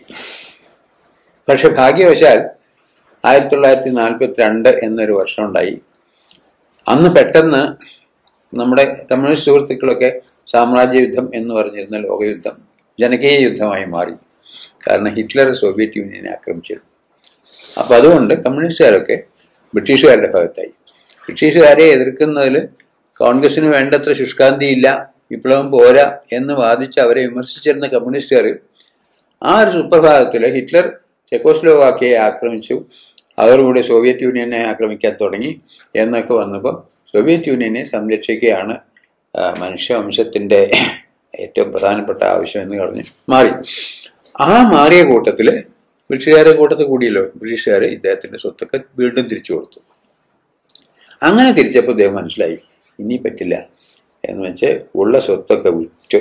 പക്ഷെ ഭാഗ്യവശാൽ ആയിരത്തി തൊള്ളായിരത്തി നാൽപ്പത്തി രണ്ട് എന്നൊരു വർഷം ഉണ്ടായി അന്ന് പെട്ടെന്ന് നമ്മുടെ കമ്മ്യൂണിസ്റ്റ് സുഹൃത്തുക്കളൊക്കെ സാമ്രാജ്യ യുദ്ധം എന്ന് പറഞ്ഞിരുന്ന ലോകയുദ്ധം ജനകീയ യുദ്ധമായി മാറി കാരണം ഹിറ്റ്ലർ സോവിയറ്റ് യൂണിയനെ ആക്രമിച്ചിരുന്നു അപ്പൊ അതുകൊണ്ട് കമ്മ്യൂണിസ്റ്റുകാരൊക്കെ ബ്രിട്ടീഷുകാരുടെ ഭാഗത്തായി ബ്രിട്ടീഷുകാരെ എതിർക്കുന്നതിൽ കോൺഗ്രസിന് വേണ്ടത്ര ശുഷ്കാന്തിയില്ല വിപ്ലവം പോരാ എന്ന് വാദിച്ച് അവരെ വിമർശിച്ചിരുന്ന കമ്മ്യൂണിസ്റ്റുകാർ ആ ഒരു സുപ്രഭാതത്തിൽ ഹിറ്റ്ലർ ചെക്കോസ്ലോവാക്കിയെ ആക്രമിച്ചു അതോടുകൂടി സോവിയറ്റ് യൂണിയനെ ആക്രമിക്കാൻ തുടങ്ങി എന്നൊക്കെ വന്നപ്പോൾ സോവിയറ്റ് യൂണിയനെ സംരക്ഷിക്കുകയാണ് ആ, മനുഷ്യവംശത്തിന്റെ ഏറ്റവും പ്രധാനപ്പെട്ട ആവശ്യം എന്ന് പറഞ്ഞ് മാറി ആ മാറിയ കൂട്ടത്തിൽ ബ്രിട്ടീഷുകാരുടെ കൂട്ടത്തിൽ കൂടിയല്ലോ ബ്രിട്ടീഷുകാർ ഇദ്ദേഹത്തിന്റെ സ്വത്തൊക്കെ വീണ്ടും തിരിച്ചു കൊടുത്തു അങ്ങനെ തിരിച്ചപ്പോൾ ഇദ്ദേഹം മനസ്സിലായി ഇനി പറ്റില്ല എന്ന് വെച്ച് ഉള്ള സ്വത്തൊക്കെ വിറ്റു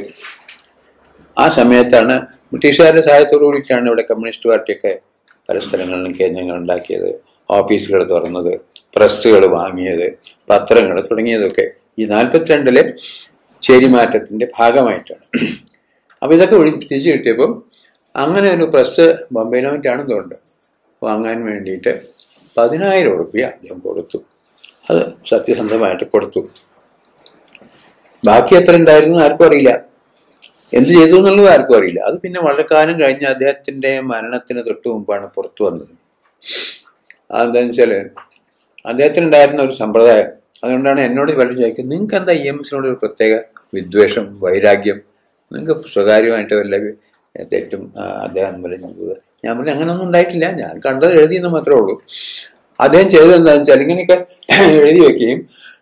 ആ സമയത്താണ് ബ്രിട്ടീഷുകാരുടെ സഹായത്തോടു കൂടിയിട്ടാണ് ഇവിടെ കമ്മ്യൂണിസ്റ്റ് പാർട്ടിയൊക്കെ പല സ്ഥലങ്ങളിലും കേന്ദ്രങ്ങൾ ഉണ്ടാക്കിയത് ഓഫീസുകൾ തുറന്നത് പ്രസ്സുകൾ വാങ്ങിയത് പത്രങ്ങൾ തുടങ്ങിയതൊക്കെ ഈ നാൽപ്പത്തിരണ്ടിലെ ചേരിമാറ്റത്തിന്റെ ഭാഗമായിട്ടാണ് അപ്പൊ ഇതൊക്കെ ഒഴി തിരിച്ചു കിട്ടിയപ്പോൾ അങ്ങനെ ഒരു പ്രസ് ബൊംബൈനോമിറ്റാണ് തോന്നുന്നത് വാങ്ങാൻ വേണ്ടിയിട്ട് പതിനായിരം ഉറുപ്പ്യ അദ്ദേഹം കൊടുത്തു അത് സത്യസന്ധമായിട്ട് കൊടുത്തു ബാക്കി എത്ര ഉണ്ടായിരുന്നു ആർക്കും അറിയില്ല എന്ത് ചെയ്തു എന്നുള്ളത് ആർക്കും അറിയില്ല അത് പിന്നെ വളരെ കാലം കഴിഞ്ഞ് അദ്ദേഹത്തിന്റെ മരണത്തിന് തൊട്ട് മുമ്പാണ് പുറത്തു വന്നത് അതെന്താന്ന് വെച്ചാല് അദ്ദേഹത്തിനുണ്ടായിരുന്ന ഒരു സമ്പ്രദായം അതുകൊണ്ടാണ് എന്നോട് പലരും ചോദിക്കുന്നത് നിങ്ങൾക്ക് എന്താ ഇ എം എസിനോട് ഒരു പ്രത്യേക വിദ്വേഷം വൈരാഗ്യം നിങ്ങൾക്ക് സ്വകാര്യമായിട്ട് വല്ല വി- തെറ്റും ആ, അദ്ദേഹം വല്ലതും ചെയ്തത് ഞാൻ പറഞ്ഞു അങ്ങനെയൊന്നും ഉണ്ടായിട്ടില്ല ഞാൻ കണ്ടത് എഴുതിയെന്ന് മാത്രമേ ഉള്ളൂ അദ്ദേഹം ചെയ്തത് എന്താണെന്ന് വെച്ചാൽ ഇങ്ങനെയൊക്കെ എഴുതി വെക്കുകയും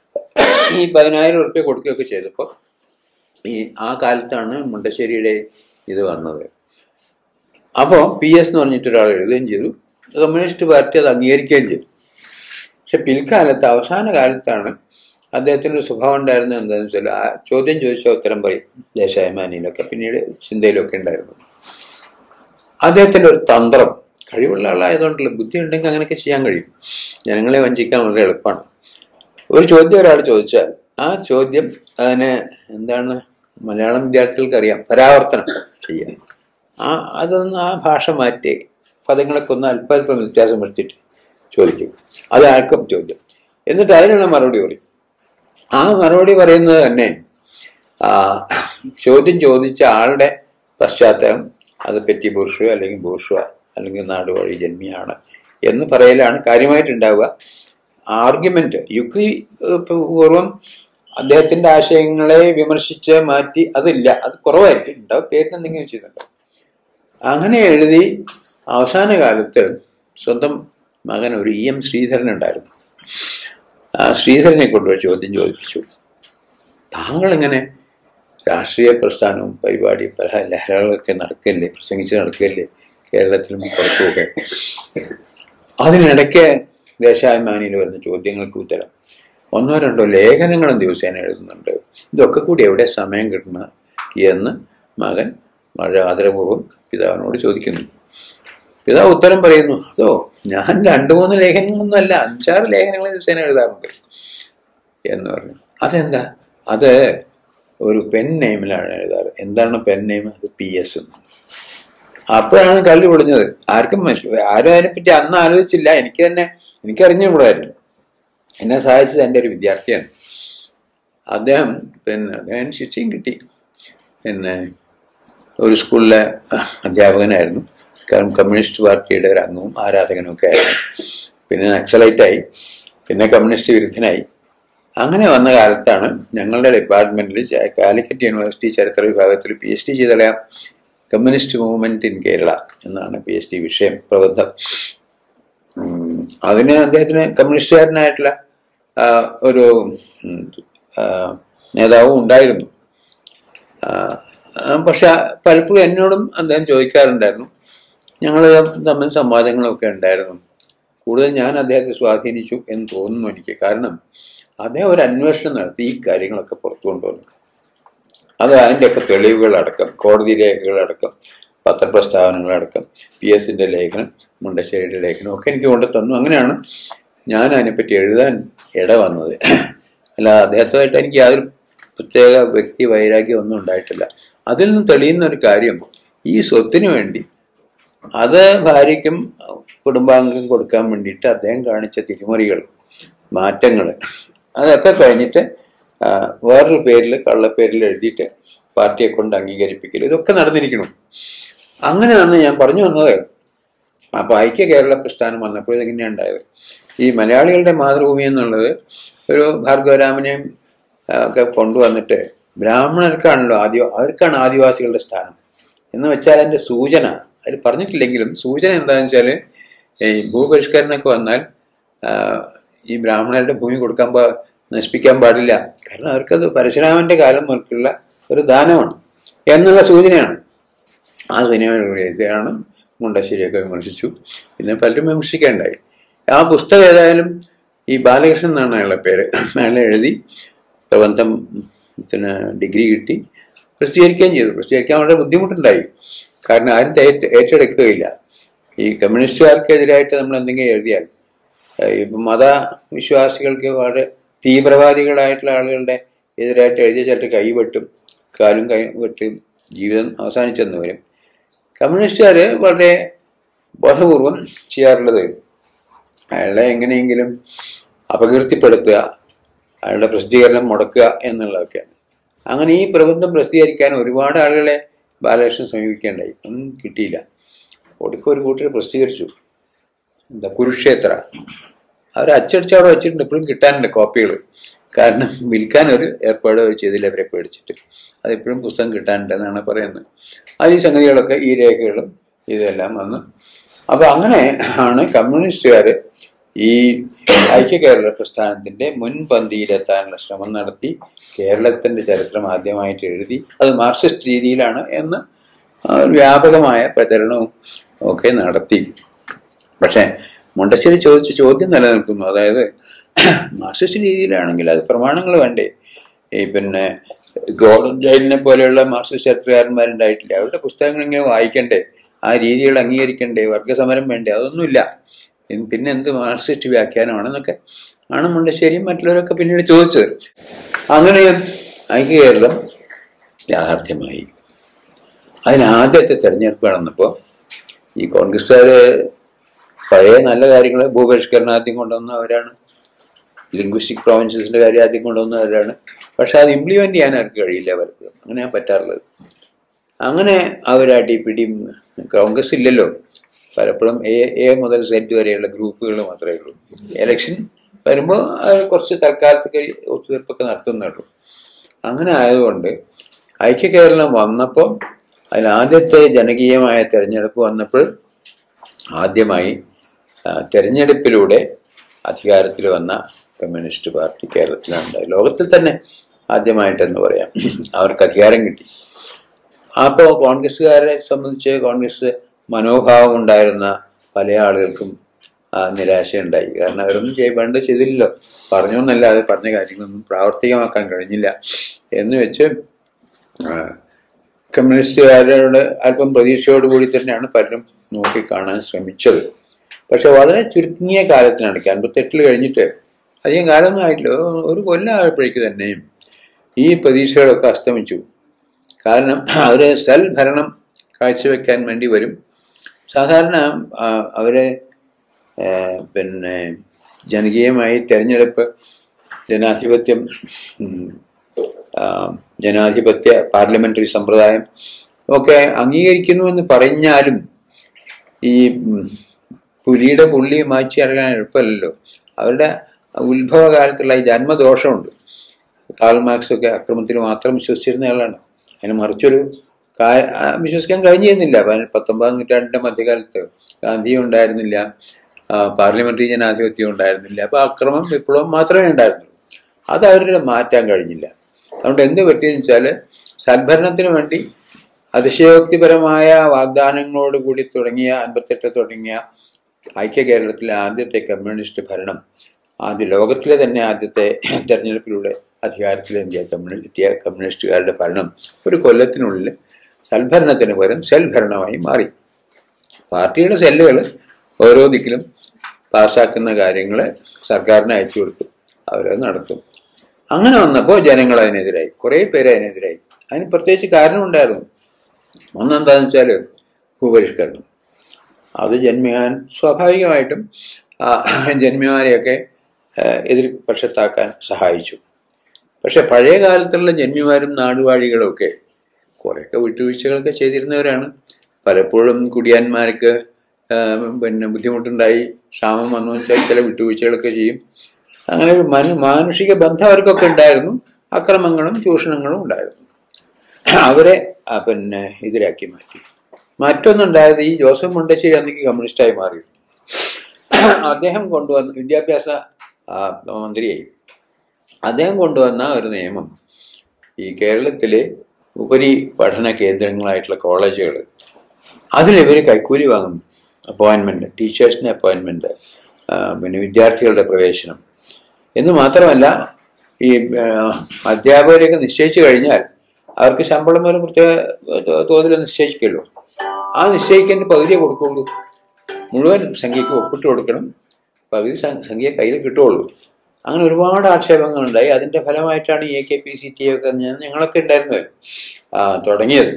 ഈ പതിനായിരം ഉറുപ്പ്യ കൊടുക്കുകയൊക്കെ ചെയ്തപ്പോൾ ഈ ആ കാലത്താണ് മുണ്ടശ്ശേരിയുടെ ഇത് വന്നത് അപ്പോൾ പി എസ് എന്ന് പറഞ്ഞിട്ട് ഒരാൾ എഴുതുകയും ചെയ്തു കമ്മ്യൂണിസ്റ്റ് പാർട്ടി അത് അംഗീകരിക്കുകയും ചെയ്തു പക്ഷെ പിൽക്കാലത്ത് അവസാന കാലത്താണ് അദ്ദേഹത്തിന് ഒരു സ്വഭാവം ഉണ്ടായിരുന്നത് എന്താണെന്ന് വെച്ചാൽ ആ ചോദ്യം ചോദിച്ചാൽ ഉത്തരം പറയും ദേശാഭിമാനിയിലൊക്കെ പിന്നീട് ചിന്തയിലൊക്കെ ഉണ്ടായിരുന്നു അദ്ദേഹത്തിന്റെ ഒരു തന്ത്രം കഴിവുള്ള ആളായതുകൊണ്ടല്ല ബുദ്ധി ഉണ്ടെങ്കിൽ അങ്ങനെയൊക്കെ ചെയ്യാൻ കഴിയും ജനങ്ങളെ വഞ്ചിക്കാൻ വളരെ എളുപ്പമാണ് ഒരു ചോദ്യം ഒരാൾ ചോദിച്ചാൽ ആ ചോദ്യം അതിന് എന്താണ് മലയാളം വിദ്യാർത്ഥികൾക്ക് അറിയാം പരാവർത്തനം ചെയ്യാം ആ അതൊന്ന് ആ ഭാഷ മാറ്റി പദങ്ങളൊക്കെ ഒന്ന് അല്പല്പം വ്യത്യാസം വരുത്തിയിട്ട് ചോദിക്കും അതാർക്കും ചോദ്യം എന്നിട്ട് അതിനുള്ള മറുപടി പറയും ആ മറുപടി പറയുന്നത് തന്നെ ആ, ചോദ്യം ചോദിച്ച ആളുടെ പശ്ചാത്തലം അത് പെറ്റി ബൂർഷുവ അല്ലെങ്കിൽ ബൂർഷുവ അല്ലെങ്കിൽ നാടുവഴി ജന്മിയാണ് എന്ന് പറയലാണ് കാര്യമായിട്ടുണ്ടാവുക ആർഗ്യുമെന്റ് യുക്തി ഏഹ്, പൂർവം അദ്ദേഹത്തിന്റെ ആശയങ്ങളെ വിമർശിച്ച് മാറ്റി അതില്ല അത് കുറവായിരിക്കും ഉണ്ടാവും പേരിന് എന്തെങ്കിലും ചെയ്യുന്നുണ്ടോ അങ്ങനെ എഴുതി അവസാന കാലത്ത് സ്വന്തം മകൻ ഒരു ഇ എം ശ്രീധരൻ ഉണ്ടായിരുന്നു ആ ശ്രീധരനെ കൊണ്ടുപോയി ചോദ്യം ചോദിപ്പിച്ചു താങ്കൾ എങ്ങനെ രാഷ്ട്രീയ പ്രസ്ഥാനവും പരിപാടിയും പല ലഹളകളൊക്കെ നടക്കല്ലേ പ്രസംഗിച്ച് നടക്കല്ലേ കേരളത്തിലും പുറത്തുമൊക്കെ അതിനിടയ്ക്ക് ദേശാഭിമാനിയിൽ വരുന്ന ചോദ്യങ്ങൾക്ക് ഉത്തരം ഒന്നോ രണ്ടോ ലേഖനങ്ങളും ദിവസേന എഴുതുന്നുണ്ട് ഇതൊക്കെ കൂടി എവിടെ സമയം കിട്ടുന്ന എന്ന് മകൻ വളരെ ആദരപൂർവ്വം പിതാവിനോട് ചോദിക്കുന്നു പിതാവ് ഉത്തരം പറയുന്നു അതോ ഞാൻ രണ്ടു മൂന്ന് ലേഖനങ്ങളൊന്നുമല്ല അഞ്ചാറ് ലേഖനങ്ങൾ ദിവസേന എഴുതാറുണ്ട് എന്ന് പറഞ്ഞു അതെന്താ അത് ഒരു പെൻ നെയിമിലാണ് എഴുതാറ് എന്താണ് പെൻ നെയിം അത് പി എസ് എന്ന് അപ്പോഴാണ് കള്ളി പൊളിഞ്ഞത് ആർക്കും മനസ്സിലായി ആരും അതിനെപ്പറ്റി അന്ന് ആലോചിച്ചില്ല എനിക്ക് തന്നെ എനിക്കറിഞ്ഞുകൂടായിരുന്നു എന്നെ സഹായിച്ചത് എൻ്റെ ഒരു വിദ്യാർത്ഥിയാണ് അദ്ദേഹം പിന്നെ അദ്ദേഹം ശിക്ഷയും കിട്ടി പിന്നെ ഒരു സ്കൂളിലെ അധ്യാപകനായിരുന്നു കാരണം കമ്മ്യൂണിസ്റ്റ് പാർട്ടിയുടെ ഒരു അംഗവും ആരാധകനും ഒക്കെ ആയിരുന്നു പിന്നെ നക്സലൈറ്റായി പിന്നെ കമ്മ്യൂണിസ്റ്റ് വിരുദ്ധനായി അങ്ങനെ വന്ന കാലത്താണ് ഞങ്ങളുടെ ഡിപ്പാർട്ട്മെന്റിൽ കാലിക്കറ്റ് യൂണിവേഴ്സിറ്റി ചരിത്ര വിഭാഗത്തിൽ പി എച്ച് ഡി ചെയ്തളയാം കമ്മ്യൂണിസ്റ്റ് മൂവ്മെന്റ് ഇൻ കേരള എന്നാണ് പി എച്ച് ഡി വിഷയം പ്രബന്ധം ഉം, അതിന് അദ്ദേഹത്തിന് കമ്മ്യൂണിസ്റ്റുകാരനായിട്ടുള്ള ആ, ഒരു ഉം, ആ, നേതാവും ഉണ്ടായിരുന്നു ആ, ആ, പക്ഷെ പലപ്പോഴും എന്നോടും അദ്ദേഹം ചോദിക്കാറുണ്ടായിരുന്നു ഞങ്ങൾ തമ്മിൽ സംവാദങ്ങളൊക്കെ ഉണ്ടായിരുന്നു കൂടുതൽ ഞാൻ അദ്ദേഹത്തെ സ്വാധീനിച്ചു എന്ന് തോന്നുന്നു എനിക്ക് കാരണം അദ്ദേഹം ഒരു അന്വേഷണം നടത്തി ഈ കാര്യങ്ങളൊക്കെ പുറത്തു കൊണ്ടുവന്നു അത് അതിൻ്റെയൊക്കെ തെളിവുകളടക്കം കോടതി രേഖകളടക്കം പത്രപ്രസ്താവനകളടക്കം പി എസിൻ്റെ ലേഖനം മുണ്ടശ്ശേരിയുടെ ലേഖനം ഒക്കെ എനിക്ക് കൊണ്ടു തന്നു അങ്ങനെയാണ് ഞാൻ അതിനെപ്പറ്റി എഴുതാൻ ഇട വന്നത് അല്ലാതെ അദ്ദേഹത്തുമായിട്ട് എനിക്ക് യാതൊരു പ്രത്യേക വ്യക്തി വൈരാഗ്യം ഒന്നും ഉണ്ടായിട്ടില്ല അതിൽ നിന്ന് തെളിയുന്ന ഒരു കാര്യം ഈ സ്വത്തിന് വേണ്ടി അത് ഭാര്യയ്ക്കും കുടുംബാംഗങ്ങൾക്കും കൊടുക്കാൻ വേണ്ടിയിട്ട് അദ്ദേഹം കാണിച്ച തിരിമറികൾ മാറ്റങ്ങൾ അതൊക്കെ കഴിഞ്ഞിട്ട് ആ, വേറൊരു പേരിൽ കള്ളപ്പേരിൽ എഴുതിയിട്ട് പാർട്ടിയെ കൊണ്ട് അംഗീകരിപ്പിക്കൽ ഇതൊക്കെ നടന്നിരിക്കണം അങ്ങനെയാണ് ഞാൻ പറഞ്ഞു വന്നത് അപ്പൊ ഐക്യ കേരള പ്രസ്ഥാനം വന്നപ്പോൾ ഇതെങ്ങനെയാണ് ഉണ്ടായത് ഈ മലയാളികളുടെ മാതൃഭൂമി എന്നുള്ളത് ഒരു ഭാർഗവരാമനെയും ആ, ഒക്കെ കൊണ്ടുവന്നിട്ട് ബ്രാഹ്മണർക്കാണല്ലോ ആദ്യ അവർക്കാണ് ആദിവാസികളുടെ സ്ഥാനം എന്ന് വെച്ചാൽ അതിന്റെ സൂചന അതിൽ പറഞ്ഞിട്ടില്ലെങ്കിലും സൂചന എന്താണെന്ന് വെച്ചാൽ ഈ ഭൂപരിഷ്കരണമൊക്കെ വന്നാൽ ആ, ഈ ബ്രാഹ്മണരുടെ ഭൂമി കൊടുക്കാൻ പാ നശിപ്പിക്കാൻ പാടില്ല കാരണം അവർക്കത് പരശുരാമന്റെ കാലം മുതൽക്കുള്ള ഒരു ദാനമാണ് എന്നുള്ള സൂചനയാണ് ആ സിനിമയാണ് മുണ്ടശ്ശേരിയൊക്കെ വിമർശിച്ചു പിന്നെ പലരും വിമർശിക്കേണ്ടായി ആ പുസ്തകം ഏതായാലും ഈ ബാലകൃഷ്ണൻ എന്നാണ് അയാളുടെ പേര് അയാൾ എഴുതി പ്രബന്ധം പിന്നെ ഡിഗ്രി കിട്ടി പ്രസിദ്ധീകരിക്കുകയും ചെയ്തു പ്രസിദ്ധീകരിക്കാൻ വളരെ ബുദ്ധിമുട്ടുണ്ടായി കാരണം ആരും തേ- ഏറ്റെടുക്കുകയില്ല ഈ കമ്മ്യൂണിസ്റ്റുകാർക്കെതിരായിട്ട് നമ്മൾ എന്തെങ്കിലും എഴുതിയാൽ ഏഹ് ഇപ്പം മതവിശ്വാസികൾക്ക് വളരെ തീവ്രവാദികളായിട്ടുള്ള ആളുകളുടെ എതിരായിട്ട് എഴുതിയ ചിലർ കൈവെട്ടും കാലും കൈ വെട്ടും ജീവിതം അവസാനിച്ചെന്ന് വരും കമ്മ്യൂണിസ്റ്റുകാർ വളരെ ബോധപൂർവം ചെയ്യാറുള്ളത് അയാളെ എങ്ങനെയെങ്കിലും അപകീർത്തിപ്പെടുത്തുക അയാളുടെ പ്രസിദ്ധീകരണം മുടക്കുക എന്നുള്ളതൊക്കെയാണ് അങ്ങനെ ഈ പ്രബന്ധം പ്രസിദ്ധീകരിക്കാൻ ഒരുപാട് ആളുകളെ ബാലകൃഷ്ണൻ സമീപിക്കേണ്ടായി ഒന്നും കിട്ടിയില്ല ഒടുക്ക ഒരു കൂട്ടർ പ്രസിദ്ധീകരിച്ചു എന്താ കുരുക്ഷേത്ര അവർ അച്ചടിച്ച് അവിടെ വെച്ചിട്ടുണ്ട് ഇപ്പോഴും കിട്ടാനുണ്ട് കോപ്പികൾ കാരണം വിൽക്കാൻ ഒരു ഏർപ്പാട് ചെയ്തില്ല അവരെ പേടിച്ചിട്ട് അതിപ്പോഴും പുസ്തകം കിട്ടാനുണ്ട് എന്നാണ് പറയുന്നത് അത് ഈ സംഗതികളൊക്കെ ഈ രേഖകളും ഇതെല്ലാം വന്ന് അപ്പൊ അങ്ങനെ ആണ് കമ്മ്യൂണിസ്റ്റുകാർ ഈ ഐക്യ കേരള പ്രസ്ഥാനത്തിന്റെ മുൻപന്തിയിലെത്താനുള്ള ശ്രമം നടത്തി കേരളത്തിന്റെ ചരിത്രം ആദ്യമായിട്ട് എഴുതി അത് മാർക്സിസ്റ്റ് രീതിയിലാണ് എന്ന് ആ, വ്യാപകമായ പ്രചരണവും ഒക്കെ നടത്തി പക്ഷെ മുണ്ടശ്ശേരി ചോദിച്ച ചോദ്യം നിലനിൽക്കുന്നു അതായത് മാർക്സിസ്റ്റ് രീതിയിലാണെങ്കിൽ അത് പ്രമാണങ്ങൾ വേണ്ടേ ഈ പിന്നെ ഗോൾഡൻ ജൈലിനെ പോലെയുള്ള മാർക്സിസ്റ്റ് ചരിത്രകാരന്മാരുണ്ടായിട്ടില്ല അവരുടെ പുസ്തകങ്ങൾ ഇങ്ങനെ വായിക്കണ്ടേ ആ രീതികൾ അംഗീകരിക്കണ്ടേ വർഗസമരം വേണ്ടേ അതൊന്നുമില്ല ഇൻ- പിന്നെ എന്ത് മാർക്സിസ്റ്റ് വ്യാഖ്യാനമാണെന്നൊക്കെ ആണ് മുണ്ടശ്ശേരിയും മറ്റുള്ളവരൊക്കെ പിന്നീട് ചോദിച്ചത് അങ്ങനെ ഐക്യ കേരളം യാഥാർത്ഥ്യമായി അതിന് ആദ്യത്തെ തെരഞ്ഞെടുപ്പ് നടന്നപ്പോൾ ഈ കോൺഗ്രസ്സുകാര് പഴയ നല്ല കാര്യങ്ങൾ ഭൂപരിഷ്കരണം ആദ്യം കൊണ്ടുവന്നവരാണ് ലിംഗ്വിസ്റ്റിക് പ്രോവിൻസസിന്റെ കാര്യം ആദ്യം കൊണ്ടുവന്നവരാണ് പക്ഷെ അത് ഇംപ്ലിമെന്റ് ചെയ്യാൻ അവർക്ക് കഴിയില്ല പലപ്പോഴും അങ്ങനെയാണ് പറ്റാറുള്ളത് അങ്ങനെ അവരാട്ടി പിടിയും കോൺഗ്രസ് ഇല്ലല്ലോ പലപ്പോഴും എ എ മുതൽ സെറ്റ് വരെയുള്ള ഗ്രൂപ്പുകൾ മാത്രമേ ഉള്ളൂ എലക്ഷൻ വരുമ്പോൾ അവർ കുറച്ച് തൽക്കാലത്തേക്ക് ഒത്തുതീർപ്പൊക്കെ നടത്തുന്നുള്ളൂ അങ്ങനെ ആയതുകൊണ്ട് ഐക്യ കേരളം വന്നപ്പോൾ അതിൽ ആദ്യത്തെ ജനകീയമായ തെരഞ്ഞെടുപ്പ് വന്നപ്പോൾ ആദ്യമായി ആ, തെരഞ്ഞെടുപ്പിലൂടെ അധികാരത്തിൽ വന്ന കമ്മ്യൂണിസ്റ്റ് പാർട്ടി കേരളത്തിലുണ്ടായി ലോകത്തിൽ തന്നെ ആദ്യമായിട്ടെന്ന് പറയാം അവർക്ക് അധികാരം കിട്ടി അപ്പോൾ കോൺഗ്രസ്സുകാരെ സംബന്ധിച്ച് കോൺഗ്രസ് മനോഭാവം ഉണ്ടായിരുന്ന പല ആളുകൾക്കും ആ, നിരാശയുണ്ടായി കാരണം അവരൊന്നും ചെയ്യ വേണ്ട ചെയ്തില്ലല്ലോ പറഞ്ഞു എന്നല്ലാതെ പറഞ്ഞ കാര്യങ്ങളൊന്നും പ്രാവർത്തികമാക്കാൻ കഴിഞ്ഞില്ല എന്ന് വെച്ച് ആ, കമ്മ്യൂണിസ്റ്റുകാരോട് അല്പം പ്രതീക്ഷയോടുകൂടി തന്നെയാണ് പലരും നോക്കി കാണാൻ ശ്രമിച്ചത് പക്ഷെ വളരെ ചുരുങ്ങിയ കാലത്തിനിടയ്ക്ക് അൻപത്തെട്ടിൽ കഴിഞ്ഞിട്ട് അധികം കാലമൊന്നും ആയിട്ടില്ല ഒരു കൊല്ലം ആയപ്പോഴേക്ക് തന്നെയും ഈ പ്രതീക്ഷകളൊക്കെ അസ്തമിച്ചു കാരണം അവർ സെൽ ഭരണം കാഴ്ചവെക്കാൻ വേണ്ടി വരും സാധാരണ ആ, അവരെ ആ, പിന്നെ ജനകീയമായി തെരഞ്ഞെടുപ്പ് ജനാധിപത്യം ഉം, ആ, ജനാധിപത്യ പാർലമെന്ററി സമ്പ്രദായം ഒക്കെ അംഗീകരിക്കുന്നുവെന്ന് പറഞ്ഞാലും ഈ ഉം, പുലിയുടെ പുള്ളി മാറ്റി ഇറങ്ങാൻ എളുപ്പമല്ലല്ലോ അവരുടെ ഉത്ഭവകാലത്തുള്ള ഈ ജന്മദോഷമുണ്ട് കാൾ മാർക്സ് ഒക്കെ അക്രമത്തിൽ മാത്രം വിശ്വസിച്ചിരുന്ന ആളാണ് അതിന് മറിച്ചൊരു കാ- ആ, വിശ്വസിക്കാൻ കഴിഞ്ഞിരുന്നില്ല പതിനെ- പത്തൊമ്പതാം നൂറ്റാണ്ടിന്റെ മധ്യകാലത്ത് ഗാന്ധിയും ഉണ്ടായിരുന്നില്ല ആ, പാർലമെന്ററി ജനാധിപത്യം ഉണ്ടായിരുന്നില്ല അപ്പൊ അക്രമം വിപ്ലവം മാത്രമേ ഉണ്ടായിരുന്നുള്ളൂ അത് അവരുടെ മാറ്റാൻ കഴിഞ്ഞില്ല അതുകൊണ്ട് എന്ത് പറ്റിയെന്ന് വെച്ചാല് സദ്ഭരണത്തിന് വേണ്ടി അതിശയോക്തിപരമായ വാഗ്ദാനങ്ങളോട് കൂടി തുടങ്ങിയ അൻപത്തെട്ട് തുടങ്ങിയ ഐക്യ കേരളത്തിലെ ആദ്യത്തെ കമ്മ്യൂണിസ്റ്റ് ഭരണം ആദ്യ ലോകത്തിലെ തന്നെ ആദ്യത്തെ തെരഞ്ഞെടുപ്പിലൂടെ അധികാരത്തിലെത്തിയ കമ്മ്യൂണി എത്തിയ കമ്മ്യൂണിസ്റ്റുകാരുടെ ഭരണം ഒരു കൊല്ലത്തിനുള്ളിൽ സൽഭരണത്തിന് പകരം സെൽഭരണമായി മാറി പാർട്ടിയുടെ സെല്ലുകൾ ഓരോ ദിക്കിലും പാസ്സാക്കുന്ന കാര്യങ്ങൾ സർക്കാരിന് അയച്ചു കൊടുത്തു അവരത് നടത്തും അങ്ങനെ വന്നപ്പോൾ ജനങ്ങൾ അതിനെതിരായി കുറേ പേര് അതിനെതിരായി അതിന് പ്രത്യേകിച്ച് കാരണമുണ്ടായിരുന്നു ഒന്നെന്താന്ന് വെച്ചാൽ ഭൂപരിഷ്കരണം അത് ജന്മിയാൻ സ്വാഭാവികമായിട്ടും ആ ജന്മിമാരെയൊക്കെ ആ, എതിർ പക്ഷത്താക്കാൻ സഹായിച്ചു പക്ഷെ പഴയ കാലത്തുള്ള ജന്മിമാരും നാടുവാഴികളും ഒക്കെ കുറേയൊക്കെ വിട്ടുവീഴ്ചകളൊക്കെ ചെയ്തിരുന്നവരാണ് പലപ്പോഴും കുടിയാന്മാർക്ക് ആ, പിന്നെ ബുദ്ധിമുട്ടുണ്ടായി ക്ഷാമം വന്നു വെച്ചാൽ ചില വിട്ടുവീഴ്ചകളൊക്കെ ചെയ്യും അങ്ങനെ ഒരു മനു മാനുഷിക ബന്ധം അവർക്കൊക്കെ ഉണ്ടായിരുന്നു അക്രമങ്ങളും ചൂഷണങ്ങളും ഉണ്ടായിരുന്നു അവരെ ആ, പിന്നെ എതിരാക്കി മാറ്റി മറ്റൊന്നുണ്ടായത് ഈ ജോസഫ് മുണ്ടശ്ശേരി അന്നേക്ക് കമ്മ്യൂണിസ്റ്റായി മാറി അദ്ദേഹം കൊണ്ടുവന്ന വിദ്യാഭ്യാസ ആ, മന്ത്രിയായി അദ്ദേഹം കൊണ്ടുവന്ന ഒരു നിയമം ഈ കേരളത്തിലെ ഉപരി പഠന കേന്ദ്രങ്ങളായിട്ടുള്ള കോളേജുകൾ അതിലിവർ കൈക്കൂലി വാങ്ങുന്നു അപ്പോയിൻമെന്റ് ടീച്ചേഴ്സിന് അപ്പോയിൻമെന്റ് പിന്നെ വിദ്യാർത്ഥികളുടെ പ്രവേശനം എന്ന് മാത്രമല്ല ഈ ആ, അധ്യാപകരെയൊക്കെ നിശ്ചയിച്ചു കഴിഞ്ഞാൽ അവർക്ക് ശമ്പളം ഒരു പ്രത്യേക തോ- തോതിൽ നിശ്ചയിക്കുമല്ലോ ആ നിശ്ചയിക്കേണ്ട പകുതിയെ കൊടുക്കുള്ളൂ മുഴുവൻ സംഖ്യയ്ക്ക് ഒപ്പിട്ട് കൊടുക്കണം പകുതി സം- സംഖ്യ കയ്യിൽ കിട്ടുള്ളൂ അങ്ങനെ ഒരുപാട് ആക്ഷേപങ്ങളുണ്ടായി അതിന്റെ ഫലമായിട്ടാണ് A K P C T ഒക്കെ ഞാൻ ഞങ്ങളൊക്കെ ഉണ്ടായിരുന്നത് ആ തുടങ്ങിയത്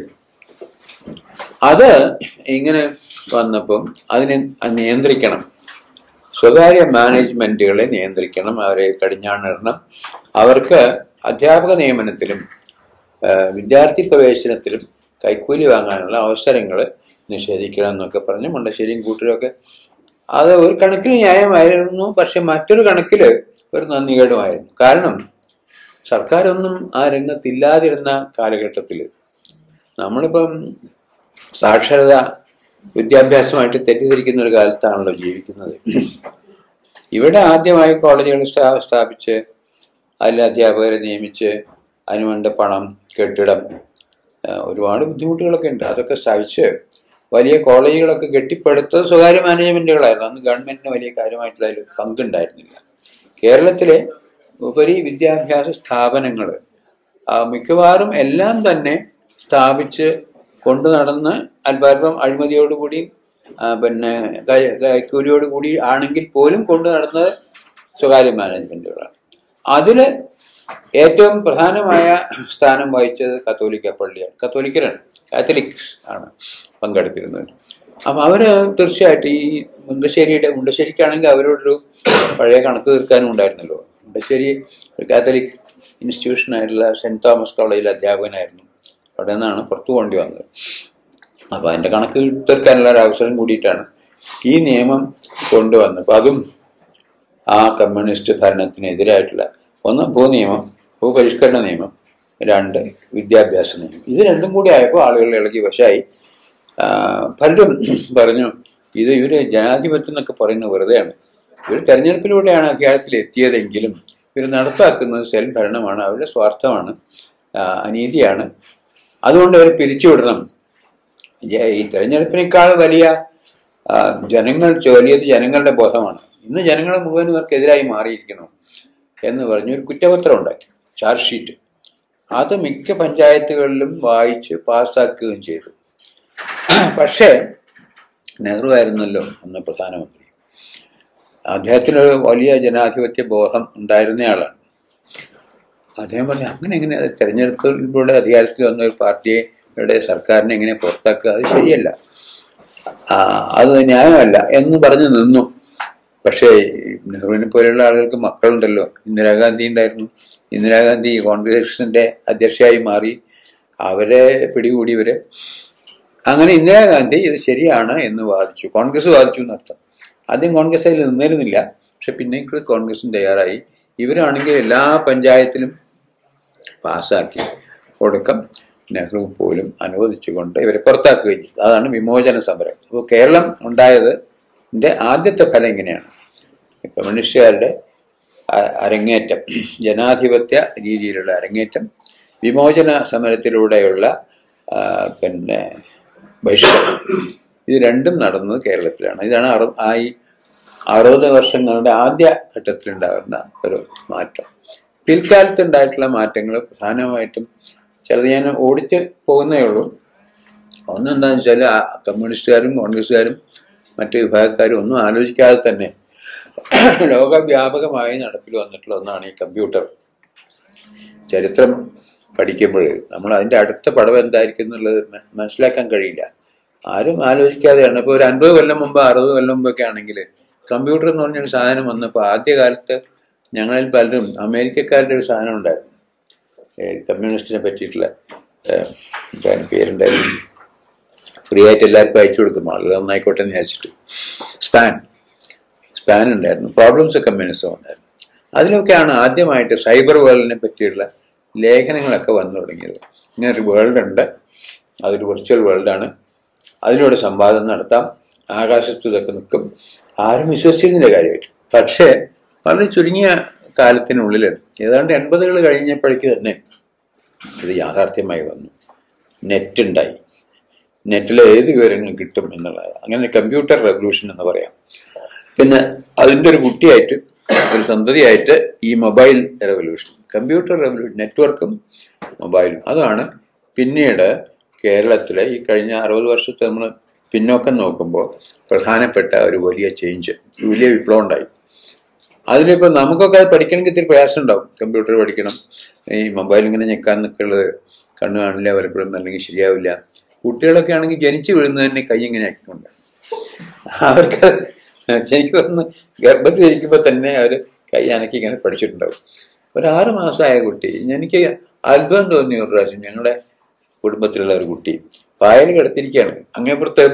അത് ഇങ്ങനെ വന്നപ്പം അതിനെ നിയന്ത്രിക്കണം സ്വകാര്യ മാനേജ്മെന്റുകളെ നിയന്ത്രിക്കണം അവരെ കടിഞ്ഞാണിടണം അവർക്ക് അധ്യാപക നിയമനത്തിലും ആ, വിദ്യാർത്ഥി പ്രവേശനത്തിലും കൈക്കൂലി വാങ്ങാനുള്ള അവസരങ്ങൾ നിഷേധിക്കണം എന്നൊക്കെ പറഞ്ഞ് മുണ്ടശ്ശേരിയും കൂട്ടരൊക്കെ അത് ഒരു കണക്കിന് ന്യായമായിരുന്നു പക്ഷെ മറ്റൊരു കണക്കിൽ ഒരു നന്ദികേടുമായിരുന്നു കാരണം സർക്കാരൊന്നും ആ രംഗത്തില്ലാതിരുന്ന കാലഘട്ടത്തിൽ നമ്മളിപ്പം സാക്ഷരത വിദ്യാഭ്യാസമായിട്ട് തെറ്റിദ്ധരിക്കുന്ന ഒരു കാലത്താണല്ലോ ജീവിക്കുന്നത് ഇവിടെ ആദ്യമായി കോളേജുകൾ സ്ഥാ- സ്ഥാപിച്ച് അതിൽ അധ്യാപകരെ നിയമിച്ച് അതിന് വേണ്ട പണം കെട്ടിടം ആ, ഒരുപാട് ബുദ്ധിമുട്ടുകളൊക്കെ ഉണ്ട് അതൊക്കെ സഹിച്ച് വലിയ കോളേജുകളൊക്കെ കെട്ടിപ്പടുത്തത് സ്വകാര്യ മാനേജ്മെന്റുകളായിരുന്നു അന്ന് ഗവൺമെന്റിന് വലിയ കാര്യമായിട്ടുള്ള അതിൽ പങ്കുണ്ടായിരുന്നില്ല കേരളത്തിലെ ഉപരി വിദ്യാഭ്യാസ സ്ഥാപനങ്ങൾ മിക്കവാറും എല്ലാം തന്നെ സ്ഥാപിച്ച് കൊണ്ടു നടന്ന് അല്പാൽപ്പം അഴിമതിയോടുകൂടി ആ, പിന്നെ കൈ- കൈക്കൂലിയോടുകൂടി ആണെങ്കിൽ പോലും കൊണ്ടു നടന്നത് സ്വകാര്യ മാനേജ്മെന്റുകളാണ് അതില് ഏറ്റവും പ്രധാനമായ സ്ഥാനം വഹിച്ചത് കത്തോലിക്ക പള്ളിയാണ് കത്തോലിക്കരാണ് കാത്തലിക്സ് ആണ് പങ്കെടുത്തിരുന്നത് അപ്പൊ അവര് തീർച്ചയായിട്ടും ഈ മുണ്ടശ്ശേരിയുടെ മുണ്ടശ്ശേരിക്കാണെങ്കിൽ അവരോടൊരു പഴയ കണക്ക് തീർക്കാനും ഉണ്ടായിരുന്നല്ലോ മുണ്ടശ്ശേരി ഒരു കാത്തലിക് ഇൻസ്റ്റിറ്റ്യൂഷൻ ആയിട്ടുള്ള സെന്റ് തോമസ് കോളേജിലെ അധ്യാപകനായിരുന്നു അവിടെ നിന്നാണ് പുറത്തു പോകേണ്ടി വന്നത് അപ്പൊ അതിന്റെ കണക്ക് തീർക്കാനുള്ള ഒരു അവസരം കൂടിയിട്ടാണ് ഈ നിയമം കൊണ്ടുവന്നത് അപ്പൊ അതും ആ കമ്മ്യൂണിസ്റ്റ് ഭരണത്തിനെതിരായിട്ടുള്ള ഒന്ന് ഭൂനിയമം ഭൂപരിഷ്കരണ നിയമം രണ്ട് വിദ്യാഭ്യാസ നിയമം ഇത് രണ്ടും കൂടി ആയപ്പോൾ ആളുകൾ ഇളകി വശായി ആ, പലരും പറഞ്ഞു ഇത് ഇവര് ജനാധിപത്യം എന്നൊക്കെ പറയുന്നത് വെറുതെയാണ് ഇവർ തെരഞ്ഞെടുപ്പിലൂടെയാണ് അധികാരത്തിൽ എത്തിയതെങ്കിലും ഇവർ നടപ്പാക്കുന്നത് സെൽ ഭരണമാണ് അവരുടെ സ്വാർത്ഥമാണ് ആ, അനീതിയാണ് അതുകൊണ്ട് അവർ പിരിച്ചുവിടണം ജ- ഈ തെരഞ്ഞെടുപ്പിനേക്കാൾ വലിയ ആ, ജനങ്ങൾ വലിയത് ജനങ്ങളുടെ ബോധമാണ് ഇന്ന് ജനങ്ങൾ മുഴുവൻ ഇവർക്കെതിരായി മാറിയിരിക്കണം എന്ന് പറഞ്ഞ് ഒരു കുറ്റപത്രം ഉണ്ടാക്കി ചാർജ് ഷീറ്റ് അത് മിക്ക പഞ്ചായത്തുകളിലും വായിച്ച് പാസ്സാക്കുകയും ചെയ്തു പക്ഷേ നെഹ്റു ആയിരുന്നല്ലോ അന്ന് പ്രധാനമന്ത്രി അദ്ദേഹത്തിനൊരു വലിയ ജനാധിപത്യ ബോധം ഉണ്ടായിരുന്നയാളാണ് അദ്ദേഹം പറഞ്ഞു അങ്ങനെ എങ്ങനെ അത് തെരഞ്ഞെടുപ്പിലൂടെ അധികാരത്തിൽ വന്ന ഒരു പാർട്ടിയുടെ സർക്കാരിനെ എങ്ങനെ പുറത്താക്കുക അത് ശരിയല്ല ആ, അത് ന്യായമല്ല എന്ന് പറഞ്ഞു നിന്നു പക്ഷേ നെഹ്റുവിനെ പോലെയുള്ള ആളുകൾക്ക് മക്കളുണ്ടല്ലോ ഇന്ദിരാഗാന്ധി ഉണ്ടായിരുന്നു ഇന്ദിരാഗാന്ധി കോൺഗ്രസിന്റെ അധ്യക്ഷയായി മാറി അവരെ പിടികൂടിയവര് അങ്ങനെ ഇന്ദിരാഗാന്ധി ഇത് ശരിയാണ് എന്ന് വാദിച്ചു കോൺഗ്രസ് വാദിച്ചു എന്നർത്ഥം ആദ്യം കോൺഗ്രസ് അതിൽ നിന്നിരുന്നില്ല പക്ഷെ പിന്നെ കോൺഗ്രസും തയ്യാറായി ഇവരാണെങ്കിൽ എല്ലാ പഞ്ചായത്തിലും പാസ്സാക്കി ഒടുക്കം നെഹ്റു പോലും അനുവദിച്ചുകൊണ്ട് ഇവരെ പുറത്താക്കുകയും ചെയ്തു അതാണ് വിമോചന സമരം അപ്പോൾ കേരളം ഉണ്ടായത് ഇതിന്റെ ആദ്യത്തെ ഫലം ഇങ്ങനെയാണ് കമ്മ്യൂണിസ്റ്റുകാരുടെ അ- അരങ്ങേറ്റം ജനാധിപത്യ രീതിയിലുള്ള അരങ്ങേറ്റം വിമോചന സമരത്തിലൂടെയുള്ള ആ, പിന്നെ ബഹിഷ്കരണം ഇത് രണ്ടും നടന്നത് കേരളത്തിലാണ് ഇതാണ് അറു ആ ഈ അറുപത് വർഷങ്ങളുടെ ആദ്യ ഘട്ടത്തിലുണ്ടാകുന്ന ഒരു മാറ്റം പിൽക്കാലത്ത് ഉണ്ടായിട്ടുള്ള മാറ്റങ്ങൾ പ്രധാനമായിട്ടും ചിലത് ഞാൻ ഓടിച്ച് പോകുന്നേ ഉള്ളൂ ഒന്നെന്താണെന്ന് വെച്ചാൽ ആ കമ്മ്യൂണിസ്റ്റുകാരും കോൺഗ്രസ്സുകാരും മറ്റ് വിഭാഗക്കാരും ഒന്നും ആലോചിക്കാതെ തന്നെ ലോകവ്യാപകമായി നടപ്പിൽ വന്നിട്ടുള്ള ഒന്നാണ് ഈ കമ്പ്യൂട്ടർ ചരിത്രം പഠിക്കുമ്പോൾ നമ്മൾ അതിൻ്റെ അടുത്ത പടം എന്തായിരിക്കും എന്നുള്ളത് മ- മനസ്സിലാക്കാൻ കഴിയില്ല ആരും ആലോചിക്കാതെയാണ് ഇപ്പോൾ ഒരു അൻപത് കൊല്ലം മുമ്പ് അറുപത് കൊല്ലം മുമ്പൊക്കെ ആണെങ്കിൽ കമ്പ്യൂട്ടർ എന്ന് പറഞ്ഞൊരു സാധനം വന്നപ്പോൾ ആദ്യകാലത്ത് ഞങ്ങളിൽ പലരും അമേരിക്കക്കാരുടെ ഒരു സാധനം ഉണ്ടായിരുന്നു ഏഹ് കമ്മ്യൂണിസ്റ്റിനെ പറ്റിയിട്ടുള്ള ഏഹ് എന്താണ് പേരുണ്ടായിരുന്നു ഫ്രീ ആയിട്ട് എല്ലാവർക്കും അയച്ചു കൊടുക്കും ആളുകൾ നന്നായിക്കോട്ടെ എന്ന് വിചാരിച്ചിട്ട് സ്പാൻ സ്പാൻ ഉണ്ടായിരുന്നു പ്രോബ്ലംസ് ഓഫ് കമ്മ്യൂണിസം ഉണ്ടായിരുന്നു അതിലൊക്കെയാണ് ആദ്യമായിട്ട് സൈബർ വേൾഡിനെ പറ്റിയുള്ള ലേഖനങ്ങളൊക്കെ വന്നു തുടങ്ങിയത് ഇങ്ങനെ ഒരു വേൾഡ് ഉണ്ട് അതൊരു വെർച്വൽ വേൾഡാണ് അതിലൂടെ സംവാദം നടത്താം ആകാശത്ത് ഇതൊക്കെ നിൽക്കും ആരും വിശ്വസിച്ചിരുന്നില്ല കാര്യമായിട്ട് പക്ഷേ വളരെ ചുരുങ്ങിയ കാലത്തിനുള്ളിൽ ഏതാണ്ട് എൺപതുകൾ കഴിഞ്ഞപ്പോഴേക്ക് തന്നെ ഇത് യാഥാർത്ഥ്യമായി വന്നു നെറ്റ് ഉണ്ടായി നെറ്റിൽ ഏത് വിവരങ്ങളും കിട്ടും എന്നുള്ളത് അങ്ങനെ കമ്പ്യൂട്ടർ റെവല്യൂഷൻ എന്ന് പറയാം പിന്നെ അതിൻ്റെ ഒരു കുട്ടിയായിട്ട് ഒരു സന്തതിയായിട്ട് ഈ മൊബൈൽ റെവല്യൂഷൻ കമ്പ്യൂട്ടർ റെവല്യൂഷൻ നെറ്റ്വർക്കും മൊബൈലും അതാണ് പിന്നീട് കേരളത്തിലെ ഈ കഴിഞ്ഞ അറുപത് വർഷത്തെ നമ്മൾ പിന്നോക്കം നോക്കുമ്പോൾ പ്രധാനപ്പെട്ട ഒരു വലിയ ചേഞ്ച് വലിയ വിപ്ലവം ഉണ്ടായി അതിലിപ്പോൾ നമുക്കൊക്കെ അത് പഠിക്കണമെങ്കിൽ ഇത്തിരി പ്രയാസം ഉണ്ടാവും കമ്പ്യൂട്ടർ പഠിക്കണം ഈ മൊബൈൽ ഇങ്ങനെ ഞെക്കാൻ നിൽക്കുന്നത് കണ്ണു കാണില്ല പലപ്പോഴും അല്ലെങ്കിൽ ശരിയാവില്ല കുട്ടികളൊക്കെ ആണെങ്കിൽ ജനിച്ചു വീഴുന്നത് തന്നെ കൈ ഇങ്ങനെ ആക്കിക്കൊണ്ട് അവർക്ക് എനിക്ക് തോന്നുന്നു ഗർഭത്തിൽ ഇരിക്കുമ്പോൾ തന്നെ അവർ കൈ അനക്കി ഇങ്ങനെ പഠിച്ചിട്ടുണ്ടാവും ഒരു ആറ് മാസമായ കുട്ടി എനിക്ക് അത്ഭുതം തോന്നി ഒരു പ്രാവശ്യം ഞങ്ങളുടെ കുടുംബത്തിലുള്ള ഒരു കുട്ടി പായൽ കിടത്തിരിക്കുകയാണ് അങ്ങേപ്പുറത്ത്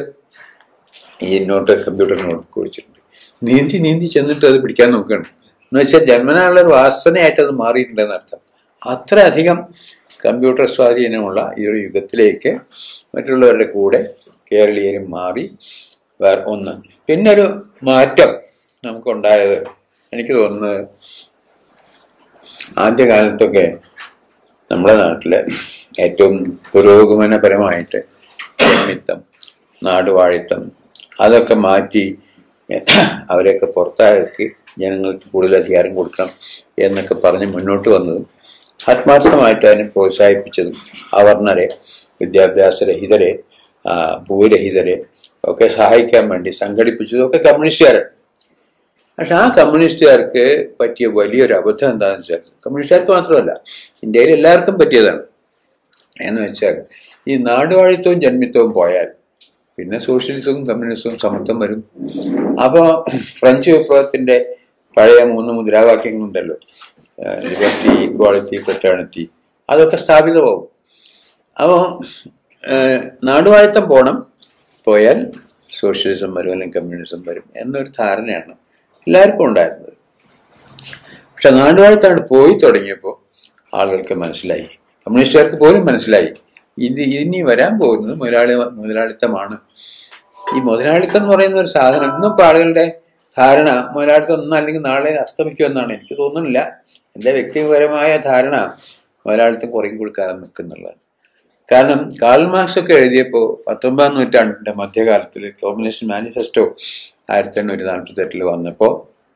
ഈ നോട്ട് കമ്പ്യൂട്ടർ നോട്ട് കുറിച്ചിട്ടുണ്ട് നീന്തി നീന്തി ചെന്നിട്ട് അത് പിടിക്കാൻ നോക്കുകയാണ് എന്ന് വെച്ചാൽ ജന്മനാളുള്ള ഒരു വാസനയായിട്ട് അത് മാറിയിട്ടുണ്ടെന്ന് അർത്ഥം അത്രയധികം കമ്പ്യൂട്ടർ സ്വാധീനമുള്ള ഈ ഒരു യുഗത്തിലേക്ക് മറ്റുള്ളവരുടെ കൂടെ കേരളീയരും മാറി വേറെ ഒന്ന് പിന്നെ ഒരു മാറ്റം നമുക്കുണ്ടായത് എനിക്ക് തോന്നുന്നത് ആദ്യകാലത്തൊക്കെ നമ്മുടെ നാട്ടില് ഏറ്റവും പുരോഗമനപരമായിട്ട് ജന്മിത്തം നാടുവാഴിത്തം അതൊക്കെ മാറ്റി അവരെയൊക്കെ പുറത്താക്കി ജനങ്ങൾക്ക് കൂടുതൽ അധികാരം കൊടുക്കണം എന്നൊക്കെ പറഞ്ഞ് മുന്നോട്ട് വന്നതും ആത്മാർത്ഥമായിട്ട് അതിനെ പ്രോത്സാഹിപ്പിച്ചതും അവർണരെ വിദ്യാഭ്യാസരഹിതരെ ആ, ഭൂരഹിതരെ ഒക്കെ സഹായിക്കാൻ വേണ്ടി സംഘടിപ്പിച്ചതും ഒക്കെ കമ്മ്യൂണിസ്റ്റുകാരാണ് പക്ഷെ ആ കമ്മ്യൂണിസ്റ്റുകാർക്ക് പറ്റിയ വലിയൊരു അബദ്ധം എന്താണെന്ന് വെച്ചാൽ കമ്മ്യൂണിസ്റ്റുകാർക്ക് മാത്രമല്ല ഇന്ത്യയിൽ എല്ലാവർക്കും പറ്റിയതാണ് എന്ന് വെച്ചാൽ ഈ നാടുവാഴിത്വവും ജന്മിത്വവും പോയാൽ പിന്നെ സോഷ്യലിസവും കമ്മ്യൂണിസവും സമത്വം വരും അപ്പോൾ ഫ്രഞ്ച് വിപ്ലവത്തിന്റെ പഴയ മൂന്ന് മുദ്രാവാക്യങ്ങളുണ്ടല്ലോ ലിബർട്ടി ഇക്വാളിറ്റി ഫ്രറ്റേണിറ്റി അതൊക്കെ സ്ഥാപിതമാവും അപ്പോൾ നാടുവാഴിത്തം പോണം പോയാൽ സോഷ്യലിസം വരും അല്ലെങ്കിൽ കമ്മ്യൂണിസം വരും എന്നൊരു ധാരണയാണ് എല്ലാവർക്കും ഉണ്ടായിരുന്നത് പക്ഷെ നാടുവാഴിത്തം പോയി തുടങ്ങിയപ്പോൾ ആളുകൾക്ക് മനസ്സിലായി കമ്മ്യൂണിസ്റ്റുകാർക്ക് പോലും മനസ്സിലായി ഇത് ഇനി വരാൻ പോകുന്നത് മുതലാളി മുതലാളിത്തമാണ് ഈ മുതലാളിത്തം എന്ന് പറയുന്ന ഒരു സാധനം ഇന്നിപ്പോൾ ആളുകളുടെ ധാരണ മുതലാളിത്തം ഒന്നും അല്ലെങ്കിൽ നാളെ അസ്തമിക്കുമെന്നാണ് എനിക്ക് തോന്നുന്നില്ല എൻ്റെ വ്യക്തിപരമായ ധാരണ മുതലാളിത്തം കുറയും കൊടുക്കാതെ നിൽക്കുന്നുള്ളതാണ് കാരണം കാൾ മാർക്സ് ഒക്കെ എഴുതിയപ്പോൾ പത്തൊമ്പതാം നൂറ്റാണ്ടിന്റെ മധ്യകാലത്തിൽ കമ്മ്യൂണിസ്റ്റ് മാനിഫെസ്റ്റോ ആയിരത്തി എണ്ണൂറ്റി നാൽപ്പത്തി എട്ടിൽ വന്നപ്പോൾ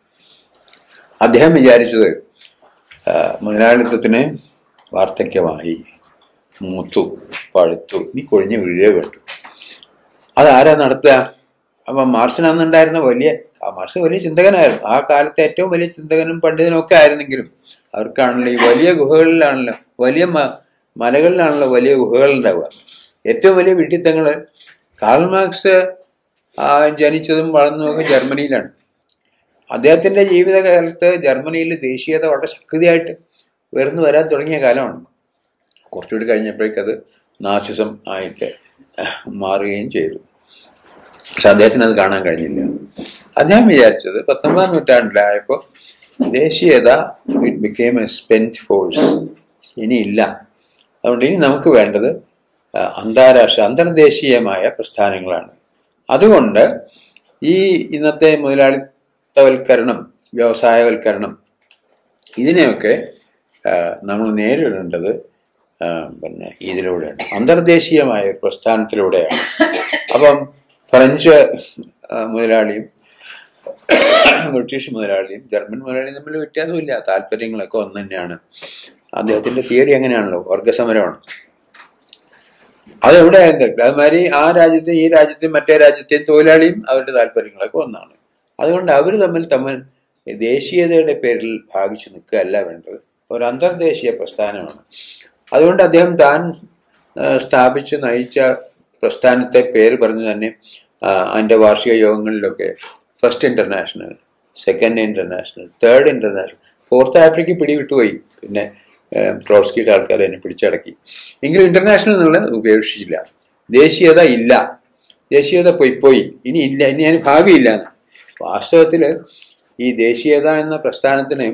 അദ്ദേഹം വിചാരിച്ചത് ആ, മുതലാളിത്തത്തിന് വാർദ്ധക്യമായി മൂത്തു പഴുത്തു ഇനി കൊഴിഞ്ഞു വീഴേ വേണ്ടു അതാരാ നടത്തുക അപ്പം മാർസിന് അന്നുണ്ടായിരുന്ന വലിയ ആ മാർസ് വലിയ ചിന്തകനായിരുന്നു ആ കാലത്തെ ഏറ്റവും വലിയ ചിന്തകനും പണ്ഡിതനും ഒക്കെ ആയിരുന്നെങ്കിലും അവർക്കാണല്ലോ ഈ വലിയ ഗുഹകളിലാണല്ലോ വലിയ മ മലകളിലാണല്ലോ വലിയ ഗുഹകൾ ഉണ്ടാവുക ഏറ്റവും വലിയ വിഡ്ഢിത്തങ്ങള് കാൾ മാർക്സ് ആ, ജനിച്ചതും വളർന്നതും ഒക്കെ ജർമ്മനിയിലാണ് അദ്ദേഹത്തിന്റെ ജീവിതകാലത്ത് ജർമ്മനിയിൽ ദേശീയത വളരെ ശക്തിയായിട്ട് ഉയർന്നു വരാൻ തുടങ്ങിയ കാലമാണ് കുറച്ചുകൂടി കഴിഞ്ഞപ്പോഴേക്കത് നാസിസം ആയിട്ട് മാറുകയും ചെയ്തു പക്ഷെ അദ്ദേഹത്തിന് അത് കാണാൻ കഴിഞ്ഞില്ല അദ്ദേഹം വിചാരിച്ചത് പത്തൊമ്പതാം നൂറ്റാണ്ടിലായപ്പോൾ ദേശീയത it became a spent force ഇനിയില്ല അതുകൊണ്ട് ഇനി നമുക്ക് വേണ്ടത് ആ, അന്താരാഷ്ട്ര അന്തർദേശീയമായ പ്രസ്ഥാനങ്ങളാണ് അതുകൊണ്ട് ഈ ഇന്നത്തെ മുതലാളിത്തവൽക്കരണം വ്യവസായവൽക്കരണം ഇതിനെയൊക്കെ ആ, നമ്മൾ നേരിടേണ്ടത് ആ, പിന്നെ ഇതിലൂടെയാണ് അന്തർദേശീയമായ ഒരു പ്രസ്ഥാനത്തിലൂടെയാണ് അപ്പം ഫ്രഞ്ച് ആ, മുതലാളിയും ബ്രിട്ടീഷ് മുതലാളിയും ജർമ്മൻ മുതലാളിയും തമ്മിൽ വ്യത്യാസമില്ല താല്പര്യങ്ങളൊക്കെ ഒന്ന് തന്നെയാണ് അദ്ദേഹത്തിന്റെ തിയറി അങ്ങനെയാണല്ലോ വർഗസമരമാണ് അതെവിടെയാകും കിട്ടില്ല അതുമാതിരി ആ രാജ്യത്തെയും ഈ രാജ്യത്തെയും മറ്റേ രാജ്യത്തെയും തൊഴിലാളിയും അവരുടെ താല്പര്യങ്ങളൊക്കെ ഒന്നാണ് അതുകൊണ്ട് അവർ തമ്മിൽ തമ്മിൽ ദേശീയതയുടെ പേരിൽ ഭാഗിച്ചു നിൽക്കുകയല്ല വേണ്ടത് ഒരു അന്തർദേശീയ പ്രസ്ഥാനമാണ് അതുകൊണ്ട് അദ്ദേഹം താൻ ആ, സ്ഥാപിച്ച് നയിച്ച പ്രസ്ഥാനത്തെ പേര് പറഞ്ഞു തന്നെ ആ, അതിൻ്റെ വാർഷിക യോഗങ്ങളിലൊക്കെ first international second international third international fourth Africa പിടിവിട്ടുപോയി പിന്നെ ഏഹ്, ട്രോട്സ്കിയുടെ ആൾക്കാർ എന്നെ പിടിച്ചടക്കി എങ്കിലും ഇന്റർനാഷണൽ എന്നുള്ളത് ഉപേക്ഷിച്ചില്ല ദേശീയത ഇല്ല ദേശീയത പോയി പോയി ഇനി ഇല്ല ഇനി അതിന് ഭാവിയില്ല എന്ന് വാസ്തവത്തിൽ ഈ ദേശീയത എന്ന പ്രസ്ഥാനത്തിന്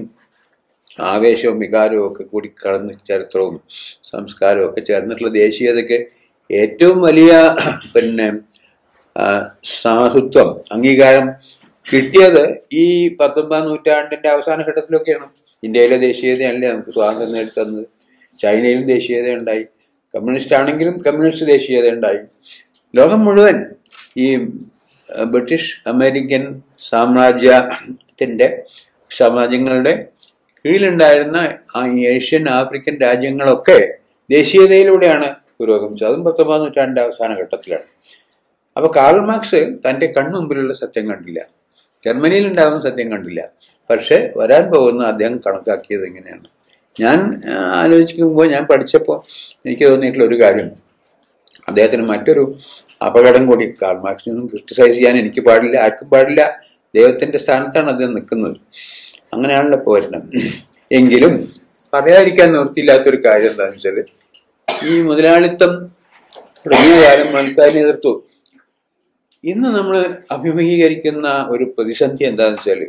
ആവേശവും വികാരവും ഒക്കെ കൂടി കടന്ന് ചരിത്രവും സംസ്കാരവും ഒക്കെ ചേർന്നിട്ടുള്ള ദേശീയതയ്ക്ക് ഏറ്റവും വലിയ പിന്നെ ആ, സാധുത്വം അംഗീകാരം കിട്ടിയത് ഈ പത്തൊമ്പതാം നൂറ്റാണ്ടിന്റെ അവസാന ഘട്ടത്തിലൊക്കെയാണ് ഇന്ത്യയിലെ ദേശീയതയല്ലേ നമുക്ക് സ്വാതന്ത്ര്യം നേടിത്തന്നത് ചൈനയിലും ദേശീയത ഉണ്ടായി കമ്മ്യൂണിസ്റ്റ് ആണെങ്കിലും കമ്മ്യൂണിസ്റ്റ് ദേശീയത ഉണ്ടായി ലോകം മുഴുവൻ ഈ അഹ്, ബ്രിട്ടീഷ് അമേരിക്കൻ സാമ്രാജ്യത്തിന്റെ സാമ്രാജ്യങ്ങളുടെ കീഴിലുണ്ടായിരുന്ന ആ ഏഷ്യൻ ആഫ്രിക്കൻ രാജ്യങ്ങളൊക്കെ ദേശീയതയിലൂടെയാണ് പുരോഗമിച്ചത് അതും പത്തൊമ്പതാം നൂറ്റാണ്ടിന്റെ അവസാന ഘട്ടത്തിലാണ് അപ്പൊ കാൾ മാർക്സ് തന്റെ കൺമുമ്പിലുള്ള സത്യം കണ്ടില്ല ജർമ്മനിയിൽ ഉണ്ടാകുന്ന സത്യം കണ്ടില്ല പക്ഷെ വരാൻ പോകുന്ന അദ്ദേഹം കണക്കാക്കിയത് എങ്ങനെയാണ് ഞാൻ ആ, ആലോചിക്കുമ്പോൾ ഞാൻ പഠിച്ചപ്പോൾ എനിക്ക് തോന്നിയിട്ടുള്ള ഒരു കാര്യം അദ്ദേഹത്തിന് മറ്റൊരു അപകടം കൂടി കാൾ മാർക്സിനൊന്നും ക്രിട്ടിസൈസ് ചെയ്യാൻ എനിക്ക് പാടില്ല ആർക്കും പാടില്ല ദൈവത്തിന്റെ സ്ഥാനത്താണ് അദ്ദേഹം നിൽക്കുന്നത് അങ്ങനെയാണല്ലോ പോരണം എങ്കിലും പറയാതിരിക്കാൻ നിവൃത്തിയില്ലാത്തൊരു കാര്യം എന്താണെന്ന് വെച്ചാൽ ഈ മുതലാളിത്തം തുടങ്ങിയ കാലം ആൾക്കാരിനെ എതിർത്തു ഇന്ന് നമ്മൾ അഭിമുഖീകരിക്കുന്ന ഒരു പ്രതിസന്ധി എന്താണെന്ന് വെച്ചാൽ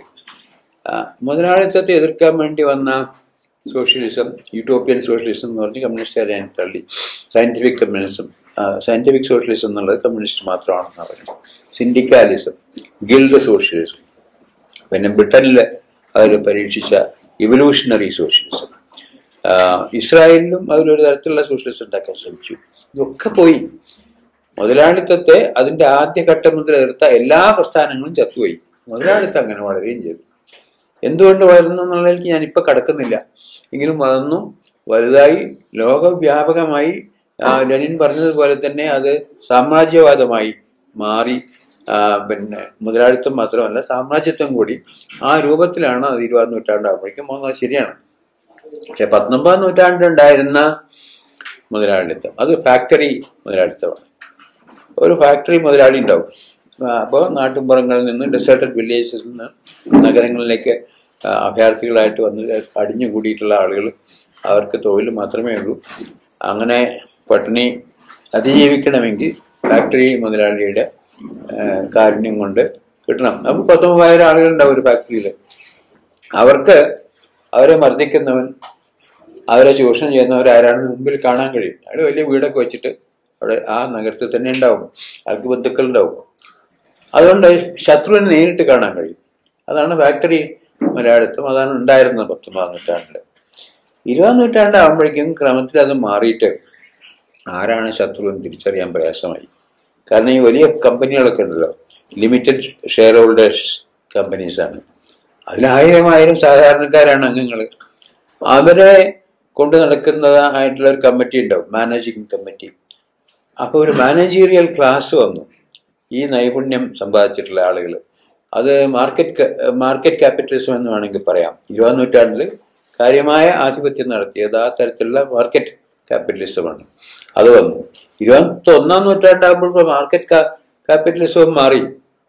മുതലാളിത്തത്തെ എതിർക്കാൻ വേണ്ടി വന്ന സോഷ്യലിസം യൂട്ടോപ്യൻ സോഷ്യലിസം എന്ന് പറഞ്ഞ് കമ്മ്യൂണിസ്റ്റുകാരെ ഞാൻ തള്ളി സയന്റിഫിക് കമ്മ്യൂണിസം സയന്റിഫിക് സോഷ്യലിസം എന്നുള്ളത് കമ്മ്യൂണിസ്റ്റ് മാത്രമാണെന്ന് പറഞ്ഞു സിൻഡിക്കാലിസം ഗിൽഡ് സോഷ്യലിസം പിന്നെ ബ്രിട്ടനിൽ അവർ പരീക്ഷിച്ച ഇവല്യൂഷണറി സോഷ്യലിസം ഇസ്രായേലിലും അവരൊരു തരത്തിലുള്ള സോഷ്യലിസം ഉണ്ടാക്കാൻ ശ്രമിച്ചു ഇതൊക്കെ പോയി മുതലാളിത്തത്തെ അതിന്റെ ആദ്യഘട്ടം മുതൽ എതിർത്ത എല്ലാ പ്രസ്ഥാനങ്ങളും ചത്തുപോയി മുതലാളിത്തം അങ്ങനെ വളരുകയും ചെയ്തു എന്തുകൊണ്ട് വളർന്നു എന്നുള്ളതിലേക്ക് ഞാൻ ഇപ്പൊ കടക്കുന്നില്ല എങ്കിലും വളർന്നു വലുതായി ലോകവ്യാപകമായി ആ, ലെനിൻ പറഞ്ഞതുപോലെ തന്നെ അത് സാമ്രാജ്യവാദമായി മാറി ആ, പിന്നെ മുതലാളിത്തം മാത്രമല്ല സാമ്രാജ്യത്വം കൂടി ആ രൂപത്തിലാണ് അത് ഇരുപതാം നൂറ്റാണ്ടാകുമ്പോഴേക്കും പോകുന്നത് ശരിയാണ് പക്ഷെ പത്തൊമ്പതാം നൂറ്റാണ്ടിലുണ്ടായിരുന്ന മുതലാളിത്തം അത് ഫാക്ടറി മുതലാളിത്തമാണ് ഒരു ഫാക്ടറി മുതലാളി ഉണ്ടാവും അപ്പോൾ നാട്ടിൻപുറങ്ങളിൽ നിന്ന് ഡെസേർട്ടഡ് വില്ലേജസിൽ നിന്ന് നഗരങ്ങളിലേക്ക് ആ, അഭയാർത്ഥികളായിട്ട് വന്ന് അടിഞ്ഞു കൂടിയിട്ടുള്ള ആളുകൾ അവർക്ക് തൊഴിൽ മാത്രമേ ഉള്ളൂ അങ്ങനെ പട്ടിണി അതിജീവിക്കണമെങ്കിൽ ഫാക്ടറി മുതലാളിയുടെ ആ, കാരുണ്യം കൊണ്ട് കിട്ടണം അപ്പോൾ പത്തൊമ്പതിനായിരം ആളുകളുണ്ടാവും ഒരു ഫാക്ടറിയിൽ അവർക്ക് അവരെ മർദ്ദിക്കുന്നവൻ അവരെ ചൂഷണം ചെയ്യുന്നവർ ആരാണെന്ന് മുമ്പിൽ കാണാൻ കഴിയും അയാൾ വലിയ വീടൊക്കെ വെച്ചിട്ട് അവിടെ ആ നഗരത്തിൽ തന്നെ ഉണ്ടാവും അയാൾക്ക് ബന്ധുക്കൾ ഉണ്ടാവും അതുകൊണ്ട് ശത്രുവിനെ നേരിട്ട് കാണാൻ കഴിയും അതാണ് ഫാക്ടറി മലയാളിത്തം അതാണ് ഉണ്ടായിരുന്നത് പത്തൊമ്പതാം നൂറ്റാണ്ടിൽ ഇരുപതാം നൂറ്റാണ്ട് ആകുമ്പോഴേക്കും ക്രമത്തിൽ അത് മാറിയിട്ട് ആരാണ് ശത്രു എന്ന് തിരിച്ചറിയാൻ പ്രയാസമായി കാരണം ഈ വലിയ കമ്പനികളൊക്കെ ഉണ്ടല്ലോ ലിമിറ്റഡ് ഷെയർ ഹോൾഡേഴ്സ് കമ്പനീസാണ് അതിൽ ആയിരം ആയിരം സാധാരണക്കാരാണ് അംഗങ്ങൾ അവരെ കൊണ്ട് നടക്കുന്നതായിട്ടുള്ള ഒരു കമ്മിറ്റി ഉണ്ടാവും മാനേജിങ് കമ്മിറ്റി അപ്പോൾ ഒരു മാനേജീരിയൽ ക്ലാസ് വന്നു ഈ നൈപുണ്യം സമ്പാദിച്ചിട്ടുള്ള ആളുകൾ അത് മാർക്കറ്റ് മാർക്കറ്റ് ക്യാപിറ്റലിസം എന്ന് വേണമെങ്കിൽ പറയാം ഇരുപതാം നൂറ്റാണ്ടിൽ കാര്യമായ ആധിപത്യം നടത്തിയത് ആ തരത്തിലുള്ള മാർക്കറ്റ് ക്യാപിറ്റലിസമാണ് അത് വന്നു ഇരുപത്തി ഒന്നാം നൂറ്റാണ്ടാകുമ്പോൾ മാർക്കറ്റ് ക്യാപിറ്റലിസവും മാറി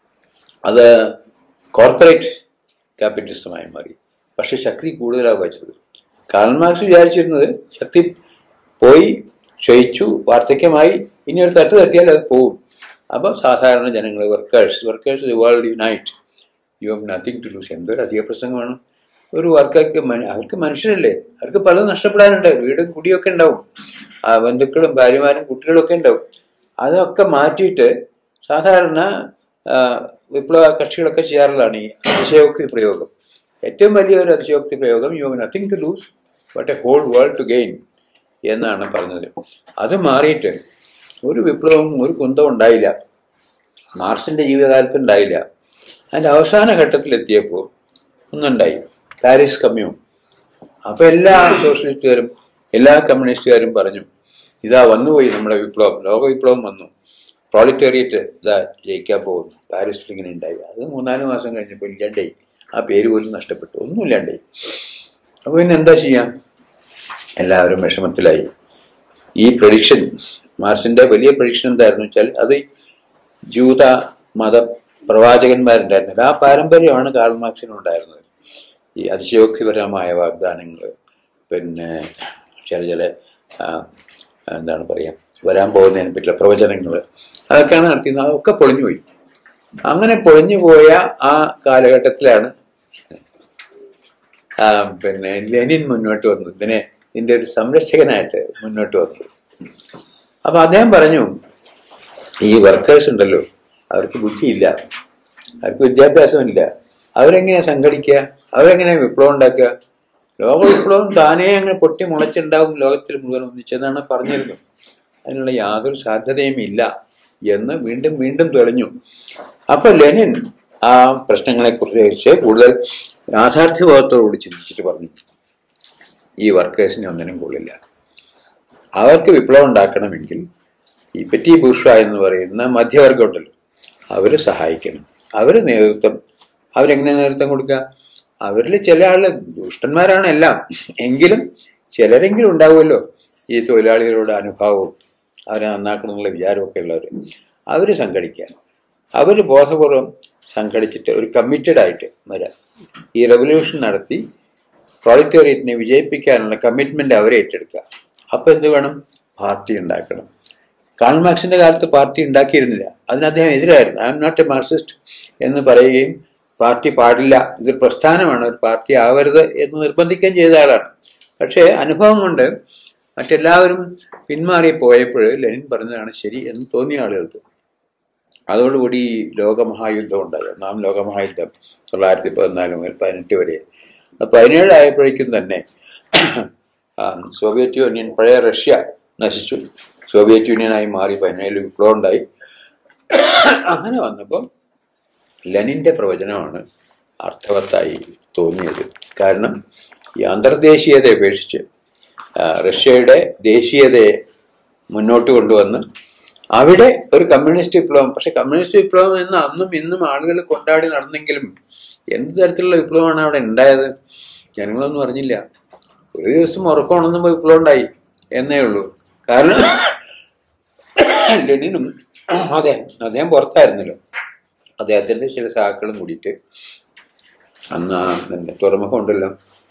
അത് കോർപ്പറേറ്റ് ക്യാപിറ്റലിസമായി മാറി പക്ഷെ ശക്തി കൂടുതലാണ് വച്ചത് കാർൽ മാർക്സ് വിചാരിച്ചിരുന്നത് ശക്തി പോയി ക്ഷയിച്ചു വാർദ്ധക്യമായി ഇനി ഒരു തട്ട് തട്ടിയാൽ അത് പോവും അപ്പോൾ സാധാരണ ജനങ്ങൾ workers workers the world unite you have nothing to lose എന്തൊരു അധിക പ്രസംഗമാണ് ഒരു വർക്കർക്ക് അവർക്ക് മനുഷ്യരല്ലേ അവർക്ക് പലതും നഷ്ടപ്പെടാനുണ്ട് വീടും കുടിയൊക്കെ ഉണ്ടാവും ആ ബന്ധുക്കളും ഭാര്യമാരും കുട്ടികളും ഒക്കെ ഉണ്ടാവും അതൊക്കെ മാറ്റിയിട്ട് സാധാരണ ആ, വിപ്ലവ കക്ഷികളൊക്കെ ചെയ്യാറുള്ളതാണ് ഈ അതിശയോക്തി പ്രയോഗം ഏറ്റവും വലിയ ഒരു അതിശയോക്തി പ്രയോഗം you have nothing to lose but a whole world to gain എന്നാണ് പറഞ്ഞത് അത് മാറിയിട്ട് ഒരു വിപ്ലവവും ഒരു കുന്തവും ഉണ്ടായില്ല മാർസിന്റെ ജീവിതകാലത്ത് ഉണ്ടായില്ല അതിന്റെ അവസാന ഘട്ടത്തിലെത്തിയപ്പോൾ ഒന്നുണ്ടായി പാരീസ് കമ്മ്യൂൺ അപ്പൊ എല്ലാ സോഷ്യലിസ്റ്റുകാരും എല്ലാ കമ്മ്യൂണിസ്റ്റുകാരും പറഞ്ഞു ഇതാ വന്നുപോയി നമ്മുടെ വിപ്ലവം ലോക വിപ്ലവം വന്നു പ്രോളിറ്റേറിയറ്റ് ഇതാ ജയിക്കാൻ പോകുന്നു പാരീസിൽ ഇങ്ങനെ ഉണ്ടായി അത് മൂന്നാല് മാസം കഴിഞ്ഞപ്പോൾ ഇല്ലാണ്ടായി ആ പേര് പോലും നഷ്ടപ്പെട്ടു ഒന്നും ഇല്ലാണ്ടായി അപ്പോൾ പിന്നെ എന്താ ചെയ്യാം എല്ലാവരും വിഷമത്തിലായി ഈ പ്രഡിക്ഷൻ മാർസിന്റെ വലിയ പ്രഡിക്ഷൻ എന്തായിരുന്നു വെച്ചാൽ അത് ജൂത മത പ്രവാചകന്മാരുണ്ടായിരുന്നില്ല ആ പാരമ്പര്യമാണ് കാൾ മാർക്സിനുണ്ടായിരുന്നത് ഈ അതിശയോക്തിപരമായ വാഗ്ദാനങ്ങൾ പിന്നെ ചില ചില ആ, എന്താണ് പറയുക വരാൻ പോകുന്നതിനെ പറ്റിയുള്ള പ്രവചനങ്ങൾ അതൊക്കെയാണ് നടത്തിയത് അതൊക്കെ പൊളിഞ്ഞുപോയി അങ്ങനെ പൊളിഞ്ഞു പോയ ആ കാലഘട്ടത്തിലാണ് ആ, പിന്നെ ലെനിൻ മുന്നോട്ട് വന്നു ഇതിനെ ഇതിന്റെ ഒരു സംരക്ഷകനായിട്ട് മുന്നോട്ട് വന്നു അപ്പൊ അദ്ദേഹം പറഞ്ഞു ഈ വർക്കേഴ്സ് ഉണ്ടല്ലോ അവർക്ക് ബുദ്ധിയില്ല അവർക്ക് വിദ്യാഭ്യാസമില്ല അവരെങ്ങനെയാ സംഘടിക്കുക അവരെങ്ങനെയാ വിപ്ലവം ഉണ്ടാക്കുക ലോക വിപ്ലവം താനേ അങ്ങനെ പൊട്ടി മുളച്ചുണ്ടാവും ലോകത്തിൽ മുഴുവൻ ഒന്നിച്ചെന്നാണ് പറഞ്ഞിരുന്നത് അതിനുള്ള യാതൊരു സാധ്യതയും ഇല്ല എന്ന് വീണ്ടും വീണ്ടും തെളിഞ്ഞു അപ്പൊ ലെനിൻ ആ പ്രശ്നങ്ങളെ കുറിച്ച് കൂടുതൽ യാഥാർത്ഥ്യബോധത്തോടുകൂടി ചിന്തിച്ചിട്ട് പറഞ്ഞു ഈ വർക്കേഴ്സിനെ ഒന്നിനും കൊള്ളില്ല അവർക്ക് വിപ്ലവം ഉണ്ടാക്കണമെങ്കിൽ ഈ പെറ്റി ബുഷ എന്ന് പറയുന്ന മധ്യവർഗം ഉണ്ടല്ലോ അവര് സഹായിക്കണം അവര് നേതൃത്വം അവരെങ്ങനെ നേതൃത്വം കൊടുക്കുക അവരിൽ ചില ആള് ദുഷ്ടന്മാരാണ് എല്ലാം എങ്കിലും ചിലരെങ്കിലും ഉണ്ടാവുമല്ലോ ഈ തൊഴിലാളികളുടെ അനുഭവവും അവരെ നന്നാക്കണം എന്നുള്ള വിചാരമൊക്കെ ഉള്ളവർ അവര് സംഘടിക്കുക അവര് ബോധപൂർവം സംഘടിച്ചിട്ട് ഒരു കമ്മിറ്റഡ് ആയിട്ട് വരാം ഈ റെവല്യൂഷൻ നടത്തി പ്രോളിറ്റേറിയറ്റിനെ വിജയിപ്പിക്കാനുള്ള കമ്മിറ്റ്മെന്റ് അവരെ ഏറ്റെടുക്കുക അപ്പൊ എന്ത് വേണം പാർട്ടി ഉണ്ടാക്കണം കാൾ മാർക്സിന്റെ കാലത്ത് പാർട്ടി ഉണ്ടാക്കിയിരുന്നില്ല അതിന് അദ്ദേഹം എതിരായിരുന്നു I am not a Marxist എന്ന് പറയുകയും പാർട്ടി പാടില്ല ഇതൊരു പ്രസ്ഥാനമാണ് ഒരു പാർട്ടി ആവരുത് എന്ന് നിർബന്ധിക്കുകയും ചെയ്ത ആളാണ് പക്ഷേ അനുഭവം കൊണ്ട് മറ്റെല്ലാവരും പിന്മാറി പോയപ്പോൾ ലെനിൻ പറഞ്ഞതാണ് ശരി എന്ന് തോന്നിയ ആളുകൾക്ക് അതോടുകൂടി ഈ ലോകമഹായുദ്ധം ഉണ്ടായി ഒന്നാം ലോകമഹായുദ്ധം തൊള്ളായിരത്തി പതിനാല് മുതൽ പതിനെട്ട് വരെ അത് പതിനേഴ് ആയപ്പോഴേക്കും തന്നെ ആ, സോവിയറ്റ് യൂണിയൻ പഴയ റഷ്യ നശിച്ചു സോവിയറ്റ് യൂണിയനായി മാറി പതിനേഴിൽ വിപ്ലവം ഉണ്ടായി അങ്ങനെ വന്നപ്പോൾ ലെനിന്റെ പ്രവചനമാണ് അർത്ഥവത്തായി തോന്നിയത് കാരണം ഈ അന്തർദേശീയതയെ അപേക്ഷിച്ച് ആ, റഷ്യയുടെ ദേശീയതയെ മുന്നോട്ട് കൊണ്ടുവന്ന് അവിടെ ഒരു കമ്മ്യൂണിസ്റ്റ് വിപ്ലവം പക്ഷെ കമ്മ്യൂണിസ്റ്റ് വിപ്ലവം എന്ന് അന്നും ഇന്നും ആളുകൾ കൊണ്ടാടി നടന്നെങ്കിലും എന്ത് തരത്തിലുള്ള വിപ്ലവമാണ് അവിടെ ഉണ്ടായത് ജനങ്ങളൊന്നും അറിഞ്ഞില്ല ഒരു ദിവസം ഉറക്കമുണർന്നുമ്പോൾ വിപ്ലവം ഉണ്ടായി എന്നേ ഉള്ളൂ കാരണം ലെനിനും അതെ അദ്ദേഹം പുറത്തായിരുന്നല്ലോ അദ്ദേഹത്തിന്റെ ചില സഹാക്കളും കൂടിയിട്ട് അന്ന് ആ പിന്നെ തുറമുഖം ഉണ്ടല്ലോ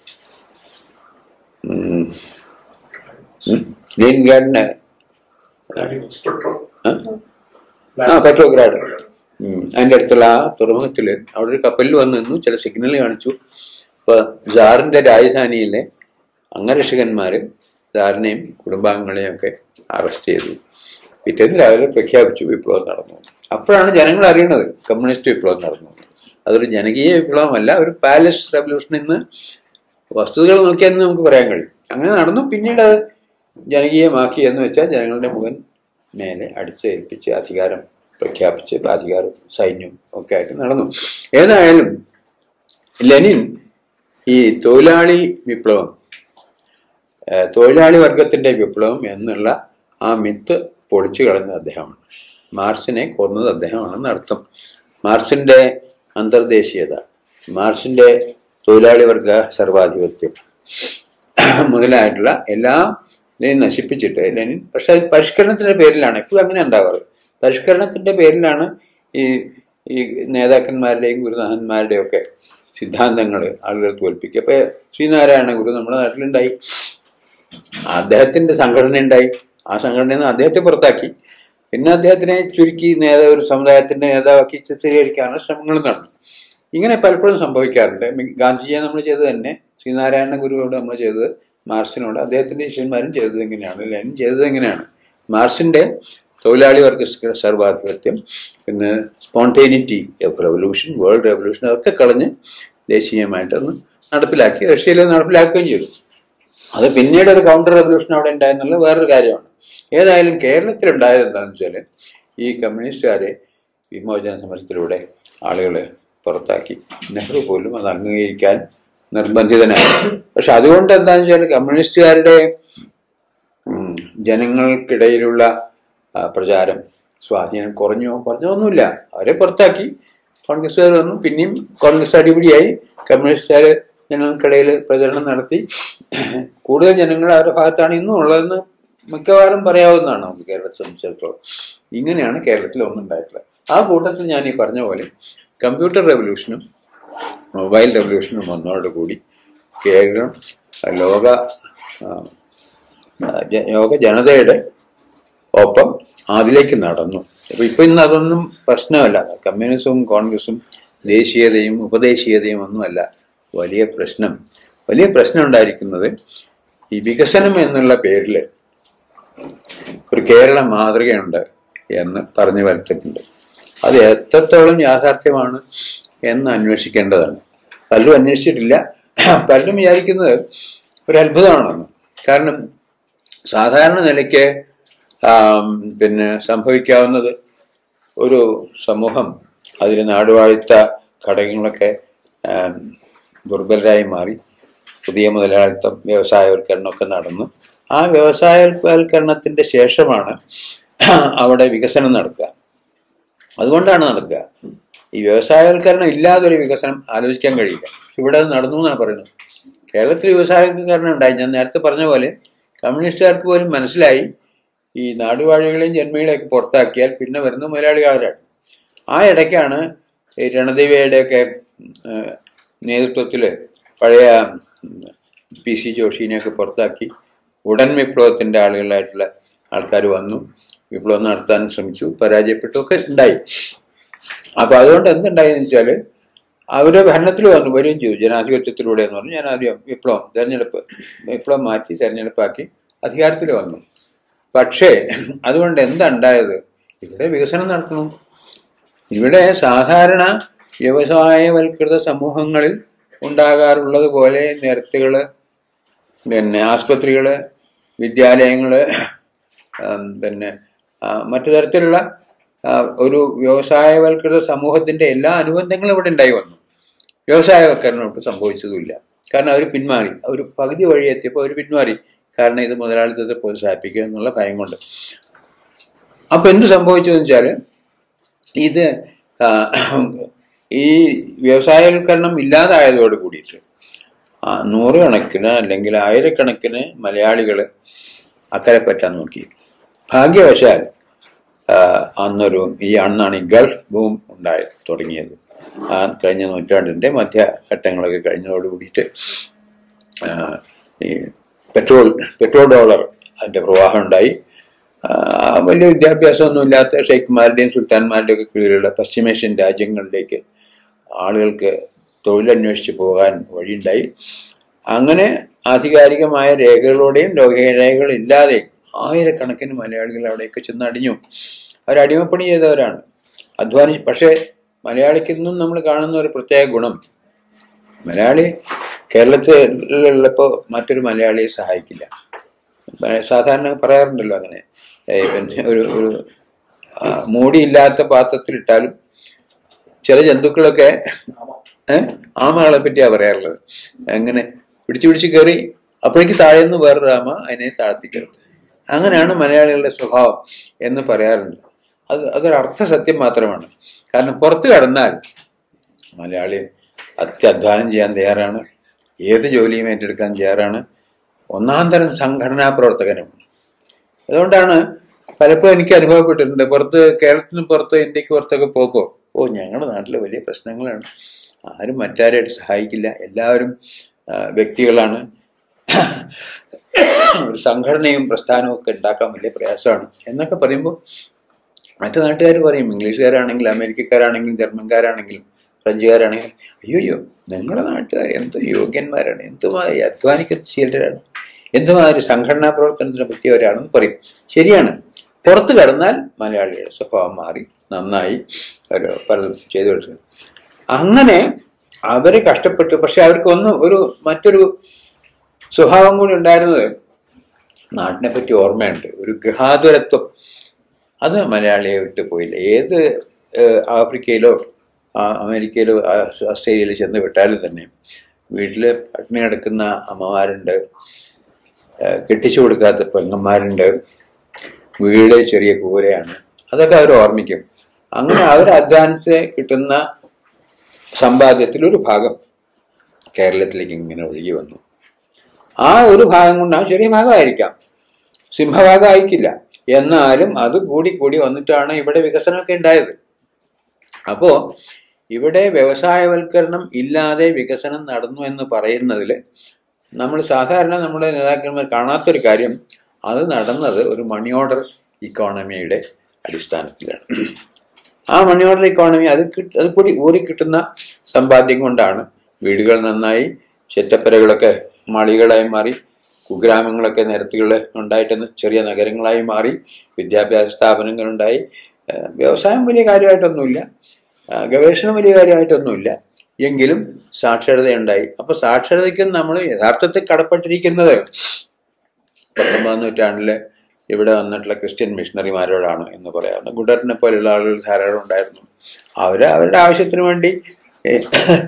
ഉം. ഉം. ലെനിൻഗ്രാഡിന് ആ? ആ പെട്രോഗ്രാഡ് ഉം. അതിന്റെ അടുത്തുള്ള ആ തുറമുഖത്തില് അവിടെ ഒരു കപ്പലിൽ വന്ന് നിന്നു ചില സിഗ്നൽ കാണിച്ചു അപ്പൊ ജാറിന്റെ രാജധാനിയിലെ അംഗരക്ഷകന്മാര് ജാറിനെയും കുടുംബാംഗങ്ങളെയും ഒക്കെ അറസ്റ്റ് ചെയ്തു പിറ്റേന്ന് രാവിലെ പ്രഖ്യാപിച്ചു വിപ്ലവം നടന്നു അപ്പോഴാണ് ജനങ്ങൾ അറിയുന്നത് കമ്മ്യൂണിസ്റ്റ് വിപ്ലവം നടന്നു അതൊരു ജനകീയ വിപ്ലവമല്ല ഒരു പാലസ് റെവല്യൂഷൻ ഇന്ന് വസ്തുതകൾ നോക്കിയാൽ നമുക്ക് പറയാൻ കഴിയും അങ്ങനെ നടന്നു പിന്നീട് അത് ജനകീയമാക്കി എന്ന് വെച്ചാൽ ജനങ്ങളുടെ മുഖൻ മേലെ അടിച്ചേൽപ്പിച്ച് അധികാരം പ്രഖ്യാപിച്ച് അധികാരം സൈന്യവും ഒക്കെ ആയിട്ട് നടന്നു ഏതായാലും ലെനിൻ ഈ തൊഴിലാളി വിപ്ലവം ഏഹ് തൊഴിലാളി വർഗത്തിന്റെ വിപ്ലവം എന്നുള്ള ആ മിത്ത് പൊളിച്ചു കളഞ്ഞത് അദ്ദേഹമാണ് മാർസിനെ കൊന്നത് അദ്ദേഹമാണെന്ന് അർത്ഥം മാർസിന്റെ അന്തർദേശീയത മാർസിന്റെ തൊഴിലാളി വർഗ സർവാധിപത്യം മുതലായിട്ടുള്ള എല്ലാ ലെനിൻ നശിപ്പിച്ചിട്ട് ലെനിൻ പക്ഷെ അത് പരിഷ്കരണത്തിന്റെ പേരിലാണ് ഇപ്പോഴും അങ്ങനെ ഉണ്ടാവാറ് പരിഷ്കരണത്തിന്റെ പേരിലാണ് ഈ ഈ നേതാക്കന്മാരുടെയും ഗുരുനാഥന്മാരുടെയും ഒക്കെ സിദ്ധാന്തങ്ങൾ ആളുകൾ തോൽപ്പിക്കുക ഇപ്പൊ ശ്രീനാരായണ ഗുരു നമ്മുടെ നാട്ടിലുണ്ടായി അദ്ദേഹത്തിന്റെ സംഘടന ഉണ്ടായി ആ സംഘടനയിൽ നിന്ന് അദ്ദേഹത്തെ പുറത്താക്കി പിന്നെ അദ്ദേഹത്തിനെ ചുരുക്കി നേതാ ഒരു സമുദായത്തിന്റെ നേതാവാക്കി ചിത്രീകരിക്കാനുള്ള ശ്രമങ്ങൾ നടന്നു ഇങ്ങനെ പലപ്പോഴും സംഭവിക്കാറുണ്ട് മി- ഗാന്ധിജിയെ നമ്മൾ ചെയ്തത് തന്നെ ശ്രീനാരായണ ഗുരുവോട് നമ്മൾ ചെയ്തത് മാർസിനോട് അദ്ദേഹത്തിന്റെ ശിഷ്യന്മാരും ചെയ്തത് എങ്ങനെയാണ് ലെനിൻ ചെയ്തത് എങ്ങനെയാണ് മാർസിന്റെ തൊഴിലാളി വർഗ സ- സർവാധിപത്യം പിന്നെ spontaneity of revolution world revolution അതൊക്കെ കളഞ്ഞ് ദേശീയമായിട്ടൊന്ന് നടപ്പിലാക്കി റഷ്യയിൽ നടപ്പിലാക്കുകയും ചെയ്തു അത് പിന്നീട് ഒരു കൗണ്ടർ റെവല്യൂഷൻ അവിടെ ഉണ്ടായെന്നുള്ളത് വേറൊരു കാര്യമാണ് ഏതായാലും കേരളത്തിൽ ഉണ്ടായത് എന്താണെന്ന് വെച്ചാൽ ഈ കമ്മ്യൂണിസ്റ്റുകാരെ വിമോചന സമരത്തിലൂടെ ആളുകളെ പുറത്താക്കി നെഹ്റു പോലും അത് അംഗീകരിക്കാൻ നിർബന്ധിതനായി പക്ഷെ അതുകൊണ്ട് എന്താണെന്ന് വെച്ചാൽ കമ്മ്യൂണിസ്റ്റുകാരുടെ ഉം, ഉം, ജനങ്ങൾക്കിടയിലുള്ള ആ, പ്രചാരം സ്വാധീനം കുറഞ്ഞോ കുറഞ്ഞൊന്നുമില്ല അവരെ പുറത്താക്കി കോൺഗ്രസ്സുകാർ വന്നു പിന്നെയും കോൺഗ്രസ് അടിപിടിയായി കമ്മ്യൂണിസ്റ്റുകാർ ജനങ്ങൾക്കിടയിൽ പ്രചരണം നടത്തി കൂടുതൽ ജനങ്ങൾ അവരുടെ ഭാഗത്താണ് ഇന്നും ഉള്ളതെന്ന് മിക്കവാറും പറയാവുന്നതാണ് നമുക്ക് കേരളത്തെ സംബന്ധിച്ചിടത്തോളം ഇങ്ങനെയാണ് കേരളത്തിൽ ഒന്നുണ്ടായിട്ടുള്ളത് ആ കൂട്ടത്തിൽ ഞാൻ ഈ പറഞ്ഞ പോലെ കമ്പ്യൂട്ടർ റെവല്യൂഷനും മൊബൈൽ റെവല്യൂഷനും വന്നതോടുകൂടി കേരളം ലോക ആ, ജ- ലോക ജനതയുടെ ഒപ്പം അതിലേക്ക് നടന്നു അപ്പൊ ഇപ്പൊ ഇന്ന് അതൊന്നും പ്രശ്നമല്ല കമ്മ്യൂണിസവും കോൺഗ്രസും ദേശീയതയും ഉപദേശീയതയും ഒന്നുമല്ല വലിയ പ്രശ്നം വലിയ പ്രശ്നം ഉണ്ടായിരിക്കുന്നത് ഈ വികസനം എന്നുള്ള പേരിൽ ഒരു കേരള മാതൃകയുണ്ട് എന്ന് പറഞ്ഞു വരുത്തിയിട്ടുണ്ട് അത് എത്രത്തോളം യാഥാർത്ഥ്യമാണ് എന്ന് അന്വേഷിക്കേണ്ടതാണ് പലരും അന്വേഷിച്ചിട്ടില്ല പലരും വിചാരിക്കുന്നത് ഒരു അത്ഭുതമാണെന്ന് കാരണം സാധാരണ നിലയ്ക്ക് ആം, പിന്നെ സംഭവിക്കാവുന്നത് ഒരു സമൂഹം അതിൽ നാടുവാഴ്ത്ത ഘടകങ്ങളൊക്കെ ആം, ദുർബലരായി മാറി പുതിയ മുതലാളിത്തം വ്യവസായവൽക്കരണമൊക്കെ നടന്നു ആ വ്യവസായവൽക്കരണത്തിന്റെ ശേഷമാണ് അവിടെ വികസനം നടക്കുക അതുകൊണ്ടാണ് നടക്കുക ഈ വ്യവസായവൽക്കരണം ഇല്ലാതെ ഒരു വികസനം ആലോചിക്കാൻ കഴിയില്ല ഇവിടെ അത് നടന്നു എന്നാണ് പറയുന്നത് കേരളത്തിൽ വ്യവസായവൽക്കരണം ഉണ്ടായി ഞാൻ നേരത്തെ പറഞ്ഞ പോലെ കമ്മ്യൂണിസ്റ്റുകാർക്ക് പോലും മനസ്സിലായി ഈ നാടുവാഴികളെയും ജന്മികളെയൊക്കെ പുറത്താക്കിയാൽ പിന്നെ വരുന്ന മുതലാളികാരാണ് ആ ഇടയ്ക്കാണ് ഈ രണദേവിയുടെയൊക്കെ നേതൃത്വത്തിൽ പഴയ പി സി ജോഷിനെയൊക്കെ പുറത്താക്കി ഉടൻ വിപ്ലവത്തിന്റെ ആളുകളായിട്ടുള്ള ആൾക്കാർ വന്നു വിപ്ലവം നടത്താൻ ശ്രമിച്ചു പരാജയപ്പെട്ടു ഒക്കെ ഉണ്ടായി അപ്പൊ അതുകൊണ്ട് എന്തുണ്ടായെന്ന് വെച്ചാല് അവര് ഭരണത്തിൽ വന്നു വരികയും ചെയ്തു ജനാധിപത്യത്തിലൂടെ എന്ന് പറഞ്ഞു ഞാൻ ആദ്യം വിപ്ലവം തെരഞ്ഞെടുപ്പ് വിപ്ലവം മാറ്റി തെരഞ്ഞെടുപ്പാക്കി അധികാരത്തിൽ വന്നു പക്ഷേ അതുകൊണ്ട് എന്താ ഉണ്ടായത് ഇവിടെ വികസനം നടക്കണം ഇവിടെ സാധാരണ വ്യവസായവൽകൃത സമൂഹങ്ങളിൽ ഉണ്ടാകാറുള്ളത് പോലെ നിരത്തുകള് പിന്നെ ആസ്പത്രികള് വിദ്യാലയങ്ങള് ആം, പിന്നെ ആ, മറ്റു തരത്തിലുള്ള ആ, ഒരു വ്യവസായവൽകൃത സമൂഹത്തിന്റെ എല്ലാ അനുബന്ധങ്ങളും ഇവിടെ ഉണ്ടായി വന്നു വ്യവസായവൽക്കരണം ഒട്ടും സംഭവിച്ചതുമില്ല കാരണം അവർ പിന്മാറി അവർ പകുതി വഴി എത്തിയപ്പോൾ അവർ പിന്മാറി കാരണം ഇത് മുതലാളിത്തത്തെ പ്രോത്സാഹിപ്പിക്കുക എന്നുള്ള ഭയം കൊണ്ട് അപ്പൊ എന്ത് സംഭവിച്ചു എന്ന് വെച്ചാല് ഇത് ആ, ഈ വ്യവസായവൽക്കരണം ഇല്ലാതായതോട് കൂടിയിട്ട് ആ, നൂറുകണക്കിന് അല്ലെങ്കിൽ ആയിരക്കണക്കിന് മലയാളികൾ അക്കരെ പറ്റാൻ നോക്കി ഭാഗ്യവശാൽ ആ, അന്നൊരു ഈ അന്നാണ് ഈ ഗൾഫ് ബൂം ഉണ്ടായി തുടങ്ങിയത് ആ കഴിഞ്ഞ നൂറ്റാണ്ടിന്റെ മധ്യഘട്ടങ്ങളൊക്കെ കഴിഞ്ഞതോട് കൂടിയിട്ട് ആ, ഈ പെട്രോൾ പെട്രോൾ ഡോളർ അതിന്റെ പ്രവാഹം ഉണ്ടായി ആ, വലിയ വിദ്യാഭ്യാസമൊന്നും ഇല്ലാത്ത ഷെയ്ഖ്മാരുടെയും സുൽത്താൻമാരുടെയും ഒക്കെ കീഴിലുള്ള പശ്ചിമേഷ്യൻ രാജ്യങ്ങളിലേക്ക് ആളുകൾക്ക് തൊഴിലന്വേഷിച്ച് പോകാൻ വഴിയുണ്ടായി അങ്ങനെ ആധികാരികമായ രേഖകളോടെയും രേഖകളില്ലാതെയും ആയിരക്കണക്കിന് മലയാളികൾ അവിടെയൊക്കെ ചെന്ന് അടിഞ്ഞു അവർ അടിമപ്പണി ചെയ്തവരാണ് അധ്വാനിച്ച് പക്ഷേ മലയാളിക്കൊന്നും നമ്മൾ കാണുന്ന ഒരു പ്രത്യേക ഗുണം മലയാളി കേരളത്തിലുള്ളപ്പോൾ മറ്റൊരു മലയാളിയെ സഹായിക്കില്ല പ- സാധാരണ പറയാറുണ്ടല്ലോ അങ്ങനെ ഏയ് പിന്നെ ഒരു ഒരു ആ, മൂടിയില്ലാത്ത പാത്രത്തിലിട്ടാലും ചില ജന്തുക്കളൊക്കെ ഏഹ് ആമകളെ പറ്റിയാ പറയാറുള്ളത് അങ്ങനെ പിടിച്ചു പിടിച്ച് കയറി അപ്പോഴേക്ക് താഴേന്ന് വേറൊരു ആമ അതിനെ താഴ്ത്തിക്കരുത് അങ്ങനെയാണ് മലയാളികളുടെ സ്വഭാവം എന്ന് പറയാറുണ്ട് അത് അതൊരു അർത്ഥസത്യം മാത്രമാണ് കാരണം പുറത്ത് കടന്നാൽ മലയാളി അത്യധ്വാനം ചെയ്യാൻ തയ്യാറാണ് ഏത് ജോലിയും ഏറ്റെടുക്കാൻ തയ്യാറാണ് ഒന്നാം തരം സംഘടനാ പ്രവർത്തകനുമാണ് അതുകൊണ്ടാണ് പലപ്പോഴും എനിക്ക് അനുഭവപ്പെട്ടിട്ടുണ്ട് പുറത്ത് കേരളത്തിന് പുറത്ത് ഇന്ത്യക്ക് പുറത്തൊക്കെ പോകുമ്പോൾ ഓ ഞങ്ങളുടെ നാട്ടിൽ വലിയ പ്രശ്നങ്ങളാണ് ആരും മറ്റാരായിട്ട് സഹായിക്കില്ല എല്ലാവരും ആ, വ്യക്തികളാണ് ഒരു സംഘടനയും പ്രസ്ഥാനവും ഒക്കെ ഉണ്ടാക്കാൻ വലിയ പ്രയാസമാണ് എന്നൊക്കെ പറയുമ്പോൾ മറ്റു നാട്ടുകാർ പറയും ഇംഗ്ലീഷുകാരാണെങ്കിൽ അമേരിക്കക്കാരാണെങ്കിലും ജർമ്മൻകാരാണെങ്കിലും ഫ്രഞ്ചുകാരാണെങ്കിലും അയ്യോ അയ്യോ നിങ്ങളുടെ നാട്ടുകാർ എന്ത് യോഗ്യന്മാരാണ് എന്തുമാതിരി അധ്വാനിക്കുന്ന ശീലരാണ് എന്തുമാതിരി സംഘടനാ പ്രവർത്തനത്തിനെ പറ്റിയവരാണെന്ന് പറയും ശരിയാണ് പുറത്ത് കടന്നാൽ മലയാളിയുടെ സ്വഭാവം മാറി നന്നായി ഒരു പലതും ചെയ്തു കൊടുക്കുക അങ്ങനെ അവര് കഷ്ടപ്പെട്ടു പക്ഷെ അവർക്ക് ഒന്ന് ഒരു മറ്റൊരു സ്വഭാവം കൂടി ഉണ്ടായിരുന്നത് നാട്ടിനെ പറ്റി ഓർമ്മയുണ്ട് ഒരു ഗൃഹാതുരത്വം അത് മലയാളിയെ വിട്ടു പോയില്ല ഏത് ഏഹ്, ആഫ്രിക്കയിലോ ആ, അമേരിക്കയിലോ ആ, ഓസ്ട്രേലിയയിലോ ചെന്ന് വിട്ടാലും തന്നെ വീട്ടിൽ പട്ടിണി കിടക്കുന്ന അമ്മമാരുണ്ട് ഏഹ് കെട്ടിച്ചു കൊടുക്കാത്ത പെങ്ങന്മാരുണ്ട് വീട് ചെറിയ കൂരയാണ് അതൊക്കെ അവർ ഓർമ്മിക്കും അങ്ങനെ അവർ അധ്വാനിച്ച് കിട്ടുന്ന സമ്പാദ്യത്തിൽ ഒരു ഭാഗം കേരളത്തിലേക്ക് ഇങ്ങനെ ഒഴുകി വന്നു ആ ഒരു ഭാഗം കൊണ്ട് ആ ചെറിയ ഭാഗമായിരിക്കാം സിംഹഭാഗം ആയിരിക്കില്ല എന്നാലും അത് കൂടി കൂടി വന്നിട്ടാണ് ഇവിടെ വികസനമൊക്കെ ഉണ്ടായത് അപ്പോ ഇവിടെ വ്യവസായവൽക്കരണം ഇല്ലാതെ വികസനം നടന്നു എന്ന് പറയുന്നതിൽ നമ്മൾ സാധാരണ നമ്മുടെ നേതാക്കന്മാർ കാണാത്തൊരു കാര്യം അത് നടന്നത് ഒരു മണി ഓർഡർ ഇക്കോണമിയുടെ അടിസ്ഥാനത്തിലാണ് ആ മണി ഓർഡർ ഇക്കോണമി അത് കിട്ട അത് കൂടി ഊറി കിട്ടുന്ന സമ്പാദ്യം കൊണ്ടാണ് വീടുകൾ നന്നായി ചെറ്റപ്പരകളൊക്കെ മാളികളായി മാറി കുഗ്രാമങ്ങളൊക്കെ നിരത്തുകൾ ഉണ്ടായിട്ടെന്ന് ചെറിയ നഗരങ്ങളായി മാറി വിദ്യാഭ്യാസ സ്ഥാപനങ്ങളുണ്ടായി ഏഹ് വ്യവസായം വലിയ കാര്യമായിട്ടൊന്നുമില്ല ഏഹ് ഗവേഷണം വലിയ കാര്യമായിട്ടൊന്നുമില്ല എങ്കിലും സാക്ഷരതയുണ്ടായി അപ്പൊ സാക്ഷരതയ്ക്കും നമ്മൾ യഥാർത്ഥത്തിൽ കടപ്പെട്ടിരിക്കുന്നത് പത്തൊമ്പതാം നൂറ്റാണ്ടില് ഇവിടെ വന്നിട്ടുള്ള ക്രിസ്ത്യൻ മിഷണറിമാരോടാണ് എന്ന് പറയാവുന്നത് ഗുഡറിനെ പോലെയുള്ള ആളുകൾ ധാരാളം ഉണ്ടായിരുന്നു അവര് അവരുടെ ആവശ്യത്തിന് വേണ്ടി ഏഹ്,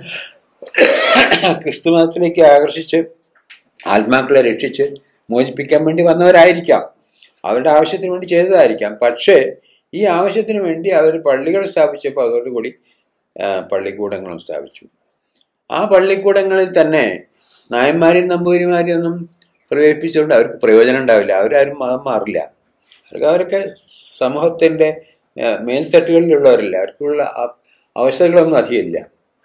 ക്രിസ്തു മതത്തിലേക്ക് ആകർഷിച്ച് ആത്മാക്കളെ രക്ഷിച്ച് മോചിപ്പിക്കാൻ വേണ്ടി വന്നവരായിരിക്കാം അവരുടെ ആവശ്യത്തിന് വേണ്ടി ചെയ്തതായിരിക്കാം പക്ഷേ ഈ ആവശ്യത്തിന് വേണ്ടി അവർ പള്ളികൾ സ്ഥാപിച്ചപ്പോൾ അതോടുകൂടി ആ, പള്ളിക്കൂടങ്ങളും സ്ഥാപിച്ചു ആ പള്ളിക്കൂടങ്ങളിൽ തന്നെ നായന്മാരെയും നമ്പൂതിരിമാരെയും ഒന്നും പ്രവേശിപ്പിച്ചുകൊണ്ട് അവർക്ക് പ്രയോജനം ഉണ്ടാവില്ല അവരാരും മതം മാറില്ല അവർക്ക് അവരൊക്കെ സമൂഹത്തിന്റെ ആ, മേൽത്തട്ടുകളിലുള്ളവരല്ല അവർക്കുള്ള ആ- അവസ്ഥകളൊന്നും അധികമില്ല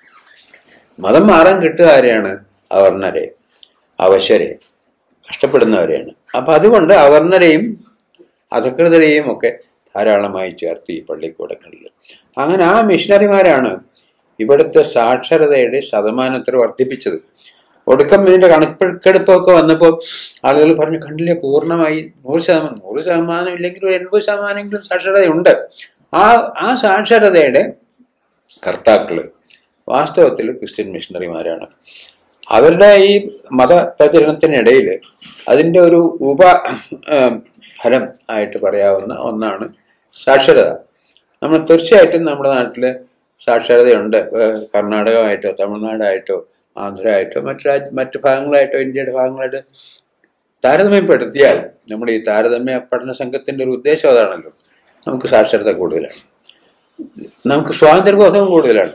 മതം മാറാൻ കിട്ടുക ആരെയാണ് അവർണരെ അവശരെ കഷ്ടപ്പെടുന്നവരെയാണ് അപ്പൊ അതുകൊണ്ട് അവർണരെയും അധികൃതരെയും ഒക്കെ ധാരാളമായി ചേർത്ത് ഈ പള്ളിക്കൂടങ്ങളിൽ അങ്ങനെ ആ മിഷണറിമാരാണ് ഇവിടുത്തെ സാക്ഷരതയുടെ ശതമാനത്തിൽ വർദ്ധിപ്പിച്ചത് ഒടുക്കം ഇതിന്റെ കണക്കെടുപ്പൊക്കെ വന്നപ്പോൾ ആളുകൾ പറഞ്ഞു കണ്ടില്ലേ പൂർണ്ണമായി നൂറ് ശതമാനം നൂറ് ശതമാനം ഇല്ലെങ്കിൽ ഒരു എൺപത് ശതമാനമെങ്കിലും സാക്ഷരതയുണ്ട് ആ ആ സാക്ഷരതയുടെ കർത്താക്കള് വാസ്തവത്തിൽ ക്രിസ്ത്യൻ മിഷണറിമാരാണ് അവരുടെ ഈ മതപ്രചരണത്തിനിടയിൽ അതിൻ്റെ ഒരു ഉപ ഏം, ഫലം ആയിട്ട് പറയാവുന്ന ഒന്നാണ് സാക്ഷരത നമ്മൾ തീർച്ചയായിട്ടും നമ്മുടെ നാട്ടിൽ സാക്ഷരതയുണ്ട് ഏഹ് കർണാടകമായിട്ടോ തമിഴ്നാടായിട്ടോ ആന്ധ്രയായിട്ടോ മറ്റു രാജ്യ മറ്റു ഭാഗങ്ങളായിട്ടോ ഇന്ത്യയുടെ ഭാഗങ്ങളായിട്ട് താരതമ്യപ്പെടുത്തിയാൽ നമ്മുടെ ഈ താരതമ്യ പഠന സംഘത്തിന്റെ ഒരു ഉദ്ദേശം അതാണല്ലോ നമുക്ക് സാക്ഷരത കൂടുതലാണ് നമുക്ക് സ്വാതന്ത്ര്യബോധം കൂടുതലാണ്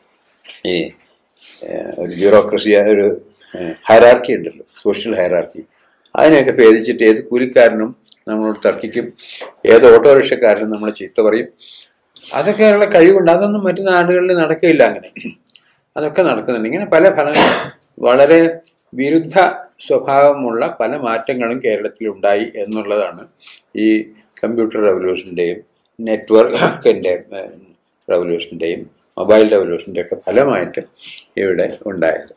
ഈ ഏഹ്, ഒരു ബ്യൂറോക്രസി ഒരു ഹൈറാർക്കി ഉണ്ടല്ലോ സോഷ്യൽ ഹൈറാർക്കി അതിനെയൊക്കെ ഭേദിച്ചിട്ട് ഏത് കൂലിക്കാരനും നമ്മളോട് തർക്കിക്കും ഏത് ഓട്ടോറിക്ഷക്കാരനും നമ്മളെ ചീത്ത പറയും അതൊക്കെയുള്ള കഴിവുണ്ട് അതൊന്നും മറ്റു നാടുകളിൽ നടക്കില്ല അങ്ങനെ അതൊക്കെ നടക്കുന്നുണ്ട് ഇങ്ങനെ പല ഫലങ്ങൾ വളരെ വിരുദ്ധ സ്വഭാവമുള്ള പല മാറ്റങ്ങളും കേരളത്തിൽ ഉണ്ടായി എന്നുള്ളതാണ് ഈ കമ്പ്യൂട്ടർ റവല്യൂഷൻ്റെയും നെറ്റ്വർക്കിൻ്റെ റവല്യൂഷൻ്റെയും മൊബൈൽ റവല്യൂഷൻ്റെ ഒക്കെ ഫലമായിട്ട് ഇവിടെ ഉണ്ടായത്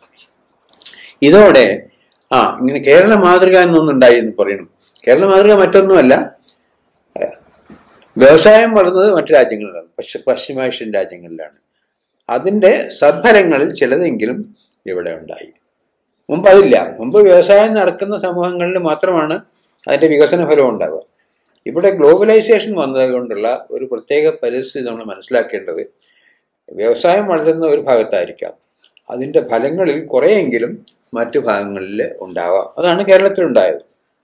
ഇതോടെ ആ ഇങ്ങനെ കേരള മാതൃക എന്നൊന്നുണ്ടായി എന്ന് പറയുന്നു കേരള മാതൃക മറ്റൊന്നുമല്ല ഏഹ്, വ്യവസായം വളർന്നത് മറ്റു രാജ്യങ്ങളിലാണ് പശ്ച പശ്ചിമേഷ്യൻ രാജ്യങ്ങളിലാണ് അതിൻ്റെ സദ്ഫലങ്ങളിൽ ചിലതെങ്കിലും ഇവിടെ ഉണ്ടായി മുമ്പ് അതില്ല മുമ്പ് വ്യവസായം നടക്കുന്ന സമൂഹങ്ങളിൽ മാത്രമാണ് അതിൻ്റെ വികസന ഫലം ഉണ്ടാവുക ഇവിടെ ഗ്ലോബലൈസേഷൻ വന്നത് കൊണ്ടുള്ള ഒരു പ്രത്യേക പരിസ്ഥിതി നമ്മൾ മനസ്സിലാക്കേണ്ടത് വ്യവസായം വളരുന്ന ഒരു ഭാഗത്തായിരിക്കാം അതിൻ്റെ ഫലങ്ങളിൽ കുറേയെങ്കിലും മറ്റു ഭാഗങ്ങളിൽ ഉണ്ടാവാം അതാണ് കേരളത്തിൽ ഉണ്ടായത്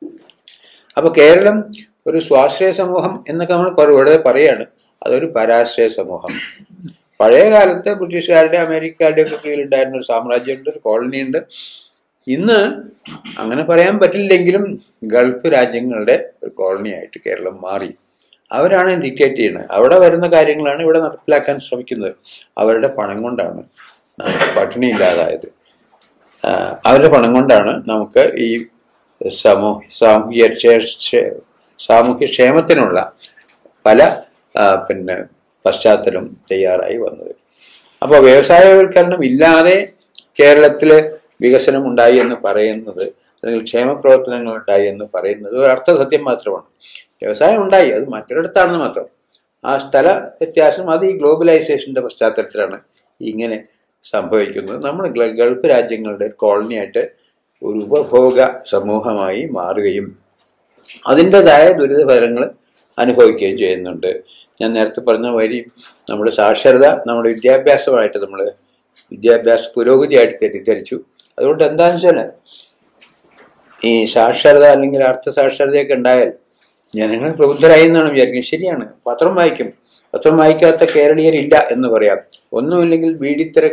അപ്പൊ കേരളം ഒരു സ്വാശ്രയ സമൂഹം എന്നൊക്കെ നമ്മൾ പറ- ഇവിടെ പറയാണ് അതൊരു പരാശ്രയ സമൂഹം പഴയ കാലത്ത് ബ്രിട്ടീഷുകാരുടെ അമേരിക്കയുടെ ഒക്കെ കീഴിലുണ്ടായിരുന്ന ഒരു സാമ്രാജ്യമുണ്ട് ഒരു കോളനി ഉണ്ട് ഇന്ന് അങ്ങനെ പറയാൻ പറ്റില്ലെങ്കിലും ഗൾഫ് രാജ്യങ്ങളുടെ ഒരു കോളനി ആയിട്ട് കേരളം മാറി അവരാണ് ഡിക്റ്റേറ്റ് ചെയ്യുന്നത് അവിടെ വരുന്ന കാര്യങ്ങളാണ് ഇവിടെ നടപ്പിലാക്കാൻ ശ്രമിക്കുന്നത് അവരുടെ പണം കൊണ്ടാണ് നമുക്ക് പട്ടിണി ഇല്ലാതായത് ആ, അവരുടെ പണം കൊണ്ടാണ് നമുക്ക് ഈ സമൂഹ സാമൂഹ്യ ക്ഷേ- ക്ഷേ- സാമൂഹ്യ ക്ഷേമത്തിനുള്ള പല ആ, പിന്നെ പശ്ചാത്തലം തയ്യാറായി വന്നത് അപ്പോൾ വ്യവസായവൽക്കരണം ഇല്ലാതെ കേരളത്തിൽ വികസനം ഉണ്ടായി എന്ന് പറയുന്നത് അല്ലെങ്കിൽ ക്ഷേമ പ്രവർത്തനങ്ങൾ ഉണ്ടായി എന്ന് പറയുന്നത് ഒരു അർത്ഥസത്യം മാത്രമാണ് വ്യവസായം ഉണ്ടായി അത് മറ്റൊരിടത്താണെന്ന് മാത്രം ആ സ്ഥല വ്യത്യാസം അത് ഈ ഗ്ലോബലൈസേഷന്റെ പശ്ചാത്തലത്തിലാണ് ഇങ്ങനെ സംഭവിക്കുന്നത് നമ്മൾ ഗ- ഗൾഫ് രാജ്യങ്ങളുടെ കോളനിയായിട്ട് ഒരു ഉപഭോഗ സമൂഹമായി മാറുകയും അതിൻ്റെതായ ദുരിതഫലങ്ങൾ അനുഭവിക്കുകയും ചെയ്യുന്നുണ്ട് ഞാൻ നേരത്തെ പറഞ്ഞ വരി നമ്മുടെ സാക്ഷരത നമ്മുടെ വിദ്യാഭ്യാസമായിട്ട് നമ്മൾ വിദ്യാഭ്യാസ പുരോഗതിയായിട്ട് തെറ്റിദ്ധരിച്ചു അതുകൊണ്ട് എന്താണെന്ന് വെച്ചാൽ ഈ സാക്ഷരത അല്ലെങ്കിൽ അർത്ഥ സാക്ഷരതയൊക്കെ ഉണ്ടായാൽ ജനങ്ങൾ പ്രബുദ്ധരായി എന്നാണ് വിചാരിക്കുന്നത് ശരിയാണ് പത്രം വായിക്കും പത്രം വായിക്കാത്ത കേരളീയരില്ല എന്ന് പറയാം ഒന്നുമില്ലെങ്കിൽ ബീഡിത്തര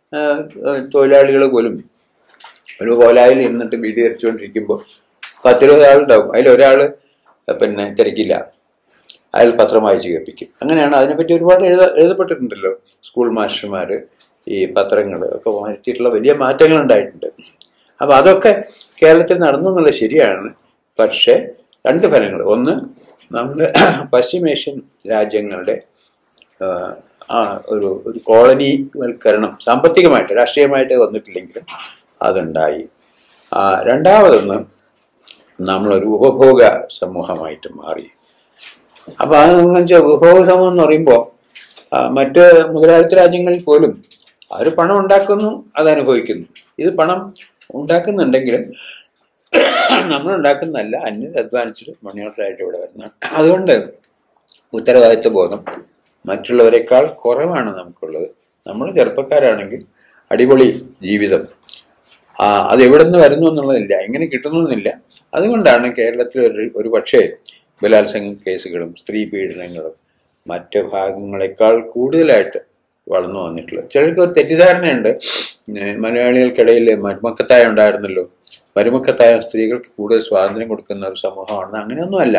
തൊഴിലാളികൾ പോലും ഒരു കോലായിൽ ഇരുന്നിട്ട് ബീഡി തെരച്ചുകൊണ്ടിരിക്കുമ്പോൾ പത്തിരുപത് ആളുണ്ടാവും അതിലൊരാൾ പിന്നെ തിരക്കില്ല അയാൾ പത്രം വായിച്ച് കേൾപ്പിക്കും അങ്ങനെയാണ് അതിനെപ്പറ്റി ഒരുപാട് എഴുത എഴുതപ്പെട്ടിട്ടുണ്ടല്ലോ സ്കൂൾ മാസ്റ്റർമാർ ഈ പത്രങ്ങൾ ഒക്കെ വരുത്തിയിട്ടുള്ള വലിയ മാറ്റങ്ങൾ ഉണ്ടായിട്ടുണ്ട് അപ്പോൾ അതൊക്കെ കേരളത്തിൽ നടന്നു എന്നുള്ളത് ശരിയാണ് പക്ഷേ രണ്ട് ഫലങ്ങൾ ഒന്ന് നമ്മൾ പശ്ചിമേഷ്യൻ രാജ്യങ്ങളുടെ ആ, ആ ഒരു ഒരു കോളനിവൽക്കരണം സാമ്പത്തികമായിട്ട് രാഷ്ട്രീയമായിട്ട് വന്നിട്ടില്ലെങ്കിലും അതുണ്ടായി ആ, രണ്ടാമതൊന്ന് നമ്മളൊരു ഉപഭോഗ സമൂഹമായിട്ട് മാറി അപ്പൊ അതെന്ന് വെച്ചാൽ ഉപഭോഗ സമൂഹം എന്ന് പറയുമ്പോൾ മറ്റ് മുതലാളിത്ത രാജ്യങ്ങളിൽ പോലും അവർ പണം ഉണ്ടാക്കുന്നു അത് അനുഭവിക്കുന്നു ഇത് പണം ഉണ്ടാക്കുന്നുണ്ടെങ്കിലും നമ്മൾ ഉണ്ടാക്കുന്നതല്ല അന്യർ അധ്വാനിച്ചിട്ട് മണിയോട്ടറായിട്ട് ഇവിടെ വരുന്നതാണ് അതുകൊണ്ട് ഉത്തരവാദിത്വ ബോധം മറ്റുള്ളവരെക്കാൾ കുറവാണ് നമുക്കുള്ളത് നമ്മൾ ചെറുപ്പക്കാരാണെങ്കിൽ അടിപൊളി ജീവിതം ആ അത് എവിടെ നിന്ന് വരുന്നു എന്നുള്ളതില്ല എങ്ങനെ കിട്ടുന്നതെന്നില്ല അതുകൊണ്ടാണ് കേരളത്തിൽ ഒരു ഒരു പക്ഷേ ബലാത്സംഗ കേസുകളും സ്ത്രീ പീഡനങ്ങളും മറ്റ് ഭാഗങ്ങളെക്കാൾ കൂടുതലായിട്ട് വളർന്നു വന്നിട്ടുള്ളത് ചിലർക്ക് ഒരു തെറ്റിദ്ധാരണയുണ്ട് ഏഹ് മലയാളികൾക്കിടയിൽ മരുമക്കത്തായം ഉണ്ടായിരുന്നല്ലോ മരുമക്കത്തായം സ്ത്രീകൾക്ക് കൂടുതൽ സ്വാതന്ത്ര്യം കൊടുക്കുന്ന ഒരു സമൂഹമാണ് അങ്ങനെയൊന്നുമല്ല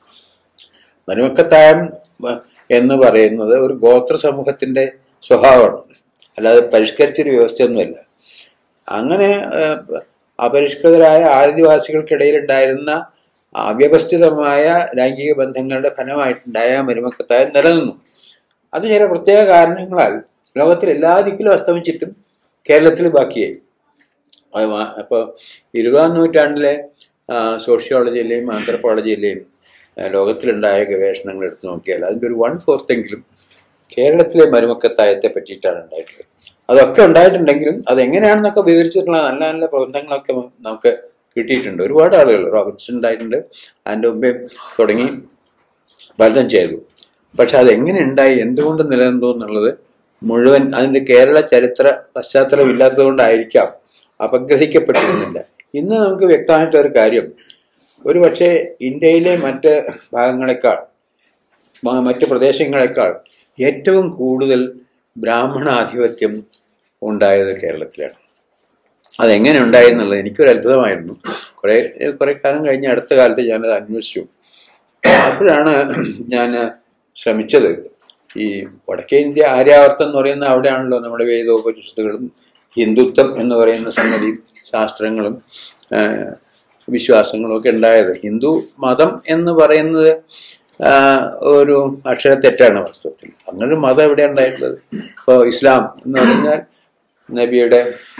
മരുമക്കത്തായം വ- എന്ന് പറയുന്നത് ഒരു ഗോത്ര സമൂഹത്തിന്റെ സ്വഭാവമാണ് അല്ലാതെ പരിഷ്കരിച്ചൊരു വ്യവസ്ഥയൊന്നുമല്ല അങ്ങനെ ഏഹ്, അപരിഷ്കൃതരായ ആദിവാസികൾക്കിടയിൽ ഉണ്ടായിരുന്ന അവ്യവസ്ഥിതമായ ലൈംഗിക ബന്ധങ്ങളുടെ ഫലമായിട്ടുണ്ടായ മരുമക്കത്തായം നിലനിന്നു അത് ചില പ്രത്യേക കാരണങ്ങളാൽ ലോകത്തിൽ എല്ലാ ദിക്കിലും അസ്തമിച്ചിട്ടും കേരളത്തിൽ ബാക്കിയായി അത് മാ- അപ്പൊ ഇരുപതാം നൂറ്റാണ്ടിലെ ആ, സോഷ്യോളജിയിലെയും ആന്ത്രപ്പോളജിയിലെയും ആ, ലോകത്തിലുണ്ടായ ഗവേഷണങ്ങൾ എടുത്തു നോക്കിയാൽ അതിൻ്റെ ഒരു വൺ ഫോർത്ത് എങ്കിലും കേരളത്തിലെ മരുമക്കത്തായത്തെ പറ്റിയിട്ടാണ് ഉണ്ടായിട്ടുള്ളത് അതൊക്കെ ഉണ്ടായിട്ടുണ്ടെങ്കിലും അതെങ്ങനെയാണെന്നൊക്കെ വിവരിച്ചിട്ടുള്ള നല്ല നല്ല പ്രബന്ധങ്ങളൊക്കെ നമുക്ക് കിട്ടിയിട്ടുണ്ട് ഒരുപാട് ആളുകൾ റോബിൻസൺ ഉണ്ടായിട്ടുണ്ട് അതിൻ്റെ മുമ്പേ തുടങ്ങി പലതും ചെയ്തു പക്ഷെ അതെങ്ങനെ ഉണ്ടായി എന്തുകൊണ്ട് നിലനിന്നു എന്നുള്ളത് മുഴുവൻ അതിന്റെ കേരള ചരിത്ര പശ്ചാത്തലം ഇല്ലാത്തത് കൊണ്ടായിരിക്കാം അപഗ്രഹിക്കപ്പെട്ടിരുന്നില്ല ഇന്ന് നമുക്ക് വ്യക്തമായിട്ട് ഒരു കാര്യം ഒരു പക്ഷേ ഇന്ത്യയിലെ മറ്റ് ഭാഗങ്ങളെക്കാൾ മ- മറ്റ് പ്രദേശങ്ങളെക്കാൾ ഏറ്റവും കൂടുതൽ ബ്രാഹ്മണാധിപത്യം ഉണ്ടായത് കേരളത്തിലാണ് അതെങ്ങനെ ഉണ്ടായി എന്നുള്ളത് എനിക്കൊരു അത്ഭുതമായിരുന്നു കുറെ കുറെ കാലം കഴിഞ്ഞ് അടുത്ത കാലത്ത് ഞാനത് അന്വേഷിച്ചു അപ്പോഴാണ് ഞാൻ ശ്രമിച്ചത് ഈ വടക്കേ ഇന്ത്യ ആര്യാവർത്തം എന്ന് പറയുന്ന അവിടെയാണല്ലോ നമ്മുടെ വേദോപനിഷത്തുകളും ഹിന്ദുത്വം എന്ന് പറയുന്ന സംഗതിയും ശാസ്ത്രങ്ങളും ആ, വിശ്വാസങ്ങളും ഒക്കെ ഉണ്ടായത് ഹിന്ദു മതം എന്ന് പറയുന്നത് ആ, ഒരു അക്ഷരത്തെറ്റാണ് വാസ്തവത്തിൽ അങ്ങനെ ഒരു മതം എവിടെ ഉണ്ടായിട്ടുള്ളത് ഇപ്പോൾ ഇസ്ലാം എന്ന് പറഞ്ഞാൽ നബിയുടെ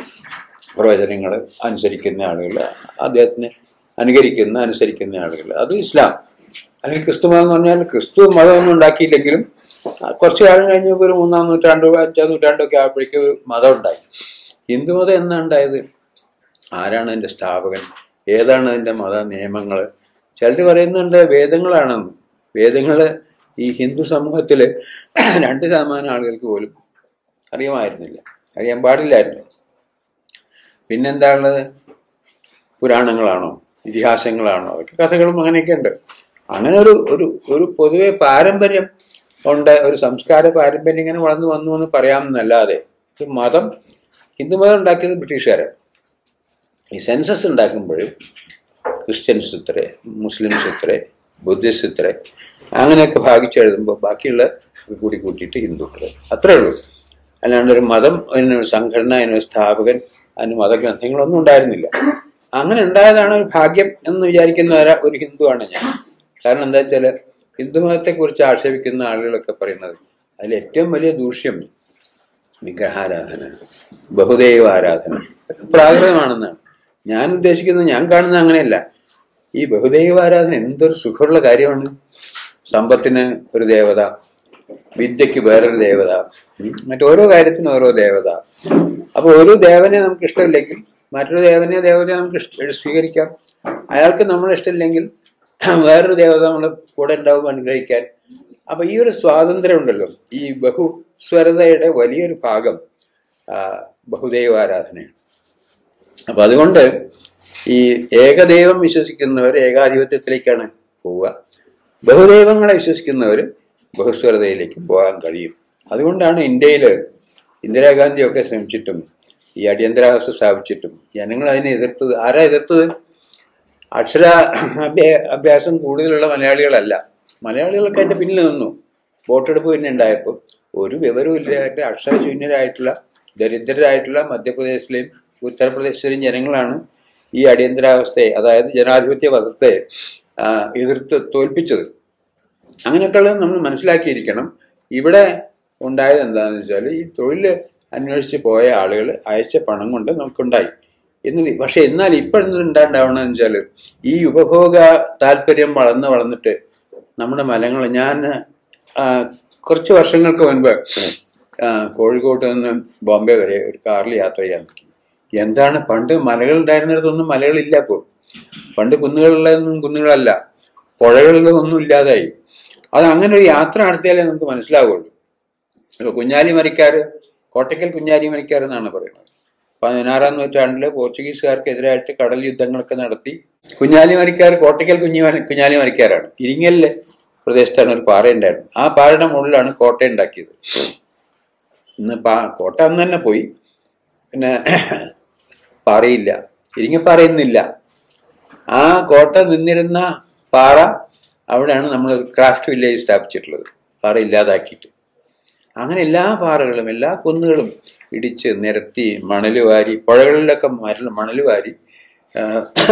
പ്രവചനങ്ങൾ അനുസരിക്കുന്ന ആളുകൾ അദ്ദേഹത്തിനെ അനുകരിക്കുന്ന അനുസരിക്കുന്ന ആളുകൾ അത് ഇസ്ലാം അല്ലെങ്കിൽ ക്രിസ്തു മതം എന്ന് പറഞ്ഞാൽ ക്രിസ്തു മതമൊന്നും ഉണ്ടാക്കിയില്ലെങ്കിലും ആ, കുറച്ച് കാലം കഴിഞ്ഞപ്പോൾ ഒരു മൂന്നാം നൂറ്റാണ്ടോ അഞ്ചാം നൂറ്റാണ്ടോ ഒക്കെ ആകുമ്പോഴേക്കും ഒരു മതം ഉണ്ടായി ഹിന്ദു മതം എന്നാ ഉണ്ടായത് ആരാണ് അതിൻ്റെ സ്ഥാപകൻ ഏതാണ് അതിൻ്റെ മത നിയമങ്ങൾ ചിലർ പറയുന്നുണ്ട് വേദങ്ങളാണെന്ന് വേദങ്ങൾ ഈ ഹിന്ദു സമൂഹത്തിൽ രണ്ട് ശതമാനം ആളുകൾക്ക് പോലും അറിയാമായിരുന്നില്ല അറിയാൻ പാടില്ലായിരുന്നു പിന്നെന്താ ഉള്ളത് പുരാണങ്ങളാണോ ഇതിഹാസങ്ങളാണോ അതൊക്കെ കഥകളും അങ്ങനെയൊക്കെ ഉണ്ട് അങ്ങനെ ഒരു ഒരു ഒരു പൊതുവെ പാരമ്പര്യം ഉണ്ട് ഒരു സംസ്കാര പാരമ്പര്യം ഇങ്ങനെ വളർന്നു വന്നു എന്ന് പറയാമെന്നല്ലാതെ ഒരു മതം ഹിന്ദു മതം ഉണ്ടാക്കിയത് ബ്രിട്ടീഷുകാരാണ് ഈ സെൻസസ് ഉണ്ടാക്കുമ്പോൾ ക്രിസ്ത്യൻസ് ഇത്രേ മുസ്ലിംസ് ഇത്രേ ബുദ്ധിസ്റ്റ് ഇത്രേ അങ്ങനെയൊക്കെ ഭാഗിച്ച് എഴുതുമ്പോൾ ബാക്കിയുള്ള ഇത് കൂടി കൂട്ടിയിട്ട് ഹിന്ദുക്കൾ അത്രേ ഉള്ളൂ അല്ലാണ്ട് ഒരു മതം അതിനൊരു സംഘടന അതിനൊരു സ്ഥാപകൻ അതിന് മതഗ്രന്ഥങ്ങളൊന്നും ഉണ്ടായിരുന്നില്ല അങ്ങനെ ഉണ്ടായതാണ് ഒരു ഭാഗ്യം എന്ന് വിചാരിക്കുന്ന ഒരു- ഒരു ഹിന്ദുവാണ് ഞാൻ കാരണം എന്താ വെച്ചാൽ ഹിന്ദുമതത്തെക്കുറിച്ച് ആക്ഷേപിക്കുന്ന ആളുകളൊക്കെ പറയുന്നത് അതിൽ ഏറ്റവും വലിയ ദൂഷ്യം വിഗ്രഹാരാധന ബഹുദൈവ ആരാധന ഇതൊക്കെ പ്രാകൃതമാണെന്നാണ് ഞാൻ ഉദ്ദേശിക്കുന്നത് ഞാൻ കാണുന്നത് അങ്ങനെയല്ല ഈ ബഹുദൈവ ആരാധന എന്തൊരു സുഖമുള്ള കാര്യമാണ് സമ്പത്തിന് ഒരു ദേവത വിദ്യക്ക് വേറൊരു ദേവത ഉം, മറ്റോരോ കാര്യത്തിനും ഓരോ ദേവത അപ്പൊ ഒരു ദേവനെ നമുക്ക് ഇഷ്ടമില്ലെങ്കിൽ മറ്റൊരു ദേവനെ ദേവതയെ നമുക്ക് ഇഷ്ട- സ്വീകരിക്കാം അയാൾക്ക് നമ്മൾ ഇഷ്ടമില്ലെങ്കിൽ വേറൊരു ദേവത നമ്മൾ കൂടെ ഉണ്ടാവും അനുഗ്രഹിക്കാൻ അപ്പൊ ഈ ഒരു സ്വാതന്ത്ര്യം ഉണ്ടല്ലോ ഈ ബഹുസ്വരതയുടെ വലിയൊരു ഭാഗം ആ, ബഹുദൈവാരാധനയാണ് അപ്പൊ അതുകൊണ്ട് ഈ ഏകദൈവം വിശ്വസിക്കുന്നവർ ഏകാധിപത്യത്തിലേക്കാണ് പോവുക ബഹുദൈവങ്ങളെ വിശ്വസിക്കുന്നവർ ബഹുസ്വരതയിലേക്ക് പോകാൻ കഴിയും അതുകൊണ്ടാണ് ഇന്ത്യയിൽ ഇന്ദിരാഗാന്ധിയൊക്കെ ശ്രമിച്ചിട്ടും ഈ അടിയന്തരാവസ്ഥ സ്ഥാപിച്ചിട്ടും ജനങ്ങൾ അതിനെ എതിർത്തത് ആരാ എതിർത്തത് അക്ഷര അഭ്യ- അഭ്യാസം കൂടുതലുള്ള മലയാളികളല്ല മലയാളികളൊക്കെ അതിന്റെ പിന്നിൽ നിന്നു വോട്ടെടുപ്പ് പിന്നെ ഉണ്ടായപ്പോൾ ഒരു വിവരവും ഇല്ലായിട്ട് അക്ഷരശൂന്യരായിട്ടുള്ള ദരിദ്രരായിട്ടുള്ള മധ്യപ്രദേശിലെയും ഉത്തർപ്രദേശിലെയും ജനങ്ങളാണ് ഈ അടിയന്തരാവസ്ഥയെ അതായത് ജനാധിപത്യ വധത്തെ ആ, എതിർത്ത് തോൽപ്പിച്ചത് അങ്ങനെയൊക്കെയുള്ളത് നമ്മൾ മനസ്സിലാക്കിയിരിക്കണം ഇവിടെ ഉണ്ടായത് എന്താണെന്ന് വെച്ചാൽ ഈ തൊഴിൽ അന്വേഷിച്ച് പോയ ആളുകൾ അയച്ച പണം കൊണ്ട് നമുക്കുണ്ടായി എന്ന് പക്ഷെ എന്നാൽ ഇപ്പോൾ ഉണ്ടാവണമെന്ന് വെച്ചാൽ ഈ ഉപഭോഗ താല്പര്യം വളർന്ന് വളർന്നിട്ട് നമ്മുടെ മലങ്ങൾ ഞാൻ ആ, കുറച്ച് വർഷങ്ങൾക്ക് മുൻപ് ആ, കോഴിക്കോട്ട് നിന്ന് ബോംബെ വരെ ഒരു കാറിൽ യാത്ര ചെയ്യാൻ പറ്റി എന്താണ് പണ്ട് മലകൾ ഉണ്ടായിരുന്നിടത്തൊന്നും മലകളില്ല ഇപ്പോൾ പണ്ട് കുന്നുകളിലൊന്നും കുന്നുകളല്ല പുഴകളിലൊന്നും ഇല്ലാതായി അത് അങ്ങനെ ഒരു യാത്ര നടത്തിയാലേ നമുക്ക് മനസ്സിലാവുള്ളൂ ഇപ്പൊ കുഞ്ഞാലി മരിക്കാർ കോട്ടയ്ക്കൽ കുഞ്ഞാലി മരിക്കാർ എന്നാണ് പറയുന്നത് പതിനാറാം നൂറ്റാണ്ടില് പോർച്ചുഗീസുകാർക്കെതിരായിട്ട് കടൽ യുദ്ധങ്ങളൊക്കെ നടത്തി കുഞ്ഞാലി മരിക്കാർ കോട്ടയ്ക്കൽ കുഞ്ഞി കുഞ്ഞാലി മരിക്കാരാണ് ഇരിങ്ങലിലെ പ്രദേശത്താണ് ഒരു പാറ ഉണ്ടായിരുന്നു ആ പാറയുടെ മുകളിലാണ് കോട്ട ഉണ്ടാക്കിയത് ഇന്ന് പാ കോട്ട അന്ന് തന്നെ പോയി പിന്നെ പാറയില്ല ഇരിങ്ങപ്പാറ ഇന്നില്ല ആ കോട്ട നിന്നിരുന്ന പാറ അവിടെയാണ് നമ്മൾ ഒരു ക്രാഫ്റ്റ് വില്ലേജ് സ്ഥാപിച്ചിട്ടുള്ളത് പാറ ഇല്ലാതാക്കിയിട്ട് അങ്ങനെ എല്ലാ പാറകളും എല്ലാ കുന്നുകളും ഇടിച്ച് നിരത്തി മണൽ വാരി പുഴകളിലൊക്കെ മരൽ മണൽ വാരി ആ,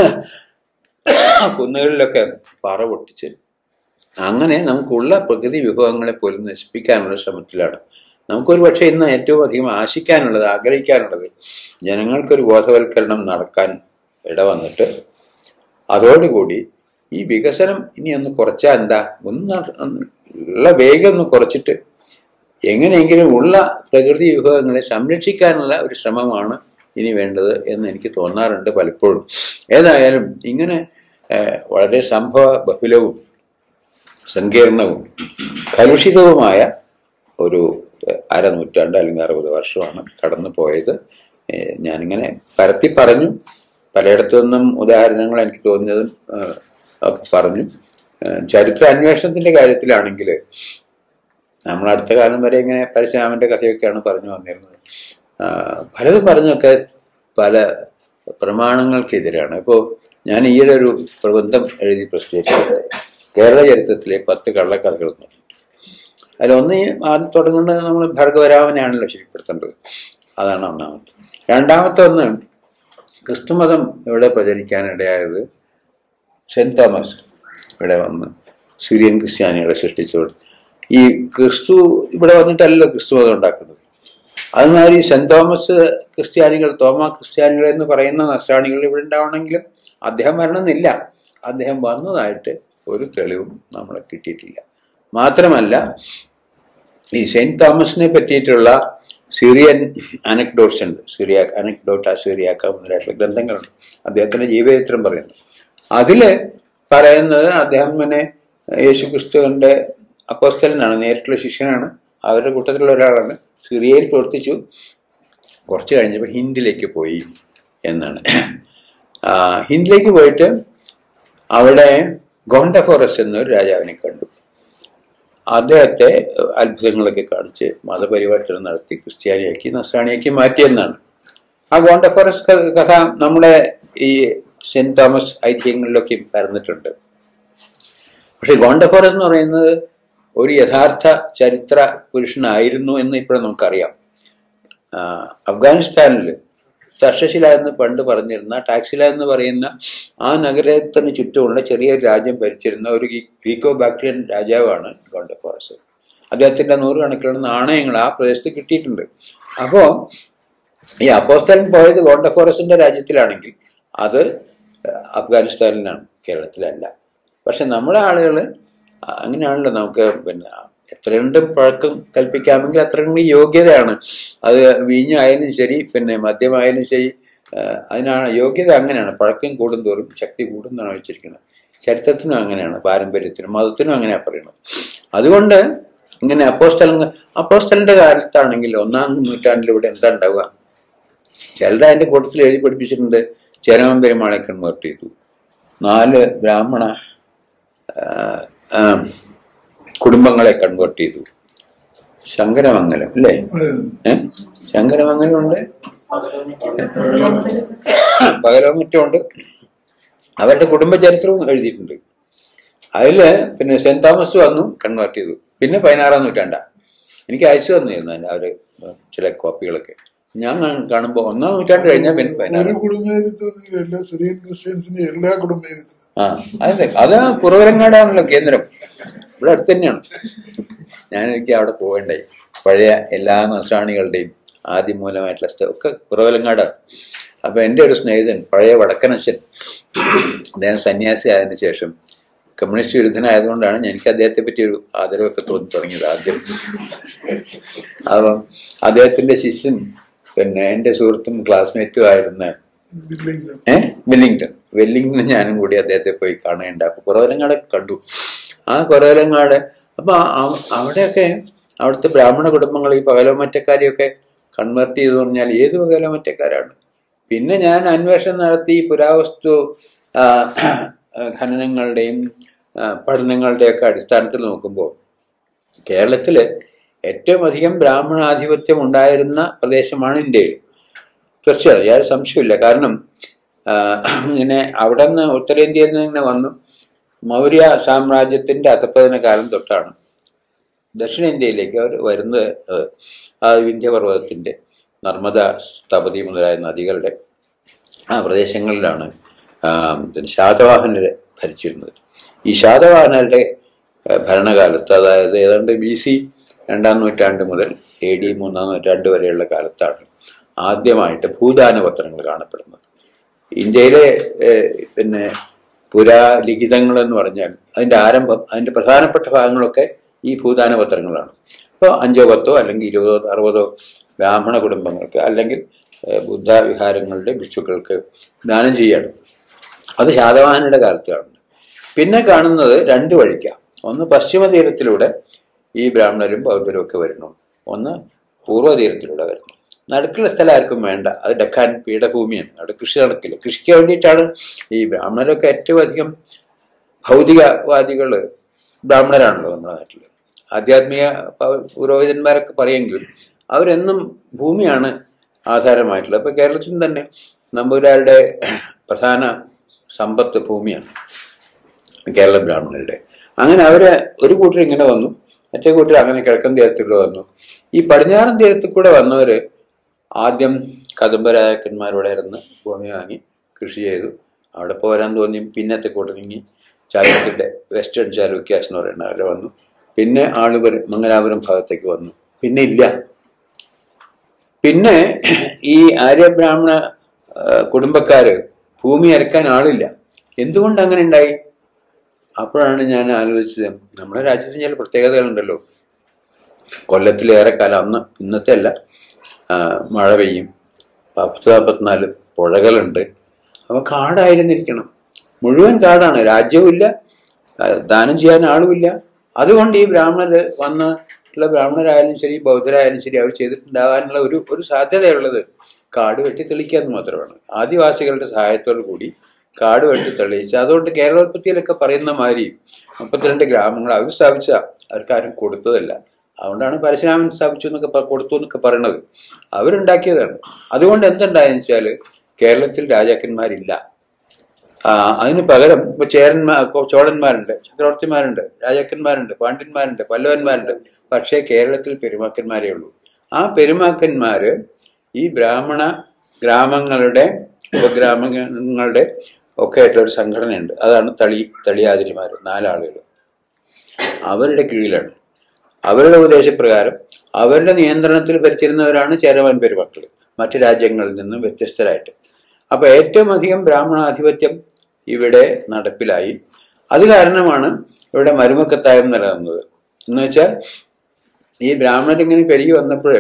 കുന്നുകളിലൊക്കെ പാറ പൊട്ടിച്ച് അങ്ങനെ നമുക്കുള്ള പ്രകൃതി വിഭവങ്ങളെ പോലും നശിപ്പിക്കാനുള്ള ശ്രമത്തിലാണ് നമുക്കൊരു പക്ഷേ ഇന്ന് ഏറ്റവും അധികം ആശിക്കാനുള്ളത് ആഗ്രഹിക്കാനുള്ളത് ജനങ്ങൾക്കൊരു ബോധവൽക്കരണം നടക്കാൻ ഇടവന്നിട്ട് അതോടുകൂടി ഈ വികസനം ഇനി ഒന്ന് കുറച്ചാൽ എന്താ ഒന്ന് ഒന്ന് ഉള്ള വേഗം ഒന്ന് കുറച്ചിട്ട് എങ്ങനെയെങ്കിലും ഉള്ള പ്രകൃതി വിഭവങ്ങളെ സംരക്ഷിക്കാനുള്ള ഒരു ശ്രമമാണ് ഇനി വേണ്ടത് എന്ന് എനിക്ക് തോന്നാറുണ്ട് പലപ്പോഴും ഏതായാലും ഇങ്ങനെ ഏഹ്, വളരെ സംഭവ ബഹുലവും സങ്കീർണവും കലുഷിതവുമായ ഒരു ഏഹ്, അരനൂറ്റാണ്ട് അല്ലെങ്കിൽ അറുപത് വർഷമാണ് കടന്നു പോയത് ഏഹ്, ഞാനിങ്ങനെ പരത്തി പറഞ്ഞു പലയിടത്തു നിന്നും ഉദാഹരണങ്ങൾ എനിക്ക് തോന്നിയതും ഏഹ്, ഒക്കെ പറഞ്ഞു ഏഹ്, ചരിത്ര അന്വേഷണത്തിന്റെ കാര്യത്തിലാണെങ്കിൽ നമ്മൾ അടുത്ത കാലം വരെ ഇങ്ങനെ പരശുരാമന്റെ കഥയൊക്കെയാണ് പറഞ്ഞു വന്നിരുന്നത് ആ, പലതും പറഞ്ഞൊക്കെ പല പ്രമാണങ്ങൾക്കെതിരാണ് ഇപ്പോൾ ഞാൻ ഈയിടെ ഒരു പ്രബന്ധം എഴുതി പ്രസിദ്ധീകരിച്ചിട്ടുണ്ട് കേരള ചരിത്രത്തിലെ പത്ത് കള്ളക്കഥകൾ എന്ന് പറഞ്ഞിട്ട് അതിലൊന്ന് ഈ ആദ്യം തുടങ്ങുന്നത് നമ്മൾ ഭാർഗവരാമനെയാണല്ലോ ശരിപ്പെടുത്തേണ്ടത് അതാണ് ഒന്നാമത്തെ രണ്ടാമത്തെ ഒന്ന് ക്രിസ്തുമതം ഇവിടെ പ്രചരിക്കാനിടയായത് സെന്റ് തോമസ് ഇവിടെ വന്ന് സിറിയൻ ക്രിസ്ത്യാനികളെ സൃഷ്ടിച്ചുകൊണ്ട് ഈ ക്രിസ്തു ഇവിടെ വന്നിട്ടല്ലോ ക്രിസ്തു മതം ഉണ്ടാക്കുന്നത് അതുമാതിരി സെന്റ് തോമസ് ക്രിസ്ത്യാനികൾ തോമ ക്രിസ്ത്യാനികൾ എന്ന് പറയുന്ന നസ്രാണികൾ ഇവിടെ ഉണ്ടാവണമെങ്കിലും അദ്ദേഹം വരണമെന്നില്ല അദ്ദേഹം വന്നതായിട്ട് ഒരു തെളിവും നമ്മളെ കിട്ടിയിട്ടില്ല മാത്രമല്ല ഈ സെന്റ് തോമസിനെ പറ്റിയിട്ടുള്ള സിറിയൻ അനക്ഡോട്ട്സ് ഉണ്ട് സിറിയ അനക്ഡോട്ട സിറിയാക്ക മുതലായിട്ടുള്ള ഗ്രന്ഥങ്ങളുണ്ട് അദ്ദേഹത്തിന്റെ ജീവചരിത്രം പറയുന്നു അതില് പറയുന്നത് അദ്ദേഹം പിന്നെ യേശു ക്രിസ്തുവിന്റെ അപ്പോസ്തലനാണ് നേരിട്ടുള്ള ശിഷ്യനാണ് അവരുടെ കൂട്ടത്തിലുള്ള ഒരാളാണ് സിറിയയിൽ പ്രവർത്തിച്ചു കുറച്ച് കഴിഞ്ഞപ്പോൾ ഹിന്ദിലേക്ക് പോയി എന്നാണ് ആ, ഹിന്ദിലേക്ക് പോയിട്ട് അവിടെ ഗോണ്ടഫോറസ് എന്നൊരു രാജാവിനെ കണ്ടു അദ്ദേഹത്തെ അത്ഭുതങ്ങളൊക്കെ കാണിച്ച് മതപരിവർത്തനം നടത്തി ക്രിസ്ത്യാനിയാക്കി നസ്രാണിയാക്കി മാറ്റിയെന്നാണ് ആ ഗോണ്ടഫോറസ് ക- കഥ നമ്മുടെ ഈ സെന്റ് തോമസ് ഐതിഹ്യങ്ങളിലൊക്കെ പരന്നിട്ടുണ്ട് പക്ഷെ ഗോണ്ടഫോറസ് എന്ന് പറയുന്നത് ഒരു യഥാർത്ഥ ചരിത്ര പുരുഷനായിരുന്നു എന്ന് ഇപ്പോഴും നമുക്കറിയാം ആ, അഫ്ഗാനിസ്ഥാനിൽ തക്ഷശില എന്ന് പണ്ട് പറഞ്ഞിരുന്ന ടാക്സില എന്ന് പറയുന്ന ആ നഗരത്തിന് ചുറ്റുമുള്ള ചെറിയ രാജ്യം ഭരിച്ചിരുന്ന ഒരു ഗ്രീക്കോ ബാക്ടീരിയൻ രാജാവാണ് ഗോണ്ടഫോറസ് അദ്ദേഹത്തിന്റെ നൂറുകണക്കിലുള്ള നാണയങ്ങൾ ആ പ്രദേശത്ത് കിട്ടിയിട്ടുണ്ട് അപ്പോ ഈ അപ്പോസ്തലൻ പോയത് ഗോണ്ടഫോറസിന്റെ രാജ്യത്തിലാണെങ്കിൽ അത് അഫ്ഗാനിസ്ഥാനിലാണ് കേരളത്തിലല്ല പക്ഷെ നമ്മുടെ ആളുകൾ അങ്ങനെയാണല്ലോ നമുക്ക് പിന്നെ എത്രയുണ്ട് പഴക്കം കൽപ്പിക്കാമെങ്കിൽ അത്രയും കൂടി യോഗ്യതയാണ് അത് വീഞ്ഞായാലും ശരി പിന്നെ മദ്യമായാലും ശരി ആ, അതിനാണ് യോഗ്യത അങ്ങനെയാണ് പഴക്കം കൂടുന്തോറും ശക്തി കൂടുന്നതാണ് വെച്ചിരിക്കുന്നത് ചരിത്രത്തിനും അങ്ങനെയാണ് പാരമ്പര്യത്തിനും മതത്തിനും അങ്ങനെയാണ് പറയുന്നത് അതുകൊണ്ട് ഇങ്ങനെ അപ്പോസ്തലൻ അപ്പോസ്തലന്റെ കാലത്താണെങ്കിൽ ഒന്നാം നൂറ്റാണ്ടിൽ ഇവിടെ എന്താ ഉണ്ടാവുക ചിലർ അതിന്റെ കൂട്ടത്തിൽ എഴുതി പഠിപ്പിച്ചിട്ടുണ്ട് ചേരമൻ പെരുമാളെ കൺവേർട്ട് ചെയ്തു നാല് ബ്രാഹ്മണ ആ, ആ, കുടുംബങ്ങളെ കൺവേർട്ട് ചെയ്തു ശങ്കരമംഗലം അല്ലേ ഏ ശങ്കരമംഗലം ഉണ്ട് പകലോമറ്റുണ്ട് അവരുടെ കുടുംബ ചരിത്രവും എഴുതിയിട്ടുണ്ട് അതില് പിന്നെ സെന്റ് തോമസ് വന്നു കൺവേർട്ട് ചെയ്തു പിന്നെ പതിനാറാം നൂറ്റാണ്ടാ എനിക്ക് അയച്ചു തന്നിരുന്നു അതിന്റെ അവര് ചില കോപ്പികളൊക്കെ ഞാൻ കാണുമ്പോൾ ഒന്നാം നൂറ്റാണ്ട് കഴിഞ്ഞാൽ പിന്നെ ഒരു പതിനാറാം കുടുംബേരിത്വത്തിൽ എല്ലാ സിറിയൻ ക്രിസ്ത്യൻസിന്റെ എല്ലാ കുടുംബേരിത്വം ആ അതെ അത് കുറവരങ്ങാടാണല്ലോ കേന്ദ്രം ഇവിടെ അടുത്ത് തന്നെയാണ് ഞാൻ എനിക്ക് അവിടെ പോകണ്ടായി പഴയ എല്ലാ നസ്രാണികളുടെയും ആദ്യമൂലമായിട്ടുള്ള സ്ഥലം ഒക്കെ കുറവലങ്ങാടാണ് അപ്പൊ എൻ്റെ ഒരു സ്നേഹിതൻ പഴയ വടക്കനച്ഛൻ അദ്ദേഹം സന്യാസി ആയതിനു ശേഷം കമ്മ്യൂണിസ്റ്റ് വിരുദ്ധനായതുകൊണ്ടാണ് എനിക്ക് അദ്ദേഹത്തെ പറ്റി ഒരു ആദരവൊക്കെ തോന്നി തുടങ്ങിയത് ആദ്യം അപ്പം അദ്ദേഹത്തിന്റെ ശിഷ്യൻ പിന്നെ എൻ്റെ സുഹൃത്തും ക്ലാസ്മേറ്റും ആയിരുന്ന ബില്ലിംഗ്ടൺ ഏഹ് വെല്ലിംഗ്ടൺ വെല്ലിംഗ്ടൺ ഞാനും കൂടി അദ്ദേഹത്തെ പോയി കാണുകയുണ്ട് അപ്പൊ കുറവലങ്ങാടൊക്കെ കണ്ടു ആ കുറവലങ്ങാട് അപ്പൊ ആ- അവിടെയൊക്കെ അവിടുത്തെ ബ്രാഹ്മണ കുടുംബങ്ങൾ ഈ പകലോമറ്റക്കാരെയൊക്കെ കൺവേർട്ട് ചെയ്തു പറഞ്ഞാൽ ഏത് പകലോമറ്റക്കാരാണ് പിന്നെ ഞാൻ അന്വേഷണം നടത്തി പുരാവസ്തു ആ, ഖനനങ്ങളുടെയും ആ, പഠനങ്ങളുടെയൊക്കെ അടിസ്ഥാനത്തിൽ നോക്കുമ്പോൾ കേരളത്തില് ഏറ്റവും അധികം ബ്രാഹ്മണാധിപത്യം ഉണ്ടായിരുന്ന പ്രദേശമാണ് ഇന്ത്യയിൽ തീർച്ചയായും യാതൊരു സംശയമില്ല കാരണം ആ, ഇങ്ങനെ അവിടെ നിന്ന് ഉത്തരേന്ത്യയിൽ നിന്ന് ഇങ്ങനെ വന്നു മൗര്യ സാമ്രാജ്യത്തിന്റെ അധപ്പതന കാലം തൊട്ടാണ് ദക്ഷിണേന്ത്യയിലേക്ക് അവർ വരുന്നത് ഏഹ്, ആ വിന്ധ്യപർവ്വതത്തിന്റെ നർമ്മദ തപതി മുതലായ നദികളുടെ ആ പ്രദേശങ്ങളിലാണ് ആ, പിന്നെ ശാതവാഹനരെ ഭരിച്ചിരുന്നത് ഈ ശാതവാഹനരുടെ ഏഹ്, ഭരണകാലത്ത് അതായത് ഏതാണ്ട് ബി സി രണ്ടാം നൂറ്റാണ്ട് മുതൽ എ ഡി മൂന്നാം നൂറ്റാണ്ട് വരെയുള്ള കാലത്താണ് ആദ്യമായിട്ട് ഭൂദാന പത്രങ്ങൾ കാണപ്പെടുന്നത് ഇന്ത്യയിലെ ഏഹ്, പിന്നെ പുരാലിഖിതങ്ങൾ എന്ന് പറഞ്ഞാൽ അതിന്റെ ആരംഭം അതിന്റെ പ്രധാനപ്പെട്ട ഭാഗങ്ങളൊക്കെ ഈ ഭൂദാന പത്രങ്ങളാണ് അപ്പോൾ അഞ്ചോ പത്തോ അല്ലെങ്കിൽ ഇരുപതോ അറുപതോ ബ്രാഹ്മണ കുടുംബങ്ങൾക്ക് അല്ലെങ്കിൽ ഏഹ്, ബുദ്ധ വിഹാരങ്ങളുടെ ഭിക്ഷുക്കൾക്ക് ദാനം ചെയ്യാണ് അത് ശാതവാഹനയുടെ കാലത്ത് കാണുന്നത് പിന്നെ കാണുന്നത് രണ്ട് വഴിക്കാം ഒന്ന് പശ്ചിമ തീരത്തിലൂടെ ഈ ബ്രാഹ്മണരും ബൗദ്ധരും ഒക്കെ വരുന്നു ഒന്ന് പൂർവ്വ തീരത്തിലൂടെ വരുന്നു നടുക്കുള്ള സ്ഥലം ആർക്കും വേണ്ട അത് ഡക്കാൻ പീഠഭൂമിയാണ് അവിടെ കൃഷി നടക്കില്ല കൃഷിക്ക് വേണ്ടിയിട്ടാണ് ഈ ബ്രാഹ്മണരൊക്കെ ഏറ്റവും അധികം ഭൗതികവാദികള് ബ്രാഹ്മണരാണല്ലോ നമ്മുടെ നാട്ടിൽ ആധ്യാത്മിക പ- പുരോഹിതന്മാരൊക്കെ പറയുമെങ്കിലും അവരെന്നും ഭൂമിയാണ് ആധാരമായിട്ടുള്ളത് അപ്പൊ കേരളത്തിൽ തന്നെ നമ്പൂരാരുടെ പ്രധാന സമ്പത്ത് ഭൂമിയാണ് കേരള ബ്രാഹ്മണരുടെ അങ്ങനെ അവര് ഒരു കൂട്ടർ ഇങ്ങനെ വന്നു മറ്റേ കൂട്ടർ അങ്ങനെ കിഴക്കൻ തീരത്തിലൂടെ വന്നു ഈ പടിഞ്ഞാറൻ തീരത്തിൽ കൂടെ വന്നവര് ആദ്യം കദംബരായക്കന്മാരോടെ ഇരുന്ന് ഭൂമി വാങ്ങി കൃഷി ചെയ്തു അവിടെ പോരാൻ തോന്നി പിന്നത്തെ കൂട്ടറിങ്ങി ചാലൂക്യന്റെ വെസ്റ്റേൺ ചാലൂക്യാസ് എന്ന് പറയുന്ന അവിടെ വന്നു പിന്നെ ആളുപുര മംഗലാപുരം ഭാഗത്തേക്ക് വന്നു പിന്നെ ഇല്ല പിന്നെ ഈ ആര്യബ്രാഹ്മണ ആ, കുടുംബക്കാര് ഭൂമി ഇറക്കാൻ ആളില്ല എന്തുകൊണ്ട് അങ്ങനെ ഉണ്ടായി അപ്പോഴാണ് ഞാൻ ആലോചിച്ചത് നമ്മുടെ രാജ്യത്തിന് ചില പ്രത്യേകതകളുണ്ടല്ലോ കൊല്ലത്തിലേറെ കാലം അന്ന് ഇന്നത്തെ അല്ല ആ, മഴ പെയ്യും പത്ത് നാൽപ്പത്തിനാല് പുഴകളുണ്ട് അപ്പൊ കാടായിരുന്നിരിക്കണം മുഴുവൻ കാടാണ് രാജ്യവുമില്ല ആ, ദാനം ചെയ്യാൻ ആളുമില്ല അതുകൊണ്ട് ഈ ബ്രാഹ്മണര് വന്നിട്ടുള്ള ബ്രാഹ്മണരായാലും ശരി ബൗദ്ധരായാലും ശരി അവർ ചെയ്തിട്ടുണ്ടാകാനുള്ള ഒരു ഒരു സാധ്യതയുള്ളത് കാട് വെട്ടി തെളിക്കുക എന്ന് മാത്രമാണ് ആദിവാസികളുടെ സഹായത്തോടു കൂടി കാട് വെട്ടി തെളിയിച്ച് അതുകൊണ്ട് കേരളോത്പത്തിയിലൊക്കെ പറയുന്ന മാതിരി മുപ്പത്തിരണ്ട് ഗ്രാമങ്ങൾ അവർ സ്ഥാപിച്ച അവർക്കാരും കൊടുത്തതല്ല അതുകൊണ്ടാണ് പരശുരാമൻ സ്ഥാപിച്ചു എന്നൊക്കെ പ- കൊടുത്തു എന്നൊക്കെ പറയണത് അവരുണ്ടാക്കിയതാണ് അതുകൊണ്ട് എന്തുണ്ടായെന്ന് വെച്ചാല് കേരളത്തിൽ രാജാക്കന്മാരില്ല ആ, അതിന് പകരം ഇപ്പൊ ചേരന്മാർ ഇപ്പൊ ചോളന്മാരുണ്ട് ചക്രവർത്തിമാരുണ്ട് രാജാക്കന്മാരുണ്ട് പാണ്ഡ്യന്മാരുണ്ട് പല്ലവന്മാരുണ്ട് പക്ഷേ കേരളത്തിൽ പെരുമാക്കന്മാരേ ഉള്ളൂ ആ പെരുമാക്കന്മാര് ഈ ബ്രാഹ്മണ ഗ്രാമങ്ങളുടെ ഉപഗ്രാമങ്ങളുടെ ഒക്കെ ആയിട്ടുള്ള ഒരു സംഘടനയുണ്ട് അതാണ് തളി തളിയാതിരിമാർ നാലാളുകൾ അവരുടെ കീഴിലാണ് അവരുടെ ഉപദേശപ്രകാരം അവരുടെ നിയന്ത്രണത്തിൽ ഭരിച്ചിരുന്നവരാണ് ചേരവാൻ പെരുമക്കൾ മറ്റു രാജ്യങ്ങളിൽ നിന്നും വ്യത്യസ്തരായിട്ട് അപ്പൊ ഏറ്റവും അധികം ബ്രാഹ്മണാധിപത്യം ഇവിടെ നടപ്പിലായി അത് കാരണമാണ് ഇവിടെ മരുമക്കത്തായം നിലനിന്നത് എന്ന് വെച്ചാൽ ഈ ബ്രാഹ്മണരിങ്ങനെ പെരുകി വന്നപ്പോൾ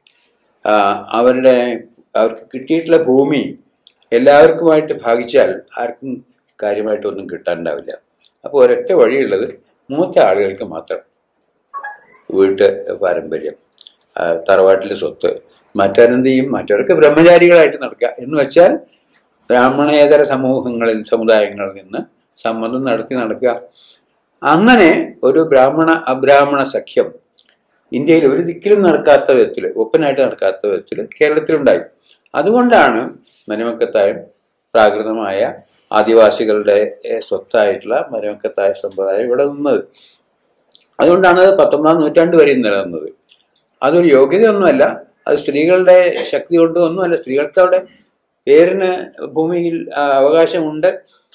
അവരുടെ അവർക്ക് കിട്ടിയിട്ടുള്ള ഭൂമി എല്ലാവർക്കുമായിട്ട് ഭാഗിച്ചാൽ ആർക്കും കാര്യമായിട്ടൊന്നും കിട്ടാനുണ്ടാവില്ല അപ്പോൾ ഒരൊറ്റ വഴിയുള്ളത് മൂത്ത ആളുകൾക്ക് മാത്രം വീട്ട് പാരമ്പര്യം ആ, തറവാട്ടിലെ സ്വത്ത് മറ്റവരെന്ത് ചെയ്യും മറ്റവർക്ക് ബ്രഹ്മചാരികളായിട്ട് നടക്കുക എന്ന് വെച്ചാൽ ബ്രാഹ്മണേതര സമൂഹങ്ങളിൽ സമുദായങ്ങളിൽ നിന്ന് സംബന്ധം നടത്തി നടക്കുക അങ്ങനെ ഒരു ബ്രാഹ്മണ അബ്രാഹ്മണ സഖ്യം ഇന്ത്യയിൽ ഒരു ദിക്കിലും നടക്കാത്ത വിധത്തിൽ ഓപ്പണായിട്ട് നടക്കാത്ത വിധത്തിൽ കേരളത്തിലുണ്ടായി അതുകൊണ്ടാണ് മരുമക്കത്തായം പ്രാകൃതമായ ആദിവാസികളുടെ ഏഹ്, സ്വത്തായിട്ടുള്ള മരുമക്കത്തായ സമ്പ്രദായം ഇവിടെ നിന്നത് അതുകൊണ്ടാണ് അത് പത്തൊമ്പതാം നൂറ്റാണ്ട് വരെ നിലനിന്നത് അതൊരു യോഗ്യതയൊന്നുമല്ല അത് സ്ത്രീകളുടെ ശക്തി കൊണ്ടും ഒന്നുമല്ല സ്ത്രീകൾക്ക് അവിടെ പേരിന് ഭൂമിയിൽ ആ, അവകാശമുണ്ട്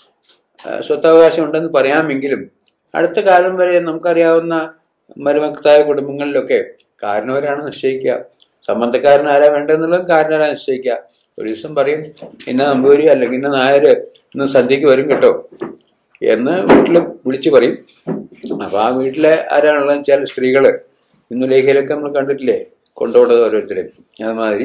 ആ, സ്വത്തവകാശം ഉണ്ടെന്ന് പറയാമെങ്കിലും അടുത്ത കാലം വരെ നമുക്കറിയാവുന്ന മരുമക്തായ കുടുംബങ്ങളിലൊക്കെ കാരണവരാണ് നിശ്ചയിക്കുക സംബന്ധക്കാരൻ ആരാ വേണ്ടതെന്നുള്ളത് കാരണവരാ നിശ്ചയിക്കുക ഒരു ദിവസം പറയും ഇന്ന നമ്പൂരി അല്ലെങ്കിൽ ഇന്ന നായർ ഇന്ന് സന്ധ്യക്ക് വരും കേട്ടോ എന്ന് വീട്ടിൽ വിളിച്ചു പറയും അപ്പൊ ആ വീട്ടിലെ ആരാണുള്ളത് വെച്ചാൽ സ്ത്രീകള് ഇന്ന് ലേഖയിലൊക്കെ നമ്മൾ കണ്ടിട്ടില്ലേ കൊണ്ടുപോകുന്നത് ഓരോരുത്തരും അതുമാതിരി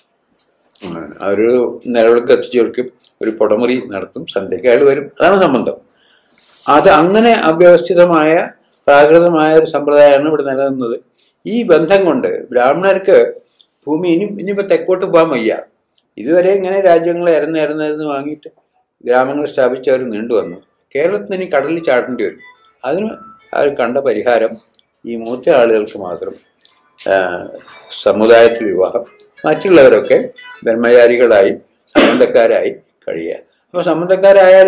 ഉം, അവരൊരു നിലവിളക്ക് എത്തിച്ചു കൊടുക്കും ഒരു പുടമുറി നടത്തും സന്ധ്യയ്ക്ക് അയാൾ വരും അതാണ് സംബന്ധം അത് അങ്ങനെ അവ്യവസ്ഥിതമായ പ്രാകൃതമായ ഒരു സമ്പ്രദായമാണ് ഇവിടെ നിലനിന്നത് ഈ ബന്ധം കൊണ്ട് ബ്രാഹ്മണർക്ക് ഭൂമി ഇനി ഇനിയിപ്പോൾ തെക്കോട്ട് പോകാൻ വയ്യ ഇതുവരെ ഇങ്ങനെ രാജ്യങ്ങൾ ഇരന്ന് ഇരന്നിരുന്ന് വാങ്ങിയിട്ട് ഗ്രാമങ്ങൾ സ്ഥാപിച്ചവർ നീണ്ടുവന്നു കേരളത്തിന് ഇനി കടലിൽ ചാടേണ്ടി വരും അതിന് അവർ കണ്ട പരിഹാരം ഈ മൂത്ത ആളുകൾക്ക് മാത്രം ആ, സമുദായത്തിൽ വിവാഹം മറ്റുള്ളവരൊക്കെ ബ്രഹ്മചാരികളായി സംബന്ധക്കാരായി കഴിയുക അപ്പോൾ സംബന്ധക്കാരായാൽ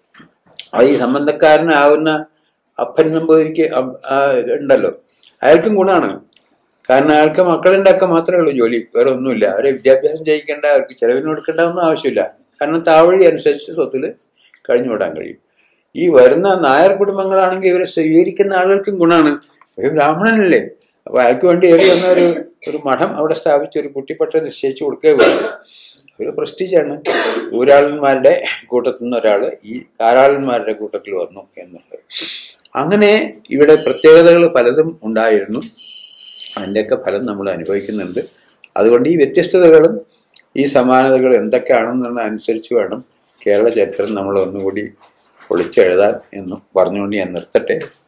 അത് ഈ സംബന്ധക്കാരനാവുന്ന അപ്പൻ നമ്പൂതിരിക്ക് അം- ആ ഉണ്ടല്ലോ അയാൾക്കും ഗുണമാണ് കാരണം അയാൾക്ക് മക്കളുണ്ടാക്കാൻ മാത്രമേ ഉള്ളൂ ജോലി വേറെ ഒന്നുമില്ല അവരെ വിദ്യാഭ്യാസം ചെയ്യിക്കേണ്ട അവർക്ക് ചെലവിന് കൊടുക്കേണ്ട ഒന്നും ആവശ്യമില്ല കാരണം താവഴി അനുസരിച്ച് സ്വത്തിൽ കഴിഞ്ഞു വിടാൻ കഴിയും ഈ വരുന്ന നായർ കുടുംബങ്ങളാണെങ്കിൽ ഇവരെ സ്വീകരിക്കുന്ന ആളുകൾക്കും ഗുണമാണ് ഒരു ബ്രാഹ്മണനല്ലേ അപ്പൊ അയാൾക്ക് വേണ്ടി ഏറി വന്ന ഒരു ഒരു മഠം അവിടെ സ്ഥാപിച്ച് ഒരു കുട്ടിപ്പട്ട നിശ്ചയിച്ചു കൊടുക്കുകയും വേണം ഒരു പ്രസ്റ്റീജാണ് ഊരാളന്മാരുടെ കൂട്ടത്തിൽ നിന്ന് ഒരാൾ ഈ കാരാളന്മാരുടെ കൂട്ടത്തിൽ വന്നു എന്നുള്ളത് അങ്ങനെ ഇവിടെ പ്രത്യേകതകൾ പലതും ഉണ്ടായിരുന്നു അതിൻ്റെയൊക്കെ ഫലം നമ്മൾ അനുഭവിക്കുന്നുണ്ട് അതുകൊണ്ട് ഈ വ്യത്യസ്തതകളും ഈ സമാനതകളും എന്തൊക്കെയാണെന്നുള്ള അനുസരിച്ച് വേണം കേരള ചരിത്രം നമ്മൾ ഒന്നുകൂടി പൊളിച്ചെഴുതാൻ എന്ന് പറഞ്ഞുകൊണ്ട് ഞാൻ നിർത്തട്ടെ